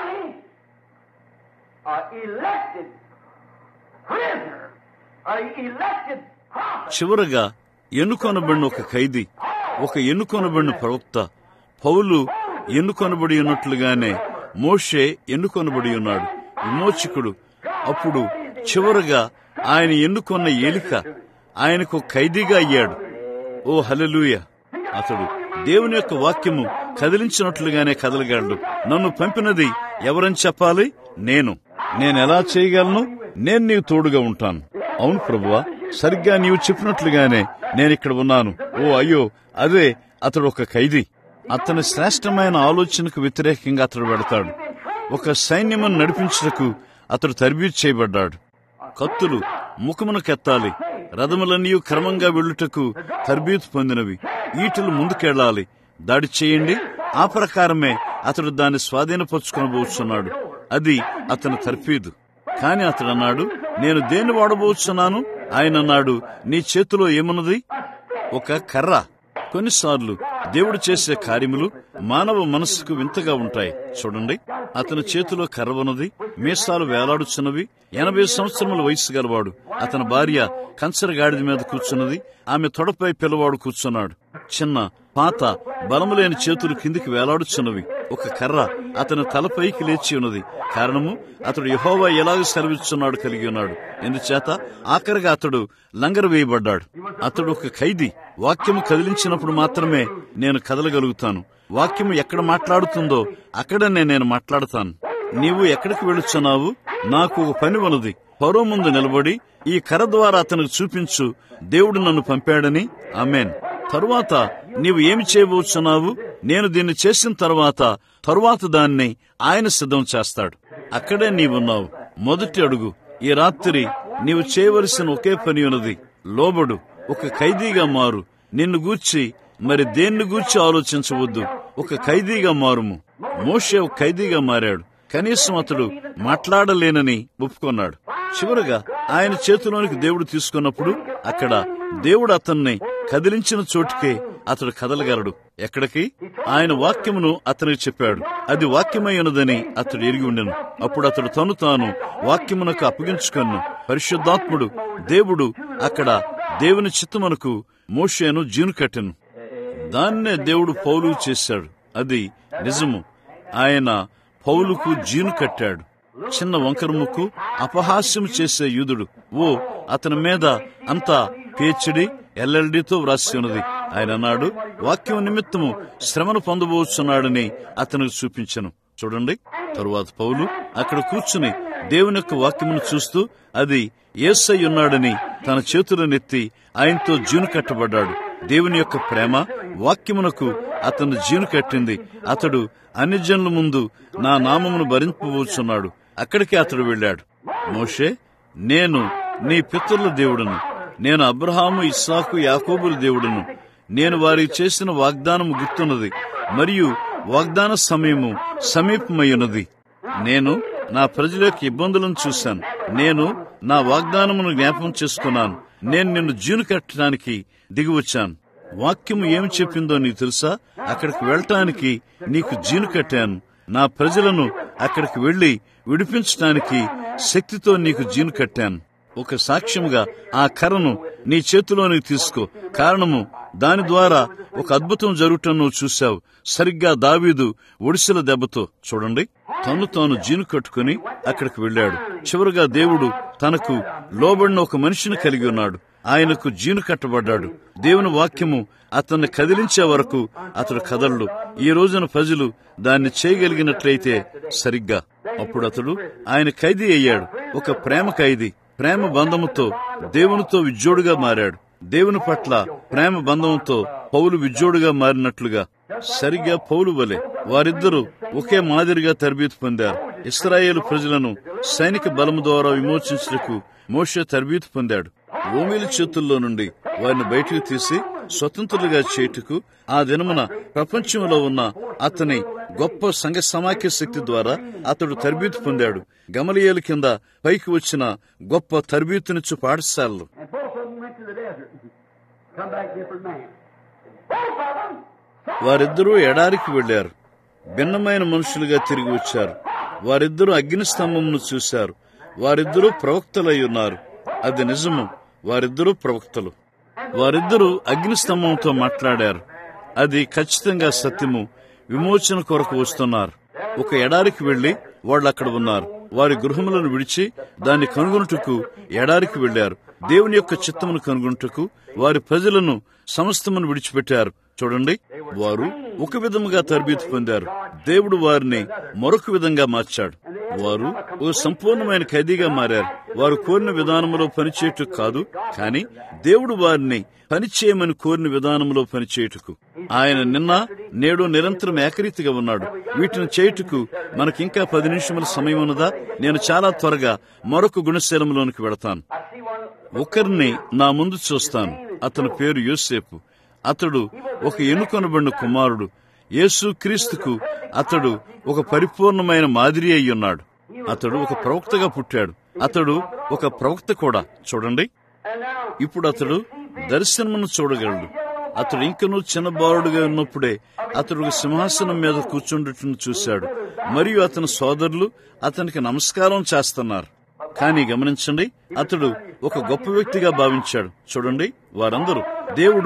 elected prisoner, an elected prophet. చివరగా ఎన్నుకొనబడిన ఒక ఖైదీ ఒక ఎన్నుకొనబడిన ప్రవక్త పౌలు ఎన్నుకొనబడి ఉన్నట్లుగానే మోషే ఎన్నుకొనబడి ఉన్నాడు విమోచకుడు అప్పుడు చివరగా ఆయన ఎన్నుకొన్న ఏలిక ఆయనకు ఖైదీగా అయ్యాడు ఓ హలలుయ అతడు దేవుని యొక్క వాక్యము కదిలించినట్లుగానే కదలగలడు నన్ను పంపినది ఎవరని చెప్పాలి నేను నేను ఎలా చేయగలను నేను నీకు తోడుగా ఉంటాను అవును ప్రభువా సరిగ్గా నీవు చెప్పినట్లుగానే నేను ఇక్కడ ఉన్నాను ఓ అయ్యో అదే అతడు ఒక ఖైదీ అతని శ్రేష్టమైన ఆలోచనకు వ్యతిరేకంగా అతడు వెడతాడు ఒక సైన్యమును నడిపించుటకు అతడు తరబీదు చేయబడ్డాడు కత్తులు ముఖమునకెత్తాలి రథములన్నీ క్రమంగా వెళ్ళుటకు తర్బీతు పొందినవి ఈటలు ముందుకెళ్లాలి దాడి చేయండి ఆ ప్రకారమే అతడు దాన్ని స్వాధీనపరుచుకొనబోతున్నాడు అది అతని తర్ఫీదు కాని అతడు అన్నాడు నేను దేన్ని వాడబోతున్నాను ఆయన అన్నాడు నీ చేతిలో ఏమున్నది ఒక కర్ర కొన్నిసార్లు దేవుడు చేసే కార్యములు మానవ మనస్సుకు వింతగా ఉంటాయి చూడండి అతని చేతిలో కర్ర ఉన్నది మీసాలు వేలాడుచున్నవి ఎనభై సంవత్సరముల వయసు గలవాడు అతని భార్య కంచర గాడిద మీద కూర్చున్నది ఆమె తొడపై పిల్లవాడు కూర్చున్నాడు చిన్న పాత బలములేని చేతులు కిందికి వేలాడుచున్నవి ఒక కర్ర అతని తలపైకి లేచి ఉన్నది కారణము అతడు యహోవా ఎలాగ సెలవిస్తున్నాడు కలిగి ఉన్నాడు ఎందుచేత ఆఖరిగా అతడు లంగర వేయబడ్డాడు అతడు ఒక ఖైదీ వాక్యము కదిలించినప్పుడు మాత్రమే నేను కదలగలుగుతాను వాక్యము ఎక్కడ మాట్లాడుతుందో అక్కడనే నేను మాట్లాడతాను నీవు ఎక్కడికి వెళుచున్నావు నాకు ఒక పని ఉన్నది పరో ముందు నిలబడి ఈ కర్ర ద్వారా అతనికి చూపించు దేవుడు నన్ను పంపాడని అమేన్ తరువాత నీవు ఏమి చేయబోచున్నావు నేను దీన్ని చేసిన తర్వాత తరువాత దాన్ని ఆయన సిద్ధం చేస్తాడు అక్కడే నీవున్నావు మొదటి అడుగు ఈ రాత్రి నీవు చేయవలసిన ఒకే పని ఉన్నది లోబడు ఒక ఖైదీగా మారు నిన్ను గూర్చి మరి దేన్ని గూర్చి ఆలోచించవద్దు ఒక ఖైదీగా మారుము మోషే ఒక ఖైదీగా మారాడు కనీసం అతడు మాట్లాడలేనని ఒప్పుకున్నాడు చివరగా ఆయన చేతిలోనికి దేవుడు తీసుకున్నప్పుడు అక్కడ దేవుడు అతన్ని కదిలించిన చోటుకే అతడు కదలగలడు ఎక్కడికి ఆయన వాక్యమును అతనికి చెప్పాడు అది వాక్యమై ఉన్నదని అతడు ఎరిగి ఉండెను అప్పుడు అతడు తను తాను వాక్యమునకు అప్పగించుకొను పరిశుద్ధాత్ముడు దేవుడు అక్కడ దేవుని చిత్తమునకు మోషేను జీను కట్టెను దాన్నే దేవుడు పౌలు చేశాడు అది నిజము ఆయన పౌలుకు జీను కట్టాడు చిన్న వంకర ముక్కు అపహాస్యం చేసే యూదుడు ఓ అతని మీద అంతా పిహెచ్డి ఎల్ఎల్డితో వ్రాసి ఉన్నది ఆయన అన్నాడు వాక్యం నిమిత్తము శ్రమను పొందబోచున్నాడని అతనికి చూపించను చూడండి తరువాత పౌలు అక్కడ కూర్చుని దేవుని యొక్క వాక్యమును చూస్తూ అది ఏసై ఉన్నాడని తన చేతులనెత్తి ఆయనతో జీను కట్టబడ్డాడు దేవుని యొక్క ప్రేమ వాక్యమునకు అతను జీను కట్టింది అతడు అన్ని జనుల ముందు నా నామమును భరింపబోచున్నాడు అక్కడికి అతడు వెళ్ళాడు మోషే నేను నీ పితరుల దేవుడును నేను అబ్రహాము ఇస్సాకు యాకోబుల దేవుడును నేను వారికి చేసిన వాగ్దానము గుర్తున్నది మరియు వాగ్దాన సమయము సమీపమయ్యున్నది నేను నా ప్రజల యొక్క ఇబ్బందులను చూశాను నేను నా వాగ్దానమును జ్ఞాపకం చేసుకున్నాను నేను నిన్ను జీను కట్టడానికి దిగివచ్చాను వాక్యము ఏమి చెప్పిందో నీకు తెలుసా అక్కడికి వెళ్ళటానికి నీకు జీను కట్టాను నా ప్రజలను అక్కడికి వెళ్లి విడిపించటానికి శక్తితో నీకు జీను కట్టాను ఒక సాక్ష్యముగా ఆ కర్రను నీ చేతిలోనికి తీసుకో కారణము దాని ద్వారా ఒక అద్భుతం జరుగుటం నువ్వు చూశావు సరిగ్గా దావీదు ఒడిసెల దెబ్బతో చూడండి తను తాను జీను కట్టుకుని అక్కడికి వెళ్ళాడు చివరిగా దేవుడు తనకు లోబడిన ఒక మనిషిని కలిగి ఉన్నాడు ఆయనకు జీను కట్టబడ్డాడు దేవుని వాక్యము అతన్ని కదిలించే వరకు అతడు కదలడు ఈ రోజున ప్రజలు దాన్ని చేయగలిగినట్లయితే సరిగ్గా అప్పుడు అతడు ఆయన ఖైదీ అయ్యాడు ఒక ప్రేమ ఖైదీ ప్రేమ బంధముతో దేవునితో విజ్జోడుగా మారాడు దేవుని పట్ల ప్రేమ బంధంతో పౌలు విజ్జోడుగా మారినట్లుగా సరిగ్గా పౌలు వలె వారిద్దరూ ఒకే మాదిరిగా తరబీదు పొందారు ఇస్రాయేలు ప్రజలను సైనిక బలము ద్వారా విమోచించుటకు మోషే తరబీదు పొందాడు ఓమీల చేతుల్లో నుండి వారిని బయటకు తీసి స్వతంత్రులుగా చేయుటకు ఆ దినమున ప్రపంచంలో ఉన్న అతని గొప్ప సంఘ సమాఖ్య శక్తి ద్వారా అతడు తరబీతు పొందాడు గమలియేలు కింద పైకి వచ్చిన గొప్ప తరబీతునిచ్చు పాఠశాలలు And both of them went to the desert. Come back different man. Both of them. వారిద్దరూ ఎడారికి వెళ్లారు భిన్నమైన మనుషులుగా తిరిగి వచ్చారు వారిద్దరూ అగ్ని స్తంభమును చూశారు వారిద్దరూ ప్రవక్తలై ఉన్నారు అది నిజము వారిద్దరూ ప్రవక్తలు వారిద్దరూ అగ్ని స్తంభంతో మాట్లాడారు అది ఖచ్చితంగా సత్యము విమోచన కొరకు వస్తున్నారు ఒక ఎడారికి వెళ్లి వాళ్ళు అక్కడ ఉన్నారు వారి గృహములను విడిచి దాన్ని కనుగొనుటకు ఎడారికి వెళ్లారు దేవుని యొక్క చిత్తమును కనుగొనుటకు వారి ప్రజలను సమస్తమును విడిచిపెట్టారు చూడండి వారు ఒక విధముగా తరబీదు పొందారు దేవుడు వారిని మరొక విధంగా మార్చాడు వారు ఒక సంపూర్ణమైన ఖైదీగా మారారు వారు కోరిన విధానంలో పనిచేయటకు కాదు కానీ దేవుడు వారిని పనిచేయమని కోరిన విధానంలో పనిచేయుటకు ఆయన నిన్న నేడు నిరంతరం ఏకరీతిగా ఉన్నాడు వీటిని చేయుటకు మనకింకా పది నిమిషముల సమయం ఉన్నదా నేను చాలా త్వరగా మరొక గుణశీలంలోనికి వెళతాను I see one. ఒకరిని నా ముందు చూస్తాను అతని పేరు యోసేపు అతడు ఒక ఎన్నుకొనబడిన కుమారుడు యేసు క్రీస్తుకు అతడు ఒక పరిపూర్ణమైన మాదిరి అయి ఉన్నాడు అతడు ఒక ప్రవక్తగా పుట్టాడు అతడు ఒక ప్రవక్త కూడా చూడండి And now, ఇప్పుడు అతడు దర్శనమును చూడగలడు అతడు ఇంకనూ చిన్న బాలుడుగా ఉన్నప్పుడే అతడు ఒక సింహాసనం మీద కూర్చుండటం చూశాడు మరియు అతని సోదరులు అతనికి నమస్కారం చేస్తున్నారు కానీ గమనించండి అతడు ఒక గొప్ప వ్యక్తిగా భావించాడు చూడండి వారందరూ దేవుడు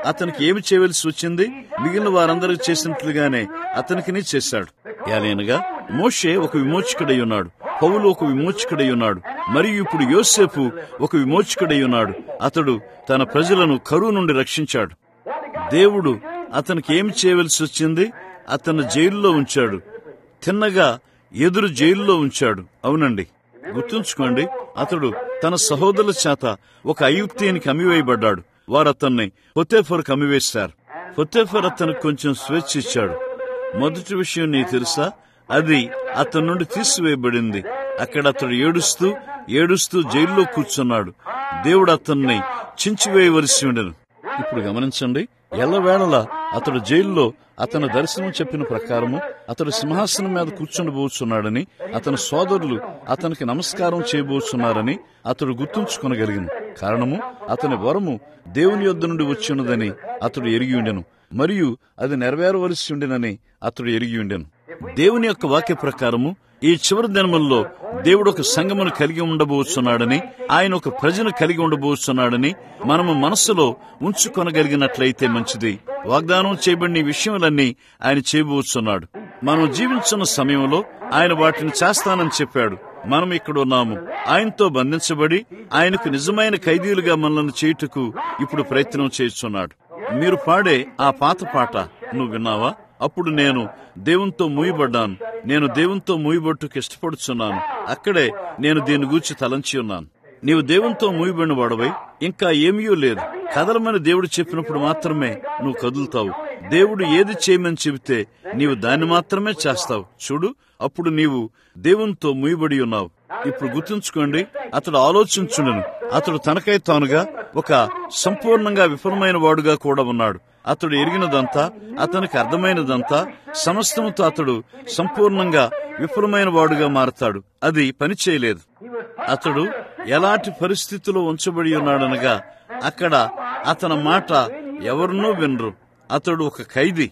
అతనికి ఏమి చేయవలసి వచ్చింది మిగిలిన వారందరికి చేసినట్లుగానే అతనికి చేశాడు ఏలైనగా మోషే ఒక విమోచకుడై ఉన్నాడు పౌలు ఒక విమోచకుడై ఉన్నాడు మరియు ఇప్పుడు యోసేపు ఒక విమోచకుడై ఉన్నాడు అతడు తన ప్రజలను కరువు నుండి రక్షించాడు దేవుడు అతనికి ఏమి చేయవలసి వచ్చింది అతను జైల్లో ఉంచాడు తిన్నగా ఎదురు జైల్లో ఉంచాడు అవునండి గుర్తుంచుకోండి అతడు తన సహోదరుల చేత ఒక అయుక్తినికి అమ్మివేయబడ్డాడు వారు అతన్ని పొతేఫర్ అమ్మివేశారు పొతేఫర్ అతనికి కొంచెం స్వేచ్ఛ ఇచ్చాడు మొదటి విషయం నీకు తెలుసా అది అతని నుండి తీసివేయబడింది అక్కడ అతడు ఏడుస్తూ ఏడుస్తూ జైల్లో కూర్చున్నాడు దేవుడు అతన్ని చించివేయవలసి ఉండెను ఇప్పుడు గమనించండి ఎల్లవేళలా అతడు జైల్లో అతని దర్శనం చెప్పిన ప్రకారము అతడు సింహాసనం మీద కూర్చుండబోతున్నాడని అతని సోదరులు అతనికి నమస్కారం చేయబోతున్నారని అతడు గుర్తుంచుకొనగలిగిన కారణము అతని వరము దేవుని యొద్ద నుండి వచ్చినదని అతడు ఎరిగి ఉండెను మరియు అది నెరవేరవలసి ఉండెనని అతడు ఎరిగి ఉండెను దేవుని యొక్క వాక్య ప్రకారము ఈ చివరి దినముల్లో దేవుడు ఒక సంగమును కలిగి ఉండబోతున్నాడని ఆయన ఒక ప్రజను కలిగి ఉండబోతున్నాడని మనము మనస్సులో ఉంచుకొనగలిగినట్లయితే మంచిది వాగ్దానం చేయబడిన ఈ విషయములన్నీ ఆయన చేయబోతున్నాడు మనం జీవించున్న సమయంలో ఆయన వాటిని చేస్తానని చెప్పాడు మనం ఇక్కడ ఉన్నాము ఆయనతో బంధించబడి ఆయనకు నిజమైన ఖైదీలుగా మనల్ని చేయుటకు ఇప్పుడు ప్రయత్నం చేస్తున్నాడు మీరు పాడే ఆ పాత పాట నువ్వు విన్నావా అప్పుడు నేను దేవునితో మూయబడ్డాను నేను దేవునితో మూయబట్టుకు ఇష్టపడుచున్నాను అక్కడే నేను దీని గూర్చి తలంచి ఉన్నాను నీవు దేవునితో మూయబడిన వాడవై ఇంకా ఏమీ లేదు కదలమని దేవుడు చెప్పినప్పుడు మాత్రమే నువ్వు కదులుతావు దేవుడు ఏది చేయమని చెబితే నీవు దాన్ని మాత్రమే చేస్తావు చూడు అప్పుడు నీవు దేవునితో మూయబడి ఉన్నావు ఇప్పుడు గుర్తుంచుకోండి అతడు ఆలోచించుండను అతడు తనకై తానుగా ఒక సంపూర్ణంగా విఫలమైన వాడుగా కూడా ఉన్నాడు అతడు ఎరిగినదంతా అతనికి అర్థమైనదంతా సమస్తముతో అతడు సంపూర్ణంగా విఫలమైన వాడుగా మారతాడు అది పని చేయలేదు అతడు ఎలాంటి పరిస్థితిలో ఉంచబడి ఉన్నాడనగా అక్కడ అతని మాట ఎవరినో వినరు అతడు ఒక ఖైదీ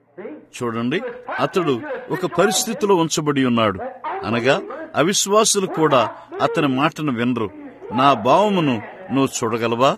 చూడండి అతడు ఒక పరిస్థితిలో ఉంచబడి ఉన్నాడు అనగా అవిశ్వాసులు కూడా అతని మాటను వినరు నా భావమును నువ్వు చూడగలవా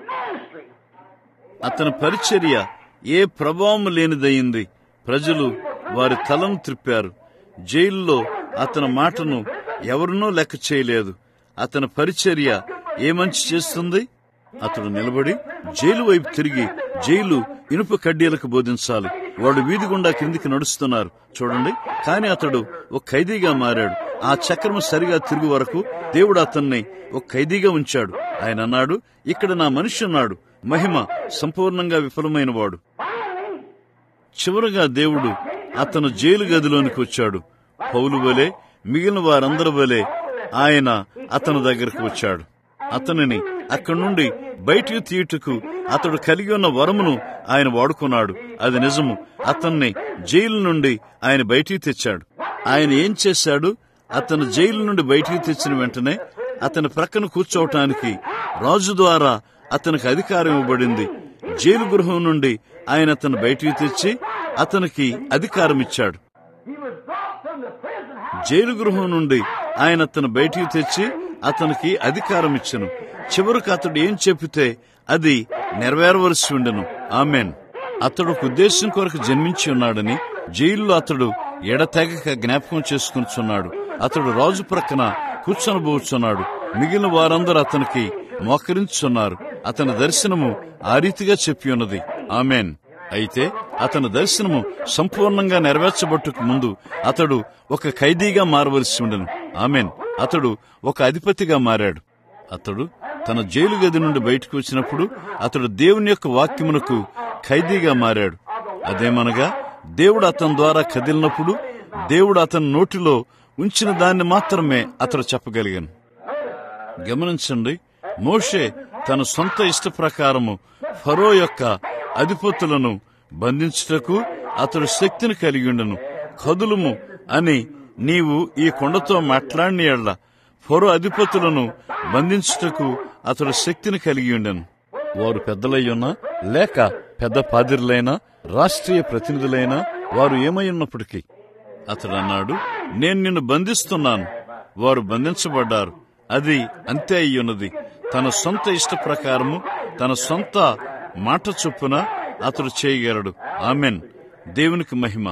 అతని పరిచర్య ఏ ప్రభావం లేనిదయింది ప్రజలు వారి తలను త్రిప్పారు జైల్లో అతని మాటను ఎవరినూ లెక్క చేయలేదు అతని పరిచర్య ఏ మంచి చేస్తుంది అతడు నిలబడి జైలు వైపు తిరిగి జైలు ఇనుప కడ్డీలకు బోధించాలి వాడు వీధి గుండా కిందికి నడుస్తున్నారు చూడండి కాని అతడు ఒక ఖైదీగా మారాడు ఆ చక్రము సరిగా తిరుగు వరకు దేవుడు అతన్ని ఒక ఖైదీగా ఉంచాడు ఆయన అన్నాడు ఇక్కడ నా మనిషి ఉన్నాడు మహిమ సంపూర్ణంగా విఫలమైన వాడు చివరగా దేవుడు అతను జైలు గదిలోనికి వచ్చాడు పౌలు వలె మిగిలిన వారందరి వలె ఆయన అతని దగ్గరకు వచ్చాడు అతనిని అక్కడి నుండి బయటికి తీయుటకు అతడు కలిగి ఉన్న వరమును ఆయన వాడుకున్నాడు అది నిజము అతన్ని జైలు నుండి ఆయన బయటికి తెచ్చాడు ఆయన ఏం చేశాడు అతను జైలు నుండి బయటికి తెచ్చిన వెంటనే అతని ప్రక్కన కూర్చోవటానికి రాజు ద్వారా అతనికి అధికారం ఇవ్వబడింది జైలు గృహం నుండి ఆయన అతను బయటికి తెచ్చి అతనికి అధికారం ఇచ్చాడు జైలు గృహం నుండి ఆయన అతను బయటికి తెచ్చి అతనికి అధికారం ఇచ్చను చివరికి అతడు ఏం చెప్పితే అది నెరవేరవలసి ఉండెను ఆమెన్ అతడు ఒక ఉద్దేశం కొరకు జన్మించి ఉన్నాడని జైల్లో అతడు ఎడతెగక జ్ఞాపకం చేసుకుంటున్నాడు అతడు రాజు ప్రక్కన కూర్చొనబోచున్నాడు మిగిలిన వారందరూ అతనికి మోకరించున్నారు అతని దర్శనము ఆ రీతిగా చెప్పి ఉన్నది ఆమెన్ అయితే అతని దర్శనము సంపూర్ణంగా నెరవేర్చబట్టుకు ముందు అతడు ఒక ఖైదీగా మారవలసి ఉండను ఆమెన్ అతడు ఒక అధిపతిగా మారాడు అతడు తన జైలు గది నుండి బయటకు వచ్చినప్పుడు అతడు దేవుని యొక్క వాక్యమునకు ఖైదీగా మారాడు అదేమనగా దేవుడు అతని ద్వారా కదిలినప్పుడు దేవుడు అతని నోటిలో ఉంచిన దాన్ని మాత్రమే అతడు చెప్పగలిగాను గమనించండి మోషే తన సొంత ఇష్ట ప్రకారము ఫరో యొక్క అధిపతులను బంధించుటకు అతడు శక్తిని కలిగి ఉండను కదులుము అని నీవు ఈ కొండతో మాట్లాడిన ఎడ్ల ఫరో అధిపతులను బంధించుటకు అతడు శక్తిని కలిగి ఉండను వారు పెద్దలయ్యున్నా లేక పెద్ద పాదిరులైనా రాష్ట్రీయ ప్రతినిధులైనా వారు ఏమై ఉన్నప్పటికీ అతడు అన్నాడు నేను నిన్ను బంధిస్తున్నాను వారు బంధించబడ్డారు అది అంతే అయ్యున్నది తన సొంత ఇష్ట ప్రకారము తన సొంత మాట చొప్పున అతడు చేయగలడు ఆమెన్ దేవునికి మహిమ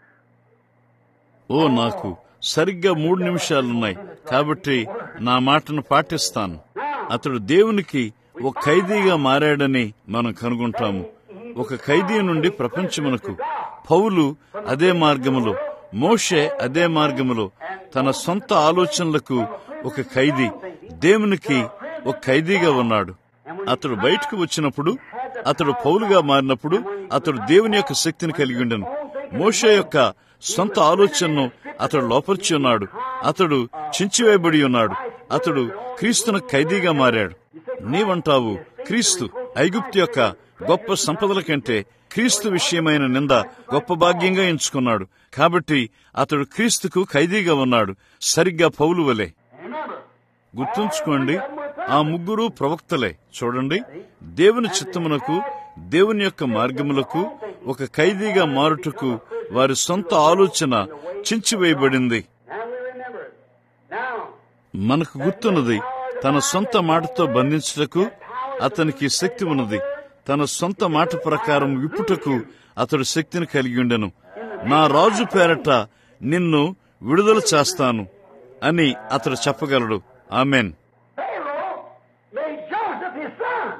ఓ నాకు సరిగ్గా మూడు నిమిషాలున్నాయి కాబట్టి నా మాటను పాటిస్తాను అతడు దేవునికి ఒక ఖైదీగా మారాడని మనం కనుగొంటాము ఒక ఖైదీ నుండి ప్రపంచమునకు పౌలు అదే మార్గములో మోషే అదే మార్గములో తన సొంత ఆలోచనలకు ఒక ఖైదీ దేవునికి ఒక ఖైదీగా ఉన్నాడు అతడు బయటకు వచ్చినప్పుడు అతడు పౌలుగా మారినప్పుడు అతడు దేవుని యొక్క శక్తిని కలిగి ఉండను మోషే యొక్క సొంత ఆలోచనను అతడు లోపరిచి ఉన్నాడు అతడు చించివేయబడి ఉన్నాడు అతడు క్రీస్తును ఖైదీగా మారాడు నీవంటావు క్రీస్తు ఐగుప్తు యొక్క గొప్ప సంపదల కంటే క్రీస్తు విషయమైన నింద గొప్ప భాగ్యంగా ఎంచుకున్నాడు కాబట్టి అతడు క్రీస్తుకు ఖైదీగా ఉన్నాడు సరిగ్గా పౌలు వలె గుర్తుంచుకోండి ఆ ముగ్గురు ప్రవక్తలే చూడండి దేవుని చిత్తమునకు దేవుని యొక్క మార్గములకు ఒక ఖైదీగా మారుటకు వారి సొంత ఆలోచన చించివేయబడింది And we remember it. Now, మనకు గుర్తున్నది తన సొంత మాటతో బంధించుటకు అతనికి శక్తి ఉన్నది తన సొంత మాట ప్రకారం విప్పుటకు అతడు శక్తిని కలిగి ఉండెను నా రాజు పేరట నిన్ను విడుదల చేస్తాను అని అతడు చెప్పగలడు ఆమెన్ Pharaoh made Joseph his son.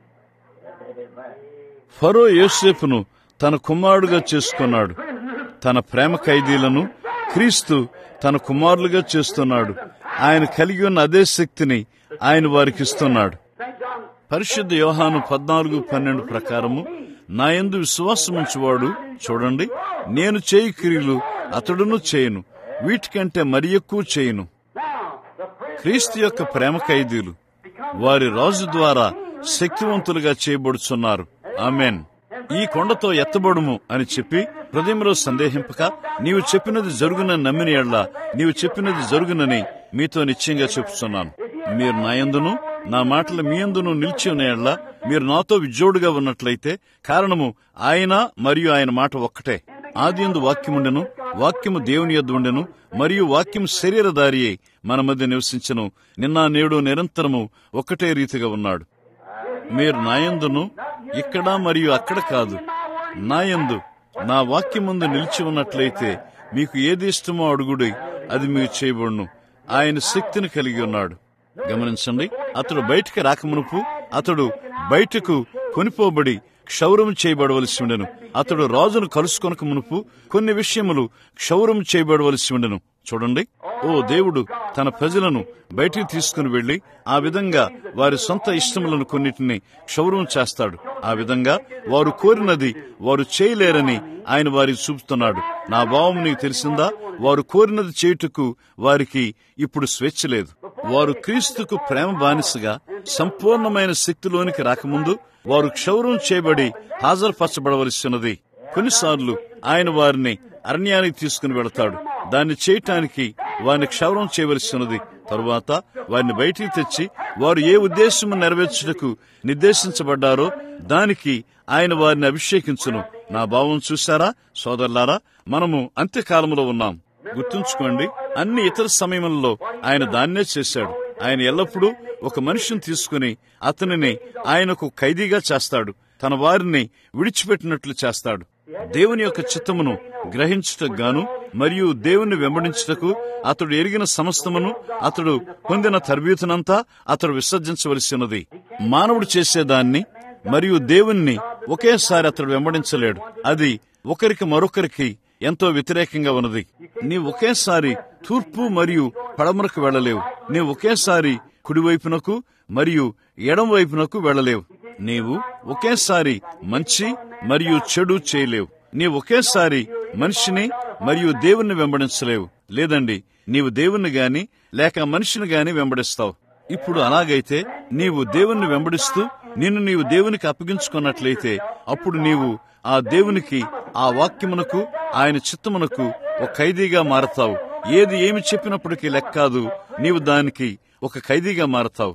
Pharaoh యోసేపును తన కుమారుడుగా చేసుకున్నాడు తన ప్రేమ ఖైదీలను క్రీస్తు తన కుమారులుగా చేస్తున్నాడు ఆయన కలిగి ఉన్న అదే శక్తిని ఆయన వారికి ఇస్తున్నాడు St. John పరిశుద్ధ యోహాను పద్నాలుగు పన్నెండు ప్రకారము నా యందు విశ్వాసముంచువాడు చూడండి నేను చేయి క్రియలు అతడును చేయను వీటికంటే మరి ఎక్కువ చేయను Now, the prince క్రీస్తు యొక్క ప్రేమ ఖైదీలు వారి రాజు ద్వారా శక్తివంతులుగా చేయబడుచున్నారు ఆమెన్ ఈ కొండతో ఎత్తబడుము అని చెప్పి హృదయంలో సందేహింపక నీవు చెప్పినది జరుగునని నమ్మిన ఎడ్ల నీవు చెప్పినది జరుగునని మీతో నిశ్చయంగా చెప్తున్నాను మీరు నా యందును నా మాటలు మీ యందును నిలిచి ఉన్న ఎడ్ల మీరు నాతో విజోడుగా ఉన్నట్లయితే కారణము ఆయన మరియు ఆయన మాట ఒక్కటే ఆది యందు వాక్యముండెను వాక్యము దేవుని యొద్ద ఉండెను మరియు వాక్యం శరీరధారి అయి మన మధ్య నివసించను నిన్న నేడు నిరంతరము ఒక్కటే రీతిగా ఉన్నాడు మీరు నాయందును ఇక్కడ మరియు అక్కడ కాదు నాయందు నా వాక్యం ముందు నిలిచి ఉన్నట్లయితే మీకు ఏది ఇష్టమో అడుగుడి అది మీకు చేయబడును ఆయన శక్తిని కలిగి ఉన్నాడు గమనించండి అతడు బయటికి రాకమునుపు అతడు బయటకు కొనిపోబడి క్షౌరం చేయబడవలసి ఉండెను అతడు రాజును కలుసుకొనక మునుపు కొన్ని విషయములు క్షౌరం చేయబడవలసి ఉండెను చూడండి ఓ దేవుడు తన ప్రజలను బయటికి తీసుకుని వెళ్లి ఆ విధంగా వారి సొంత ఇష్టములను కొన్నిటిని క్షౌరం చేస్తాడు ఆ విధంగా వారు కోరినది వారు చేయలేరని ఆయన వారికి చూపుతున్నాడు నా భావం నీకు తెలిసిందా వారు కోరినది చేయుటకు వారికి ఇప్పుడు స్వేచ్ఛ లేదు వారు క్రీస్తుకు ప్రేమ బానిసగా సంపూర్ణమైన శక్తిలోనికి రాకముందు వారు క్షౌరం చేయబడి హాజరుపరచబడవలసినది కొన్నిసార్లు ఆయన వారిని అరణ్యానికి తీసుకుని వెళతాడు దాన్ని చేయటానికి వారిని క్షౌరం చేయవలసినది తరువాత వారిని బయటికి తెచ్చి వారు ఏ ఉద్దేశము నెరవేర్చుటకు నిర్దేశించబడ్డారో దానికి ఆయన వారిని అభిషేకించును నా భావం చూశారా సోదరులారా మనము అంత్యకాలంలో ఉన్నాం గుర్తుంచుకోండి అన్ని ఇతర సమయములలో ఆయన దాన్నే చేశాడు ఆయన ఎల్లప్పుడూ ఒక మనిషిని తీసుకుని అతనిని ఆయనకు ఖైదీగా చేస్తాడు తన వారిని విడిచిపెట్టినట్లు చేస్తాడు దేవుని యొక్క చిత్తమును గ్రహించుటకు గాను మరియు దేవుని వెంబడించుటకు అతడు ఎరిగిన సమస్తమును అతడు పొందిన తరబీతునంతా అతడు విసర్జించవలసినది మానవుడు చేసేదాన్ని మరియు దేవుణ్ణి ఒకేసారి అతడు వెంబడించలేడు అది ఒకరికి మరొకరికి ఎంతో వ్యతిరేకంగా ఉన్నది నీ ఒకేసారి తూర్పు మరియు పడమరకు వెళ్ళలేవు నీ ఒకేసారి కుడివైపునకు మరియు ఎడం వైపునకు వెళ్ళలేవు నీవు ఒకేసారి మంచి మరియు చెడు చేయలేవు నీవు ఒకేసారి మనిషిని మరియు దేవుణ్ణి వెంబడించలేవు లేదండి నీవు దేవుణ్ణి గాని లేక మనిషిని గాని వెంబడిస్తావు ఇప్పుడు అలాగైతే నీవు దేవుణ్ణి వెంబడిస్తూ నిన్ను నీవు దేవునికి అప్పగించుకున్నట్లయితే అప్పుడు నీవు ఆ దేవునికి ఆ వాక్యమునకు ఆయన చిత్తమునకు ఒక ఖైదీగా మారతావు ఏది ఏమి చెప్పినప్పటికీ లెక్కాదు నీవు దానికి ఒక ఖైదీగా మారతావు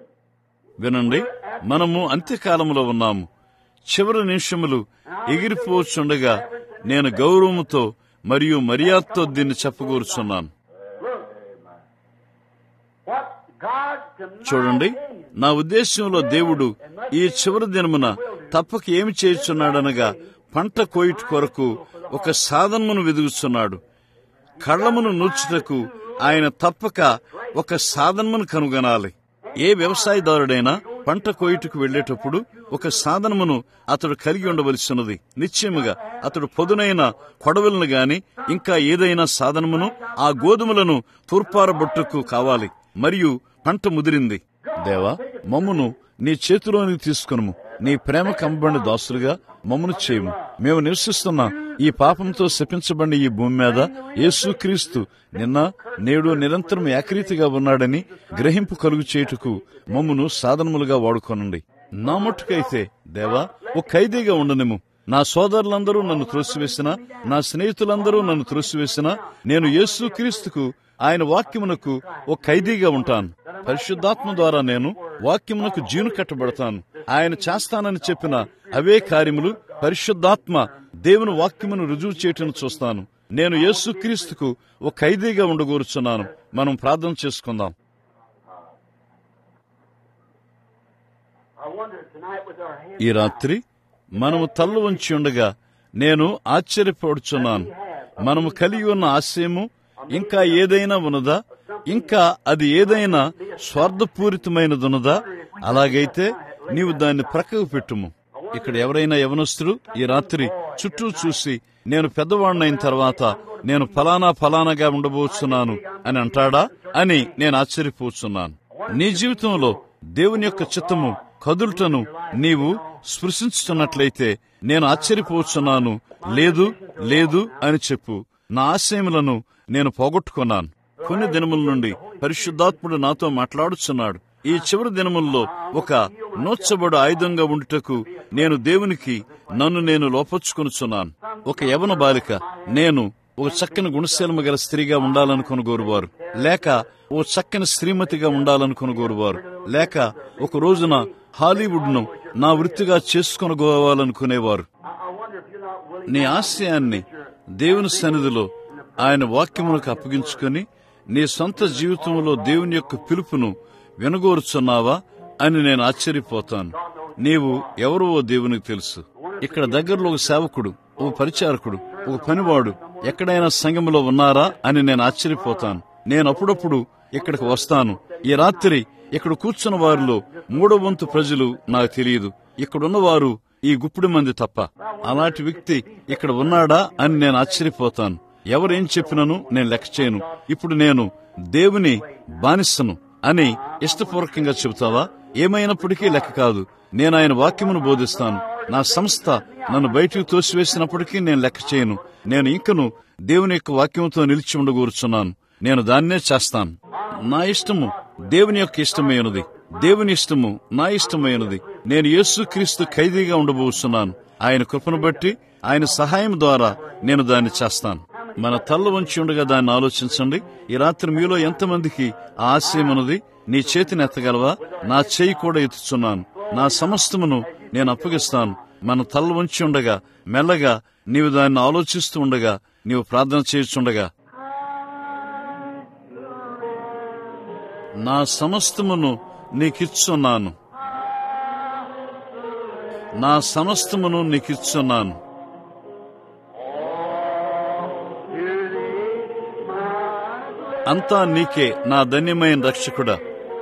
వినండి మనము అంత్యకాలంలో ఉన్నాము చివరి నిమిషములు ఎగిరిపోచుండగా నేను గౌరవముతో మరియు మర్యాదతో దీన్ని చెప్పగూరుచున్నాను what God commanded చూడండి నా ఉద్దేశంలో దేవుడు ఈ చివరి దినమున తప్పక ఏమి చేయుచున్నాడనగా పంట కోయిట కొరకు ఒక సాధనమును వెదుగుచున్నాడు కళ్ళమును నూర్చుటకు ఆయన తప్పక ఒక సాధనమును కనుగొనాలి ఏ వ్యవసాయదారుడైనా పంట కోయుటకు వెళ్లేటప్పుడు ఒక సాధనమును అతడు కలిగి ఉండవలసినది నిశ్చయముగా అతడు పొదునైన కొడవలను గాని ఇంకా ఏదైనా సాధనమును ఆ గోధుమలను తూర్పారబొట్టుకు కావాలి మరియు పంట ముదిరింది దేవా మమ్మును నీ చేతిలోనికి తీసుకును నీ ప్రేమ కమ్మబడిన దాసులుగా మమ్మను చేయము మేము నివసిస్తున్న ఈ పాపంతో శపించబడిన ఈ భూమి మీద యేసుక్రీస్తు నిన్న నేడు నిరంతరం ఏకరీతిగా ఉన్నాడని గ్రహింపు కలుగు చేయుటకు మమ్మను సాధనములుగా వాడుకోనండి నా మట్టుకైతే దేవా ఓ ఖైదీగా ఉండనిము నా సోదరులందరూ నన్ను త్రోసివేసిన నా స్నేహితులందరూ నన్ను త్రోసివేసిన నేను యేసు క్రీస్తుకు ఆయన వాక్యమునకు ఓ ఖైదీగా ఉంటాను పరిశుద్ధాత్మ ద్వారా నేను వాక్యమునకు జీను కట్టబడతాను ఆయన చేస్తానని చెప్పిన అవే కార్యములు పరిశుద్ధాత్మ దేవుని వాక్యమును రుజువు చేయటం చూస్తాను నేను యేసుక్రీస్తుకు ఓ ఖైదీగా ఉండగోరుచున్నాను మనం ప్రార్థన చేసుకుందాం I wonder tonight with our heads ఈ రాత్రి మనము తల్లు వంచి ఉండగా నేను ఆశ్చర్యపడుచున్నాను మనము కలిగి ఉన్న ఆశయము ఇంకా ఏదైనా ఉన్నదా ఇంకా అది ఏదైనా స్వార్థపూరితమైనదున్నదా అలాగైతే నీవు దాన్ని ప్రక్కకు పెట్టుము ఇక్కడ ఎవరైనా యవనస్తుడు ఈ రాత్రి చుట్టూ చూసి నేను పెద్దవాడినైన తర్వాత నేను ఫలానా ఫలానాగా ఉండబోతున్నాను అని అంటాడా అని నేను ఆశ్చర్యపోతున్నాను నీ జీవితంలో దేవుని యొక్క చిత్తము కదులుటను నీవు స్పృశించుతున్నట్లయితే నేను ఆశ్చర్యపోతున్నాను లేదు లేదు అని చెప్పు నా ఆశయములను నేను పోగొట్టుకున్నాను కొన్ని దినముల నుండి పరిశుద్ధాత్ముడు నాతో మాట్లాడుచున్నాడు ఈ చివరి దినముల్లో ఒక నోచ్చబడు ఆయుధంగా ఉండుటకు నేను దేవునికి నన్ను నేను లోపొచ్చుకొనుచున్నాను ఒక యవన బాలిక నేను ఒక చక్కని గుణశీలము గల స్త్రీగా ఉండాలనుకుని కోరువారు లేక ఓ చక్కని శ్రీమతిగా ఉండాలనుకుని కోరువారు లేక ఒక రోజున హాలీవుడ్ ను నా వృత్తిగా చేసుకొనుకోవాలనుకునేవారు I, I wonder if you're not willing నీ ఆశయాన్ని దేవుని సన్నిధిలో ఆయన వాక్యములకు అప్పగించుకొని నీ సొంత జీవితంలో దేవుని యొక్క పిలుపును వినగోరుచున్నావా అని నేను ఆశ్చర్యపోతాను నీవు ఎవరో దేవునికి తెలుసు ఇక్కడ దగ్గరలో ఒక సేవకుడు ఒక పరిచారకుడు ఒక పనివాడు ఎక్కడైనా సంఘములో ఉన్నారా అని నేను ఆశ్చర్యపోతాను నేను అప్పుడప్పుడు ఇక్కడికి వస్తాను ఈ రాత్రి ఇక్కడ కూర్చున్న వారిలో మూడో వంతు ప్రజలు నాకు తెలియదు ఇక్కడున్న వారు ఈ గుప్పిడి మంది తప్ప అలాంటి వ్యక్తి ఇక్కడ ఉన్నాడా అని నేను ఆశ్చర్యపోతాను ఎవరేం చెప్పినను నేను లెక్క చేయను ఇప్పుడు నేను దేవుని బానిసను అని ఇష్టపూర్వకంగా చెబుతావా ఏమైనప్పటికీ లెక్క కాదు నేను ఆయన వాక్యమును బోధిస్తాను నా సంస్థ నన్ను బయటికి తోసివేసినప్పటికీ నేను లెక్క చేయను నేను ఇంకను దేవుని యొక్క వాక్యంతో నిలిచి ఉండగూరుచున్నాను నేను దాన్నే చేస్తాను నా ఇష్టము దేవుని యొక్క ఇష్టమైనది దేవుని ఇష్టము నా ఇష్టమైనది నేను యేసుక్రీస్తు ఖైదీగా ఉండబోతున్నాను ఆయన కృపను బట్టి ఆయన సహాయం ద్వారా నేను దాన్ని చేస్తాను మన తల్ల వంచి ఉండగా దాన్ని ఆలోచించండి ఈ రాత్రి మీలో ఎంతమందికి ఆ ఆశయం ఉన్నది నీ చేతిని ఎత్తగలవా నా చేయి కూడా ఎత్తుచున్నాను నా సమస్తమును నేను అప్పగిస్తాను మన తల్ల వంచి ఉండగా మెల్లగా నీవు దాన్ని ఆలోచిస్తూ ఉండగా నీవు ప్రార్థన చేయుచుండగా నా సమస్తమును నీకిచ్చున్నాను నా సమస్తమును నీకిచ్చున్నాను అంతా నీకే నా ధన్యమైన రక్షకుడా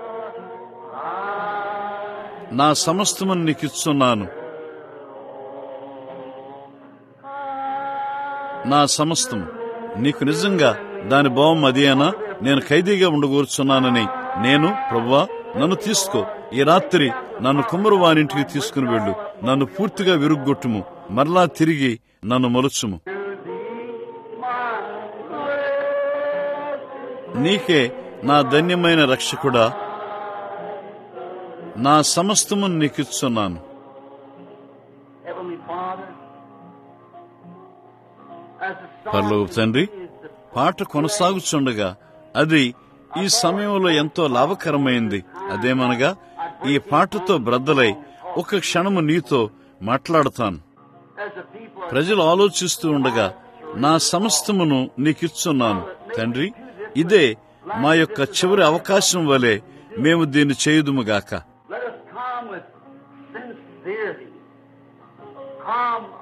నా సమస్తమును నీకిచ్చున్నాను నా సమస్తం నీకు నిజంగా దాని భావం అదేనా నేను ఖైదీగా ఉండగూర్చున్నానని నేను ప్రభువా నన్ను తీసుకో ఈ రాత్రి నన్ను కుమ్మరువానింటికి తీసుకుని వెళ్ళు నన్ను పూర్తిగా విరుగ్గొట్టుము మరలా తిరిగి నన్ను మలుచుము నీకే నా ధన్యమైన రక్షకుడా నా సమస్తము నీకిచ్చున్నాను Heavenly Father, as the song పర్లోక తండ్రి is the పాట కొనసాగుచుండగా అది ఈ సమయంలో ఎంతో లాభకరమైంది అదేమనగా ఈ పాటతో బ్రద్దలై ఒక క్షణము నీతో మాట్లాడతాను as the people are ప్రజలు ఆలోచిస్తూ ఉండగా నా సమస్తమును నీకిచ్చున్నాను తండ్రి ఇదే మా యొక్క చివరి అవకాశం వలె మేము దీన్ని చేయుదుముగాక let us come with sincerity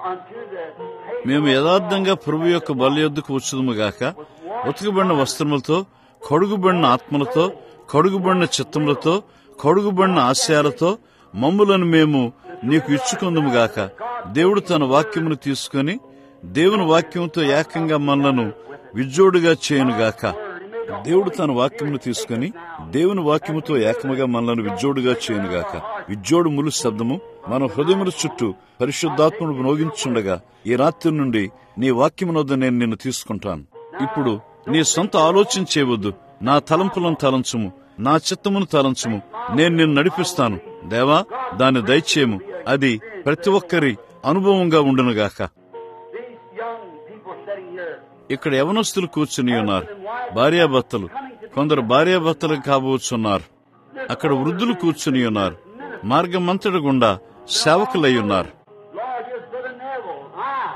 unto the మేము యథార్థంగా ప్రభు యొక్క బలి యొద్దకు వచ్చుదుము గాక ఉతకబడిన వస్త్రములతో కడుగుబడిన ఆత్మలతో కడుగుబడిన చిత్తములతో కడుగుబడిన ఆశయాలతో మమ్ములను మేము నీకు ఇచ్చుకుందుము గాక దేవుడు తన వాక్యమును తీసుకొని దేవుని వాక్యముతో ఏకంగా మనలను విజ్జోడుగా చేయనుగాక దేవుడు తన వాక్యమును తీసుకుని దేవుని వాక్యముతో ఏకముగా మనలను విజ్జోడుగా చేయనుగాక విజ్జోడు ములు శబ్దము మన హృదయముల చుట్టూ పరిశుద్ధాత్మను మ్రోగించుండగా ఈ రాత్రి నుండి నీ వాక్యమునొద్ద నేను నిన్ను తీసుకుంటాను ఇప్పుడు నీ సొంత ఆలోచన చేయవద్దు నా తలంపులను తలంచుము నా చిత్తమును తలంచుము నేను నిన్ను నడిపిస్తాను దేవా దాన్ని దయచేయము అది ప్రతి ఒక్కరి అనుభవంగా ఉండునుగాక these young people sitting here. ఇక్కడ యవనస్తులు కూర్చుని ఉన్నారు భార్యాభర్తలు కొందరు భార్యాభర్తలు కాబోచున్నారు అక్కడ వృద్ధులు కూర్చుని ఉన్నారు మార్గమంతటి గుండా సేవకులై ఉన్నారు Lord, here's Brother Neville. Ah.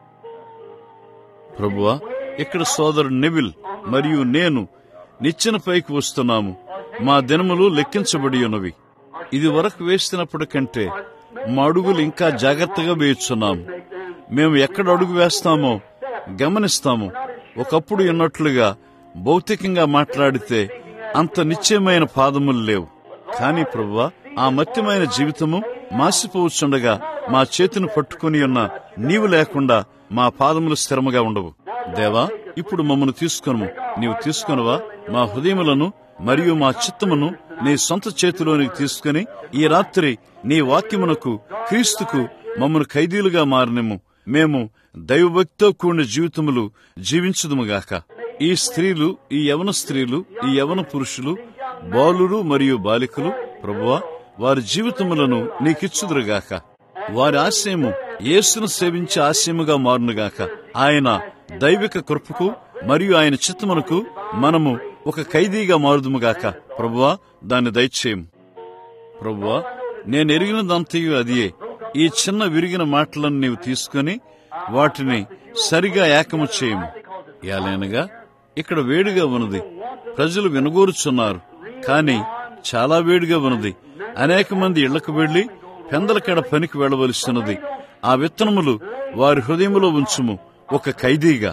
ప్రభువా ఇక్కడ సోదరుడు నెవిల్ మరియు నేను నిచ్చెన పైకి వస్తున్నాము మా దినములు లెక్కించబడి ఉన్నవి ఇది వరకు వేస్తున్నప్పటి కంటే మా అడుగులు ఇంకా జాగ్రత్తగా వేయుచున్నాము మేము ఎక్కడ అడుగు వేస్తామో గమనిస్తాము ఒకప్పుడు ఉన్నట్లుగా భౌతికంగా మాట్లాడితే అంత నిశ్చయమైన పాదములు లేవు కానీ ప్రభువా ఆ మత్యమైన జీవితము మాసిపోవచ్చుండగా మా చేతిని పట్టుకుని ఉన్న నీవు లేకుండా మా పాదములు స్థిరముగా ఉండవు దేవా ఇప్పుడు మమ్మను తీసుకొను నీవు తీసుకొనవా మా హృదయములను మరియు మా చిత్తమును నీ సొంత చేతిలోనికి తీసుకుని ఈ రాత్రి నీ వాక్యమునకు క్రీస్తుకు మమ్మను ఖైదీలుగా మారినము మేము దైవభక్తితో కూడిన జీవితములు జీవించుదుముగాక ఈ స్త్రీలు ఈ యవన స్త్రీలు ఈ యవన పురుషులు బాలురు మరియు బాలికలు ప్రభువా వారి జీవితములను నీకిచ్చుదురుగాక వారి ఆశయము యేసును సేవించే ఆశయముగా మారునుగాక ఆయన దైవిక కృపకు మరియు ఆయన చిత్తమునకు మనము ఒక ఖైదీగా మారుదుముగాక ప్రభువా దాన్ని దయచేయం ప్రభువా నేను ఎరిగినదంతయు అదియే ఈ చిన్న విరిగిన మాటలను నీవు తీసుకుని వాటిని సరిగా ఏకము చేయము ఏలైనగా ఇక్కడ వేడిగా ఉన్నది ప్రజలు వినగోరుచున్నారు కాని చాలా వేడిగా ఉన్నది అనేక మంది ఇళ్లకు వెళ్లి పెందలకడ పనికి వెళ్లవలసినది ఆ విత్తనములు వారి హృదయములో ఉంచుము ఒక ఖైదీగా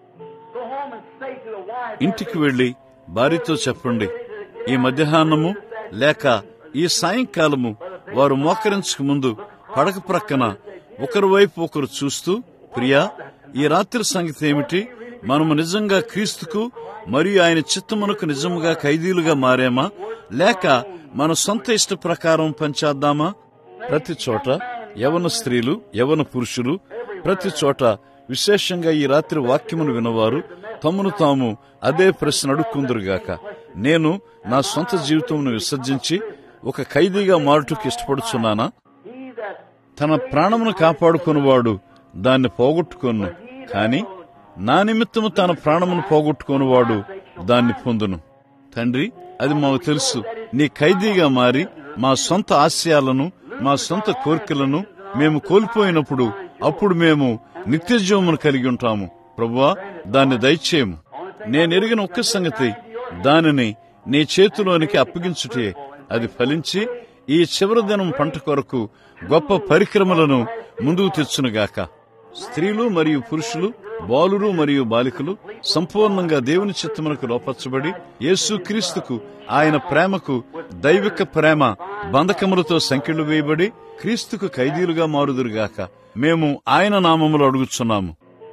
Go home and say to the wife, ఇంటికి వెళ్లి భార్యతో చెప్పండి ఈ మధ్యాహ్నము లేక ఈ సాయంకాలము వారు మోకరించక ముందు పడక ప్రక్కన ఒకరి వైపు ఒకరు చూస్తూ ప్రియా ఈ రాత్రి సంగతి ఏమిటి మనము నిజంగా క్రీస్తుకు మరియు ఆయన చిత్తమునకు నిజముగా ఖైదీలుగా మారామా లేక మన సొంత ఇష్ట ప్రకారం పనిచేద్దామా ప్రతి చోట యవన స్త్రీలు యవన పురుషులు ప్రతి చోట విశేషంగా ఈ రాత్రి వాక్యమును వినవారు తమను తాము అదే ప్రశ్న అడుక్కుందరుగాక నేను నా సొంత జీవితమును విసర్జించి ఒక ఖైదీగా మారుటకు ఇష్టపడుచున్నానా he that తన ప్రాణమును కాపాడుకునివాడు దాన్ని పోగొట్టుకొను కాని నా నిమిత్తము తన ప్రాణమును పోగొట్టుకునివాడు దాన్ని పొందును తండ్రి అది మాకు తెలుసు నీ ఖైదీగా మారి మా సొంత ఆశయాలను మా సొంత కోరికలను మేము కోల్పోయినప్పుడు అప్పుడు మేము నిత్యజీవమును కలిగి ఉంటాము ప్రభువా దాన్ని దయచేయము నేనెరిగిన ఒక్క సంగతి దానిని నీ చేతిలోనికి అప్పగించుటే అది ఫలించి ఈ చివరి దినం పంట కొరకు గొప్ప పరిక్రమలను ముందుకు తెచ్చునుగాక స్త్రీలు మరియు పురుషులు బాలురు మరియు బాలికలు సంపూర్ణంగా దేవుని చిత్తమునకు లోపరచబడి యేసు క్రీస్తుకు ఆయన ప్రేమకు దైవిక ప్రేమ బంధకములతో సంఖ్యలు వేయబడి క్రీస్తుకు ఖైదీలుగా మారుదురుగాక మేము ఆయన నామములు అడుగుచున్నాము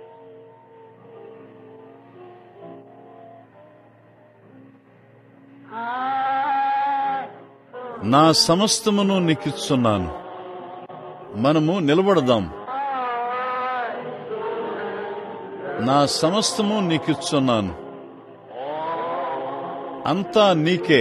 నా సమస్తమును నీకిచ్చున్నాను మనము నిలబడదాం నా సమస్తము నీకిచ్చున్నాను అంతా నీకే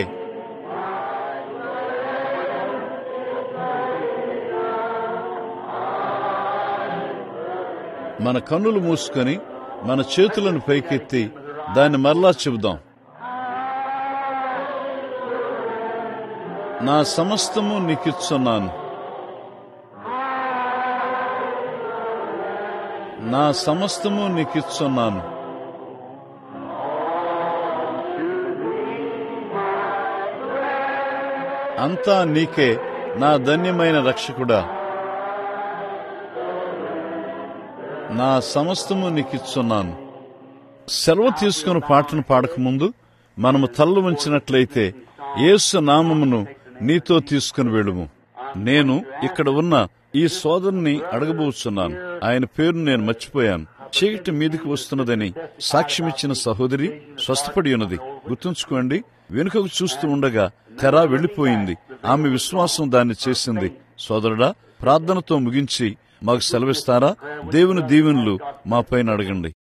మన కన్నులు మూసుకొని మన చేతులను పైకెత్తి దాన్ని మరలా చెబుదాం నా సమస్తము నీకిచ్చున్నాను నా సమస్తము నీకిచ్చున్నాను అంతా నీకే నా ధన్యమైన రక్షకుడా నా సమస్తము నీకిచ్చున్నాను సెలవు తీసుకుని పాటను పాడకముందు మనము తల్లు ఉంచినట్లయితే యేసు నామమును నీతో తీసుకుని వెళ్ళుము నేను ఇక్కడ ఉన్న ఈ సోదరుని అడగబోతున్నాను ఆయన పేరు నేను మర్చిపోయాను చీకటి మీదికి వస్తున్నదని సాక్ష్యమిచ్చిన సహోదరి స్వస్థపడి ఉన్నది గుర్తుంచుకోండి వెనుకకు చూస్తూ ఉండగా తెర వెళ్లిపోయింది ఆమె విశ్వాసం దాన్ని చేసింది సోదరుడా ప్రార్థనతో ముగించి మాకు సెలవిస్తారా దేవుని దీవెనలు మా పైన అడగండి